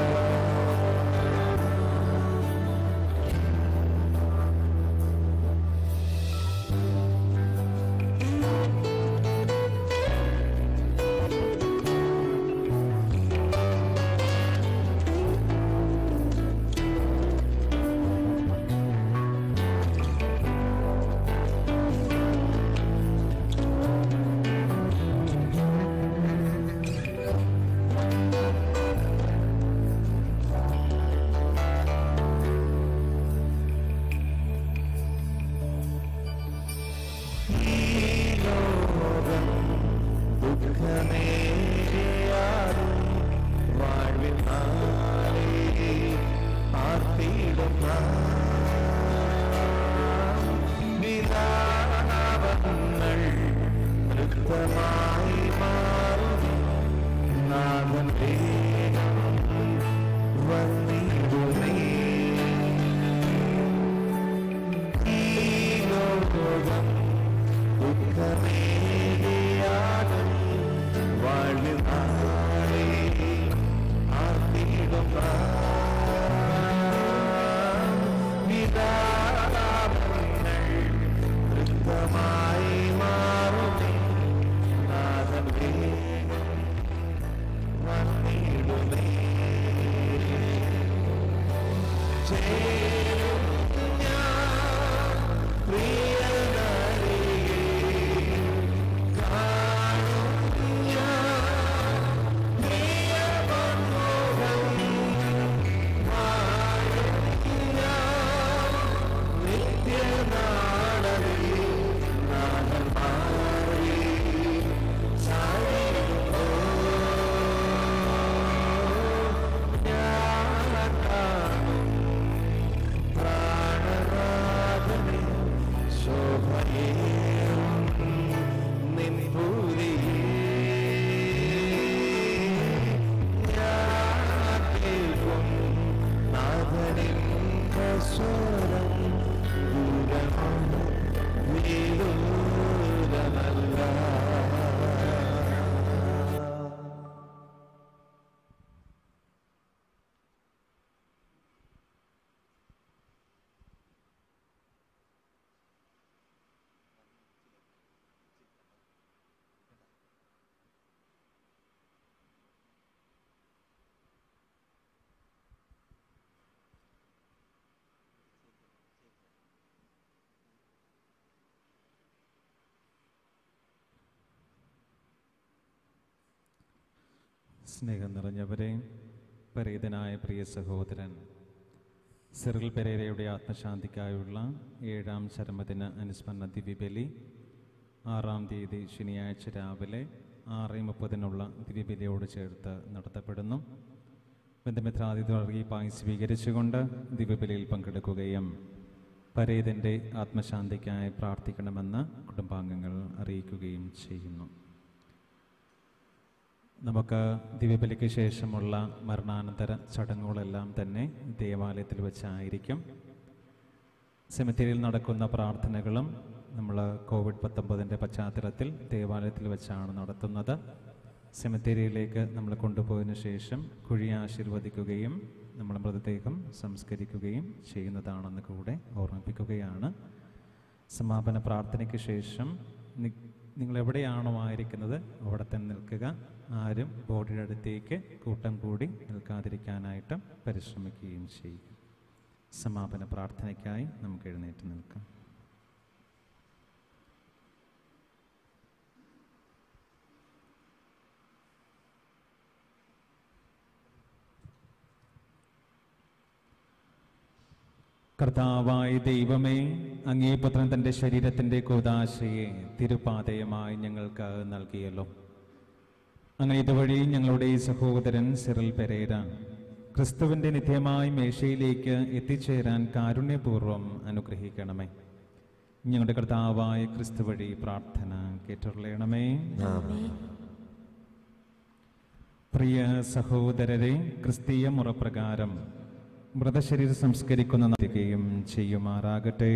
ലോകം ദുഃഖമേറിയാലും വാഴ്വിൻ നാളെ ആർത്തിയിടുന്ന വിലാപങ്ങൾ നൃത്തമായി മാറും നാഥൻ വേഗം വന്നിടുന്നേ ഈ ലോകം ദുഃഖമേറിയാലും വാഴ്വിൽ നാളെ ആർത്തിയിടും വിതാപങ്ങൾ നൃത്തമായി മാറുമേ നാഥൻ വേഗം വന്നിടുമേ ചേരും ഞാൻ പ്രിയനാ സ്വരം ദൂരമോ വിദൂരമല്ല സ്നേഹം നിറഞ്ഞവരെ പരീതനായ പ്രിയ സഹോദരൻ സിറിൽ പെരേരയുടെ ആത്മശാന്തിക്കായുള്ള ഏഴാം ചരമദിന അനുസ്മരണ ദിവ്യബലി ആറാം തീയതി ശനിയാഴ്ച രാവിലെ ആറ് മുപ്പതിനുള്ള ദിവ്യബലിയോട് ചേർത്ത് നടത്തപ്പെടുന്നു ബന്ധമിത്രാതിഥികളീപ്പായി സ്വീകരിച്ചുകൊണ്ട് ദിവ്യബലിയിൽ പങ്കെടുക്കുകയും പരേതൻ്റെ ആത്മശാന്തിക്കായി പ്രാർത്ഥിക്കണമെന്ന് കുടുംബാംഗങ്ങൾ അറിയിക്കുകയും ചെയ്യുന്നു നമുക്ക് ദിവ്യബലിക്ക് ശേഷമുള്ള മരണാനന്തര ചടങ്ങുകളെല്ലാം തന്നെ ദേവാലയത്തിൽ വെച്ചായിരിക്കും സെമിത്തേരിയിൽ നടക്കുന്ന പ്രാർത്ഥനകളും നമ്മൾ കോവിഡ് പത്തൊമ്പതിൻ്റെ പശ്ചാത്തലത്തിൽ ദേവാലയത്തിൽ വെച്ചാണ് നടത്തുന്നത് സെമിത്തേരിയിലേക്ക് നമ്മൾ കൊണ്ടുപോയതിനു ശേഷം കുഴി ആശീർവദിക്കുകയും നമ്മൾ മൃതദേഹം സംസ്കരിക്കുകയും ചെയ്യുന്നതാണെന്ന് കൂടെ ഓർമ്മിപ്പിക്കുകയാണ് സമാപന പ്രാർത്ഥനയ്ക്ക് ശേഷം നി- നിങ്ങൾ എവിടെയാണോ ആയിരിക്കുന്നത് അവിടെ തന്നെ നിൽക്കുക ആരും ബോഡിയുടെ അടുത്തേക്ക് കൂട്ടം കൂടി നിൽക്കാതിരിക്കാനായിട്ട് പരിശ്രമിക്കുകയും ചെയ്യും സമാപന പ്രാർത്ഥനയ്ക്കായി നമുക്ക് എഴുന്നേറ്റ് നിൽക്കാം കർത്താവായ ദൈവമേ അങ്ങേ പുത്രൻ തൻ്റെ ശരീരത്തിൻ്റെ കൂതാശയെ തിരുപാതയമായി ഞങ്ങൾക്ക് നൽകിയല്ലോ അങ്ങനെ ഇതുവഴി ഞങ്ങളുടെ ഈ സഹോദരൻ സിറിൽ പെരേര ക്രിസ്തുവിൻ്റെ നിത്യമായ മേശയിലേക്ക് എത്തിച്ചേരാൻ കാരുണ്യപൂർവ്വം അനുഗ്രഹിക്കണമേ ഞങ്ങളുടെ കർത്താവായ ക്രിസ്തു വഴി പ്രാർത്ഥന കേട്ടുള്ളണമേ പ്രിയ സഹോദരരെ ക്രിസ്തീയ മുറപ്രകാരം മൃതശരീരം സംസ്കരിക്കുന്ന നടത്തുകയും ചെയ്യുമാറാകട്ടെ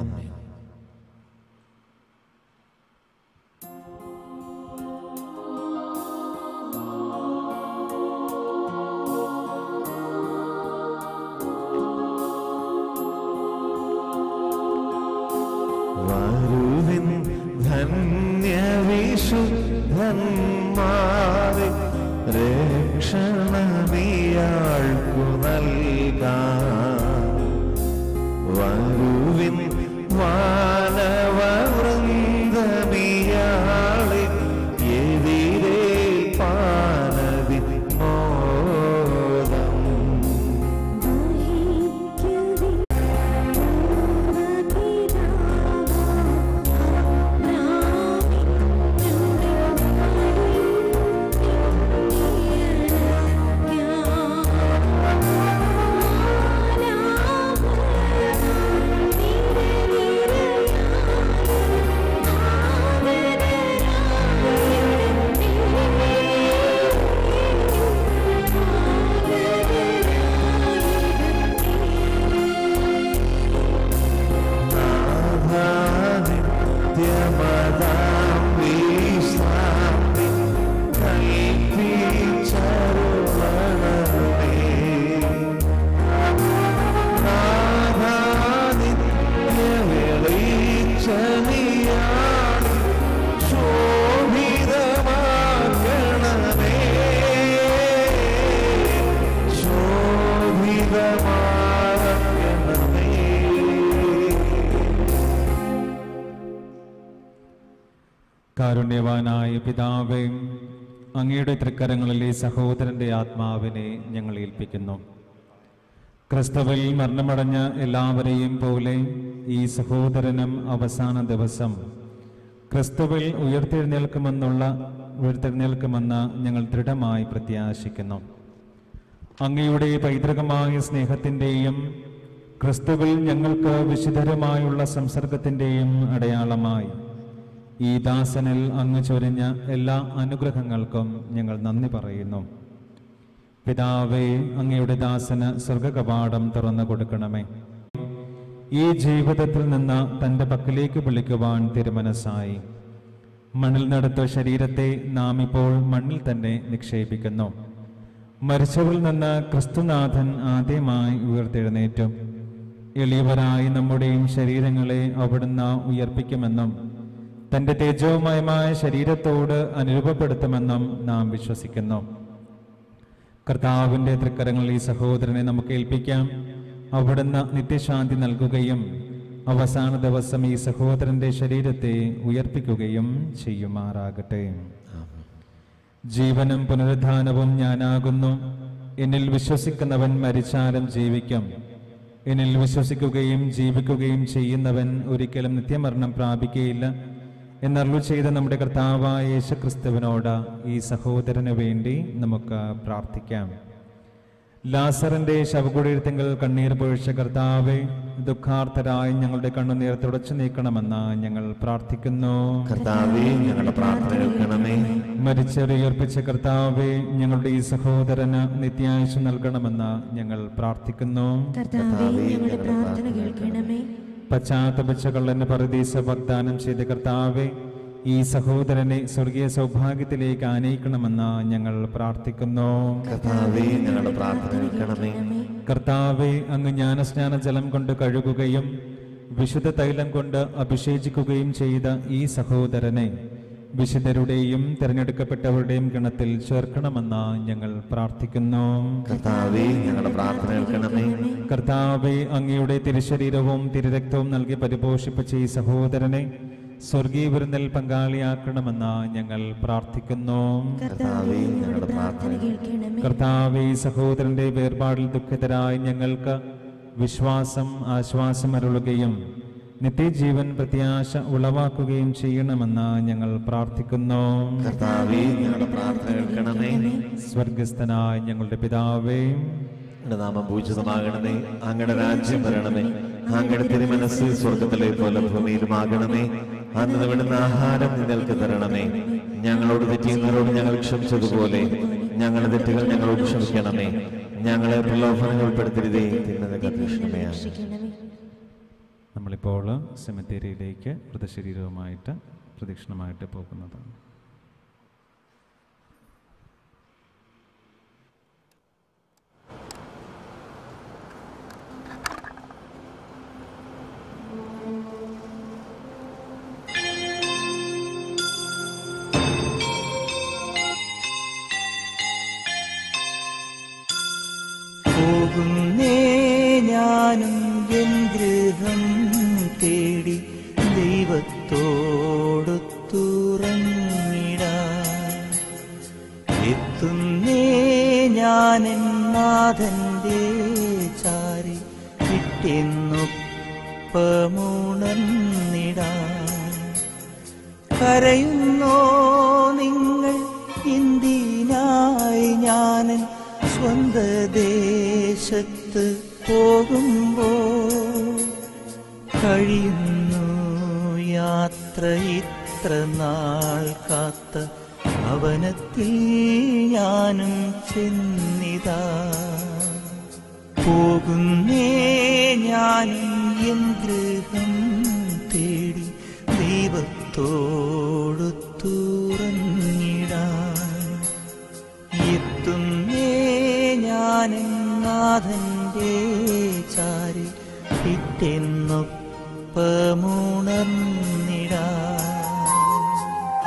വരുവിൻ ധന്യവിശുദ്ധന്മാരെ രക്ഷണമിയാൾക്കു നൽകാം വരുവിൻ വാനവവൃന്ദമിയാളെ എതിരേ പാനവി മോദം നിത്യമതാം വിശ്രാന്തി കൽപ്പിച്ചരുളണമേ. നാഥാ നിത്യവെളിച്ചമിയാളി ശോഭിതമാക്കണമേ. ശോഭിതമാക്കണമേ കാരുണ്യവാനായ പിതാവേ അങ്ങയുടെ തൃക്കരങ്ങളിലെ സഹോദരന്റെ ആത്മാവിനെ ഞങ്ങൾ ഏൽപ്പിക്കുന്നു ക്രിസ്തുവിൽ മരണമടഞ്ഞ എല്ലാവരെയും പോലെ ഈ സഹോദരനും അവസാന ദിവസം ക്രിസ്തുവിൽ ഉയർത്തെഴുന്നേൽക്കുമെന്നുള്ള ഉയർത്തെഴുന്നേൽക്കുമെന്ന് ഞങ്ങൾ ദൃഢമായി പ്രത്യാശിക്കുന്നു അങ്ങയുടെ പൈതൃകമായ സ്നേഹത്തിൻ്റെയും ക്രിസ്തുവിൽ ഞങ്ങൾക്ക് വിശുദ്ധരമായുള്ള സംസർഗത്തിൻ്റെയും അടയാളമായി ഈ ദാസനിൽ അങ്ങ് ചൊരിഞ്ഞ എല്ലാ അനുഗ്രഹങ്ങൾക്കും ഞങ്ങൾ നന്ദി പറയുന്നു പിതാവേ അങ്ങയുടെ ദാസന് സ്വർഗകവാടം തുറന്നു കൊടുക്കണമേ ഈ ജീവിതത്തിൽ നിന്ന് തൻ്റെ പക്കലേക്ക് വിളിക്കുവാൻ തിരുമനസ്സായി മണ്ണിൽ നടത്ത ശരീരത്തെ നാം ഇപ്പോൾ മണ്ണിൽ തന്നെ നിക്ഷേപിക്കുന്നു മരിച്ചവരിൽ നിന്ന് ക്രിസ്തുനാഥൻ ആദ്യമായി ഉയർത്തെഴുന്നേറ്റു എളിയവരായി നമ്മുടെയും ശരീരങ്ങളെ അവിടുന്ന് ഉയർപ്പിക്കുമെന്നും തന്റെ തേജോമയമായ ശരീരത്തോട് അനുരൂപപ്പെടുത്തുമെന്നും നാം വിശ്വസിക്കുന്നു കർത്താവിന്റെ തൃക്കരങ്ങളിൽ ഈ സഹോദരനെ നമുക്ക് ഏൽപ്പിക്കാം അവിടുന്ന് നിത്യശാന്തി നൽകുകയും അവസാന ദിവസം ഈ സഹോദരന്റെ ശരീരത്തെ ഉയർപ്പിക്കുകയും ചെയ്യുമാറാകട്ടെ ജീവനും പുനരുദ്ധാനവും ഞാനാകുന്നു എന്നിൽ വിശ്വസിക്കുന്നവൻ മരിച്ചാലും ജീവിക്കും എന്നിൽ വിശ്വസിക്കുകയും ജീവിക്കുകയും ചെയ്യുന്നവൻ ഒരിക്കലും നിത്യമരണം പ്രാപിക്കുകയില്ല എന്നറിവ് ചെയ്ത നമ്മുടെ കർത്താവായ യേശുക്രിസ്തുവിനോട് ഈ സഹോദരന് വേണ്ടി നമുക്ക് പ്രാർത്ഥിക്കാം ലാസറിന്റെ ശവകുടീരത്തിങ്കൽ കണ്ണീർ പൊഴിച്ച കർത്താവെ ദുഃഖാർത്ഥരായി ഞങ്ങളുടെ കണ്ണുനീർ തുടച്ചു നീക്കണമെന്ന് ഞങ്ങൾ പ്രാർത്ഥിക്കുന്നു കർത്താവേ ഞങ്ങളുടെ പ്രാർത്ഥന കേൾക്കണമേ മരിച്ചവരുയർപ്പിച്ച കർത്താവെ ഞങ്ങളുടെ ഈ സഹോദരന് നിത്യായുഷ് നൽകണമെന്ന് ഞങ്ങൾ പ്രാർത്ഥിക്കുന്നു കർത്താവേ ഞങ്ങളുടെ പ്രാർത്ഥന കേൾക്കണമേ പശ്ചാത്തപിച്ച കള്ളന് പരദീസ വാഗ്ദാനം ചെയ്ത കർത്താവെ ഈ സഹോദരനെ സ്വർഗീയ സൗഭാഗ്യത്തിലേക്ക് ആനയിക്കണമെന്ന് ഞങ്ങൾ പ്രാർത്ഥിക്കുന്നു കർത്താവേ ഞങ്ങളുടെ പ്രാർത്ഥന കേൾക്കണമേ കർത്താവെ അങ്ങ് ജ്ഞാനസ്നാന ജലം കൊണ്ട് കഴുകുകയും വിശുദ്ധ തൈലം കൊണ്ട് അഭിഷേചിക്കുകയും ചെയ്ത ഈ സഹോദരനെ വിശുദ്ധരുടെയും തിരഞ്ഞെടുക്കപ്പെട്ടവരുടെയും ഗണത്തിൽ ചേർക്കണമെന്ന് ഞങ്ങൾ പ്രാർത്ഥിക്കുന്നു കർത്താവേ ഞങ്ങളുടെ പ്രാർത്ഥന കേൾക്കണമേ കർത്താവെ അങ്ങയുടെ തിരുശരീരവും തിരുരക്തവും നൽകി പരിപോഷിപ്പിച്ച ഈ സഹോദരനെ സ്വർഗീയ വിരുന്നിൽ പങ്കാളിയാക്കണമെന്ന് ഞങ്ങൾ പ്രാർത്ഥിക്കുന്നു കർത്താവേ ഞങ്ങളുടെ പ്രാർത്ഥന കേൾക്കണമേ കർത്താവെ ഈ സഹോദരന്റെ വേർപാടിൽ ദുഃഖിതരായി ഞങ്ങൾക്ക് വിശ്വാസം ആശ്വാസം അരുളുകയും നിത്യജീവൻ പ്രത്യാശ ഉളവാക്കുകയും ചെയ്യണമെന്ന് ഞങ്ങൾ പ്രാർത്ഥിക്കുന്നു കർത്താവേ ഞങ്ങളുടെ പ്രാർത്ഥന കേൾക്കണമേ സ്വർഗസ്ഥനായ ഞങ്ങളുടെ പിതാവേ അങ്ങയുടെ നാമം പൂജിതമാകണമേ അങ്ങയുടെ രാജ്യം വരണമേ അങ്ങയുടെ തിരുമനസ് സ്വർഗത്തിലെ പോലെ ഭൂമിയിലുമാകണമേ അന്ന് വിടുന്ന ആഹാരം നിങ്ങൾക്ക് തരണമേ ഞങ്ങളോട് തെറ്റിയുന്നവരോട് ഞങ്ങൾ ക്ഷമിച്ചതുപോലെ ഞങ്ങളുടെ തെറ്റുകൾ ഞങ്ങളോട് ക്ഷമിക്കണമേ ഞങ്ങളെ പ്രലോഭനങ്ങൾ ഉൾപ്പെടുത്തരുതേ തിന്നതൊക്കെ കൃഷ്ണമേ രക്ഷിക്കണമേ നമ്മളിപ്പോൾ സെമിത്തേരിയിലേക്ക് മൃതശരീരവുമായിട്ട് പ്രദക്ഷിണമായിട്ട് പോകുന്നതാണ് പോകുന്നേ ഞാനും എൻ ഗൃഹം തേടി ദൈവത്തോടൊത്തുറങ്ങിടാൻ എത്തുന്നേ ഞാൻ എൻ നാഥന്റെ ചാരി കിട്ടിയെന്നൊപ്പമുണർന്നിടാൻ കരയുന്നോ നിങ്ങൾ ഇന്ത്യനായി ഞാനൻ സ്വന്ത ദേശത്ത് പോകുമ്പോ കഴിയുന്നു യാത്ര ഇത്ര നാൾ കാത്ത ഭവനത്തിൽ ഞാനും ചെന്നിതാ പോകുന്നേ ഞാനും എൻ ഗൃഹം തേടി ദൈവത്തോടു തുറന്നിടാൻ എത്തുന്നേ ഞാനും നാഥന്റെ ചാരി പിറ്റെന്നൊപ്പമുണർന്നിടാൻ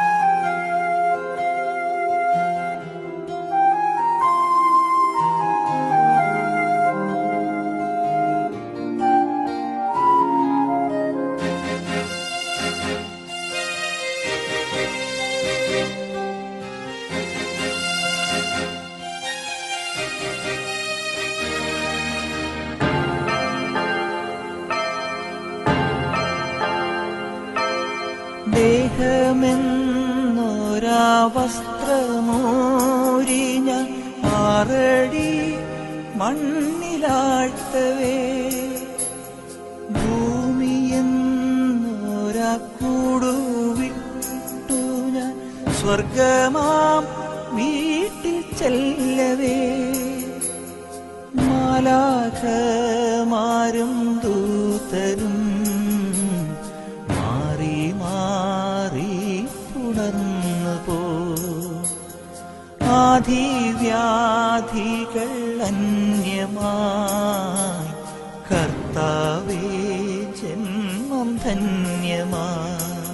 ദേഹമെന്നൊരാ വസ്ത്രമോരി ഞാൻ ആറടി മണ്ണിലാഴ്ത്തവേ ഭൂമിയെന്നൊരാ കൂടുവിട്ടു ഞാൻ സ്വർഗമാം വീട്ടിൽ ചെല്ലവേ മാലാഖമാരും ദൂതന്മാരും ദൂതരും മാറി മാറി തുടർന്നു പോ ആധിവ്യാധികൾ അന്യമായി കർത്താവേ ജന്മം ധന്യമായി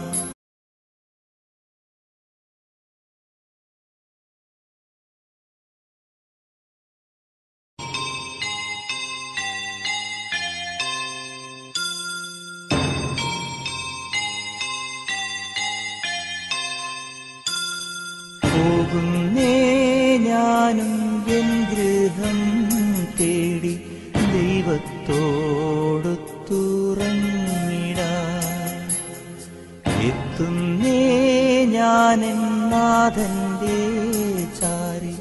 പോകുന്നേ ഞാനും എൻ ഗൃഹം തേടി ദൈവത്തോടു തുറങ്ങിടാൻ എത്തുന്നേ ഞാനെൻ നാഥന്റെ ചാരി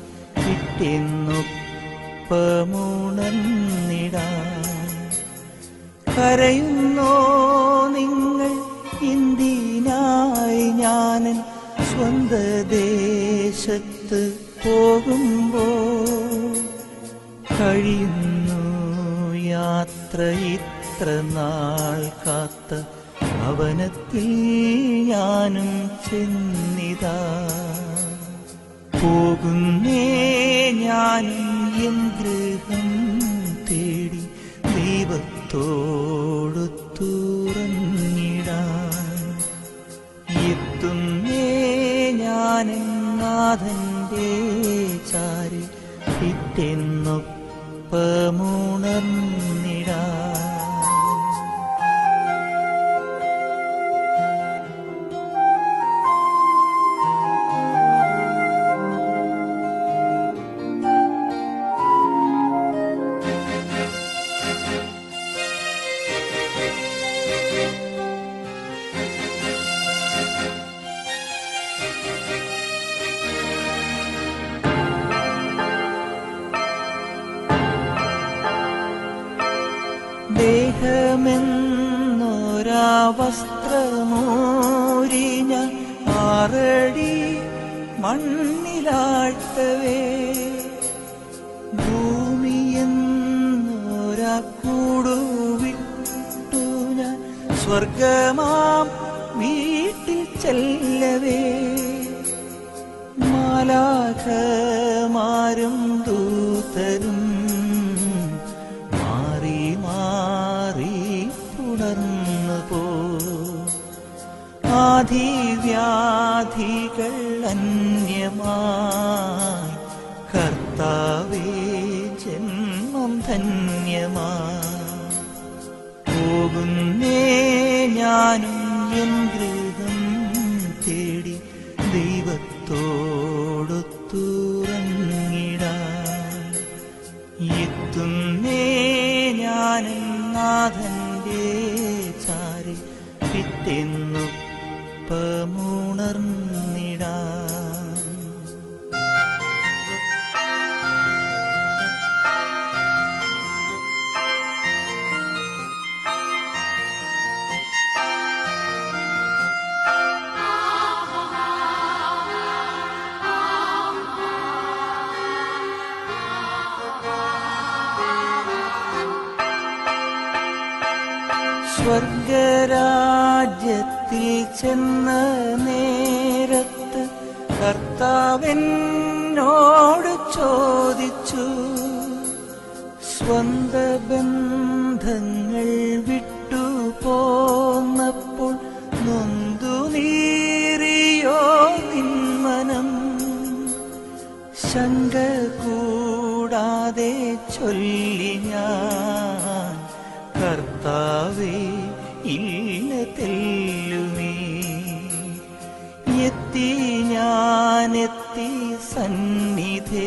കിട്ടിയെന്നൊപ്പമുണർന്നിടാൻ കരയുന്നോ നിങ്ങൾ ഇന്ത്യനായി ഞാനൻ സ്വന്ത ദേശത്ത് പോകുമ്പോ കഴിയുന്നു യാത്ര ഇത്ര നാൾ കാത്ത ഭവനത്തിൽ ഞാനും ചെന്നിതാ പോകുന്നേ ഞാനും എൻ ഗൃഹം തേടി ദൈവത്തോടു തുറന്നിടാൻ എത്തുന്നേ ഞാനും നാഥന്റെ ചാരി പിറ്റെന്നൊപ്പമുണർന്നിടാൻ ദേഹമെന്നൊരാ വസ്ത്രമോരിഞ്ഞ ആറടി മണ്ണിലാഴ്ത്തവേ ഭൂമിയെന്നൊരാ കൂടുവിട്ടു ഞാൻ സ്വർഗമാം വീട്ടിൽ ചെല്ലവേ മാലാഖമാരും ദൂതരും മാറി മാറി തുടർന്നു പോ ആധിവ്യാധികൾ അന്യമായി കർത്താവേ ജന്മം ധന്യമായി പോകുന്നേ ഞാനും എൻ ഗൃഹം തേടി ദൈവത്തോടു തുറങ്ങിടാൻ എത്തുന്നേ ഞാനും നാഥന്റെ ചാരി പിറ്റെന്നൊപ്പമുണർന്നിടാൻ സ്വർഗരാജ്യത്തിൽ ചെന്ന നേരത്ത് കർത്താവെന്നോട് ചോദിച്ചു സ്വന്ത ബന്ധങ്ങൾ വിട്ടു പോന്നപ്പോൾ നൊന്തു നീറിയോ നിന്മനം ശങ്ക കൂടാതെ ചൊല്ലി ഞാൻ കർത്താവേ ഇല്ല തെല്ലുമേ എത്തി ഞാനെത്തി സന്നിധേ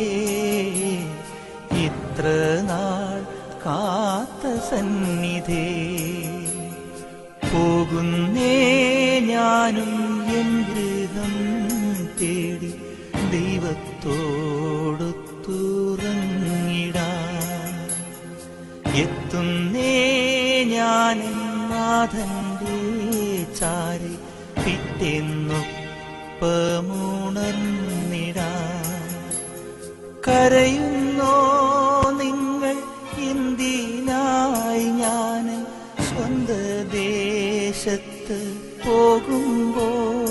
ഇത്ര നാൾ കാത്ത സന്നിധേ പോകുന്നേ ഞാനും എൻ ഗൃഹം തേടി ദൈവത്തോടു തുറങ്ങിടാൻ എത്തുന്നേ ഞാൻ നാഥന്റെ ചാരി പിറ്റെന്നൊപ്പമുണർന്നിടാൻ കരയുന്നോ നിങ്ങൾ എന്തിനായി ഞാൻ സ്വന്തം ദേശത്ത് പോകുമ്പോ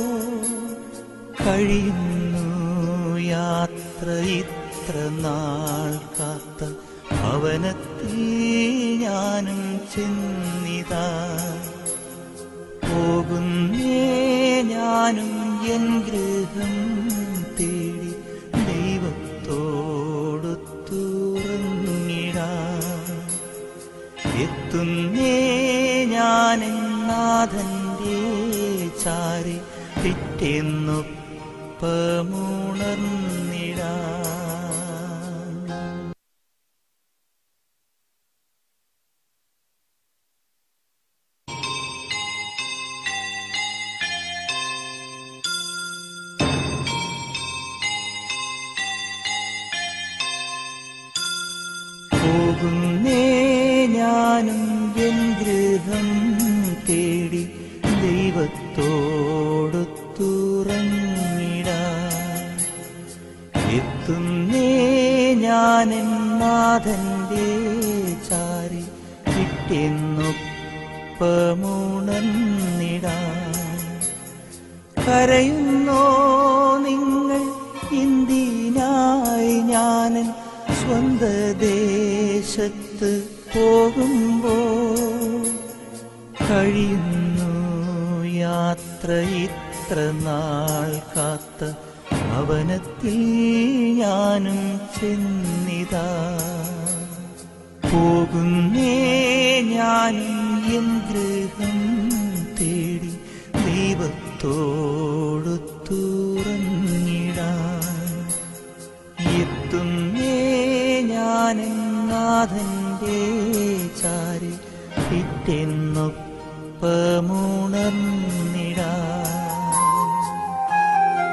കഴിയുന്നു യാത്ര ഇത്ര നാൾ കാത്ത ഭവനത്തിൽ ഞാനും ചെന്നിതാ പോകുന്നേ ഞാനും എൻ ഗൃഹം തേടി ദൈവത്തോടു തുറന്നിടാം എത്തുന്നേ ഞാൻ നാഥന്റെ ചാരി പിറ്റെന്നൊപ്പമുണർന്നിടാം പോകുന്നേ ഞാനും എൻ ഗൃഹം തേടി ദൈവത്തോടു തുറന്നിടാം എത്തുന്നേ ഞാൻ നാഥന്റെ ചാരി കിട്ടിയെന്നൊപ്പമുണർന്നിടാം കരയുന്നോ നിങ്ങൾ ഇന്ത്യനായി ഞാനൻ സ്വന്ത ദേശത്ത് പോകുമ്പോ കഴിയുന്നു യാത്ര ഇത്ര നാൾ കാത്ത ഭവനത്തിൽ ഞാനും ചെന്നിതാ പോകുന്നേ ഞാനും എൻ ഗൃഹം തേടി ദൈവത്തോടു തുറന്നിടാൻ എത്തുന്നേ ഞാൻ നാഥന്റെ ചാരി പിറ്റെന്നൊപ്പമുണർന്നിടാൻ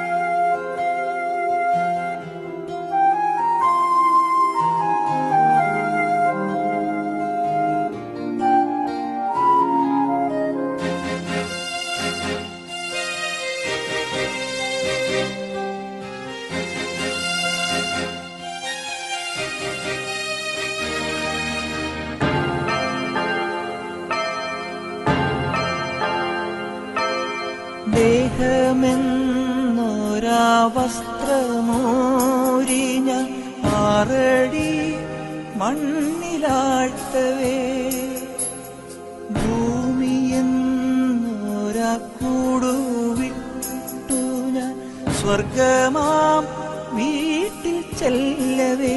ദേഹമെന്നൊരാ വസ്ത്രമൂരിഞ്ഞ ആറടി മണ്ണിലാഴ്ത്തവേ ഭൂമിയെന്നൊരാ കൂടുവിട്ടു ഞാൻ സ്വർഗമാം വീട്ടിൽ ചെല്ലവേ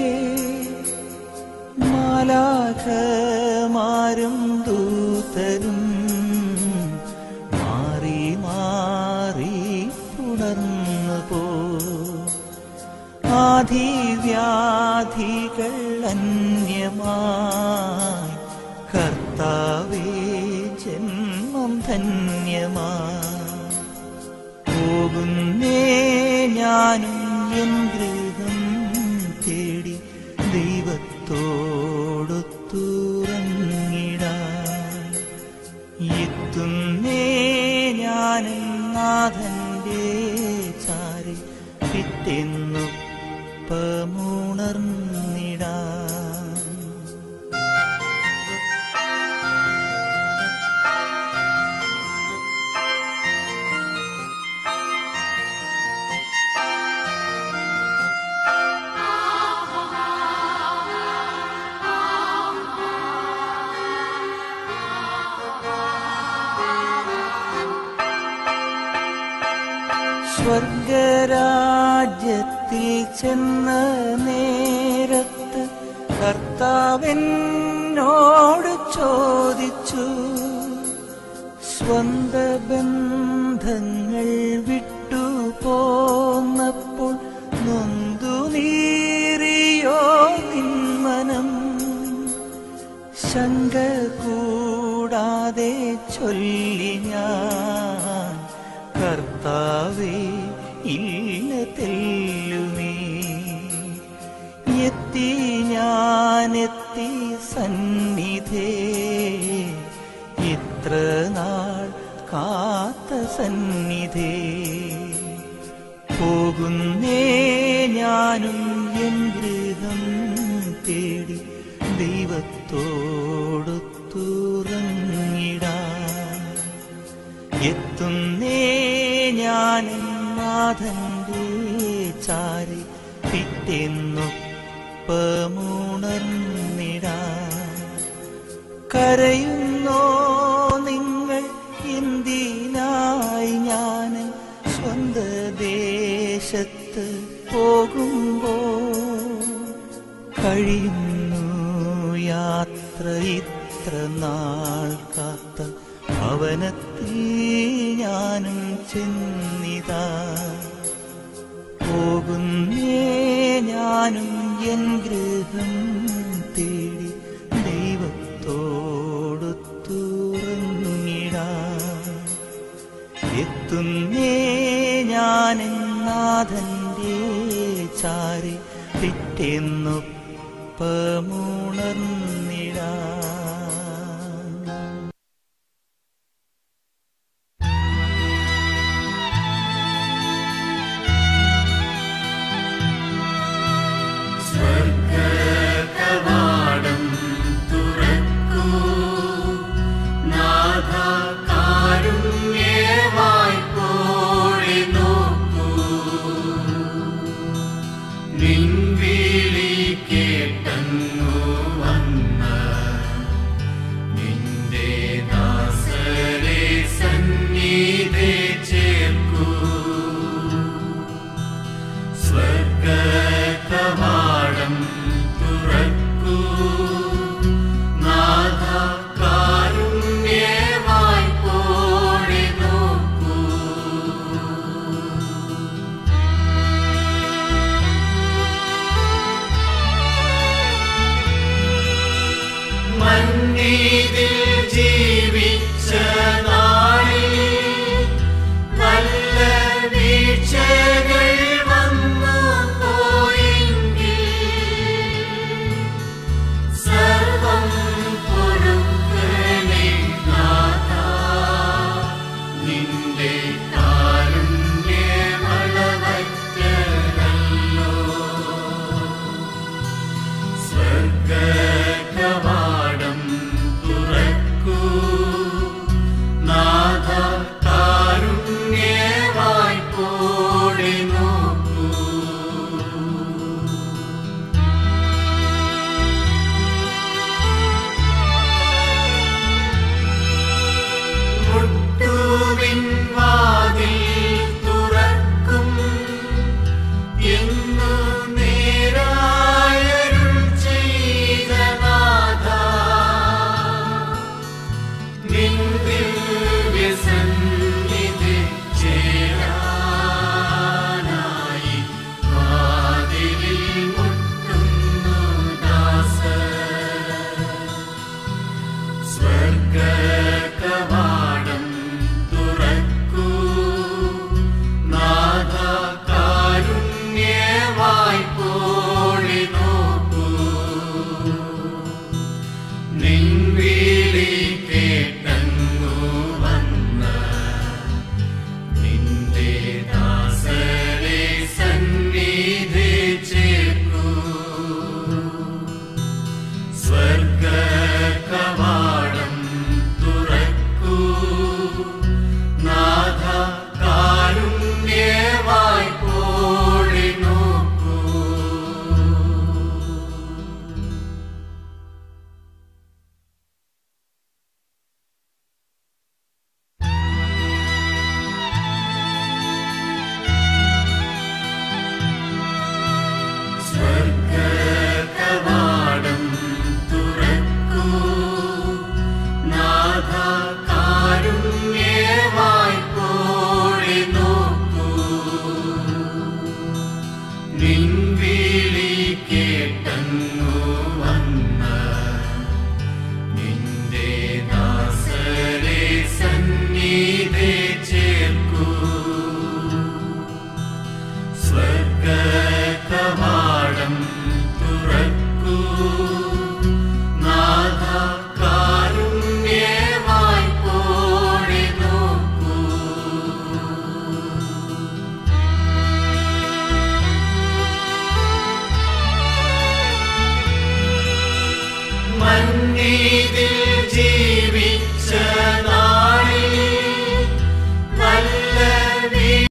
മാലാഖമാരും ദൂതരും മാറി മാറി പുണർന്നു പോ ആധിവ്യാധികൾ അന്യമായി കർത്താവേ ജന്മം ധന്യമായി പോകുന്നേ ഞാനും എൻ ഗൃഹം തേടി ദൈവത്തോടു തുറങ്ങിടാൻ എത്തുന്നേ ഞാൻ നാഥന്റെ ചാരി പിറ്റെന്നൊപ്പമുണർന്നിടാൻ സ്വർഗരാജ്യത്തിൽ ചെന്ന നേരത്ത് കർത്താവെന്നോട് ചോദിച്ചു സ്വന്ത ബന്ധങ്ങൾ വിട്ടു പോന്നപ്പോൾ നൊന്തു നീറിയോ നിന്മനം ശങ്ക കൂടാതെ ചൊല്ലി ഞാൻ കർത്താവേ ഇല്ല തെല്ലുമേ എത്തി ഞാനെത്തി സന്നിധേ ഇത്ര നാൾ കാത്ത സന്നിധേ പോകുന്നേ ഞാനും എൻ ഗൃഹം തേടി ദൈവത്തോടു തുറങ്ങിടാൻ എത്തുന്നേ ഞാൻ നാഥന്റെ ചാരി പിറ്റെന്നൊപ്പമുണർന്നിടാ കരയുന്നോ നിങ്ങൾ എന്തിനായി ഞാൻ സ്വന്ത ദേശത്ത് പോകുമ്പോ കഴിയുന്നു യാത്ര ഇത്ര നാൾ കാത്ത ഭവനത്തിൽ ഞാനും ചെന്നിതാ പോകുന്നേ ഞാനും എൻ ഗൃഹം തേടി ദൈവത്തോടു തുറങ്ങിടാ എത്തുന്നേ ഞാൻ നാഥന്റെ ചാരി പിറ്റെന്നൊപ്പമുണർന്നിടാ കവാടം തുറക്കൂ നാഥ കാരുണ്യവാ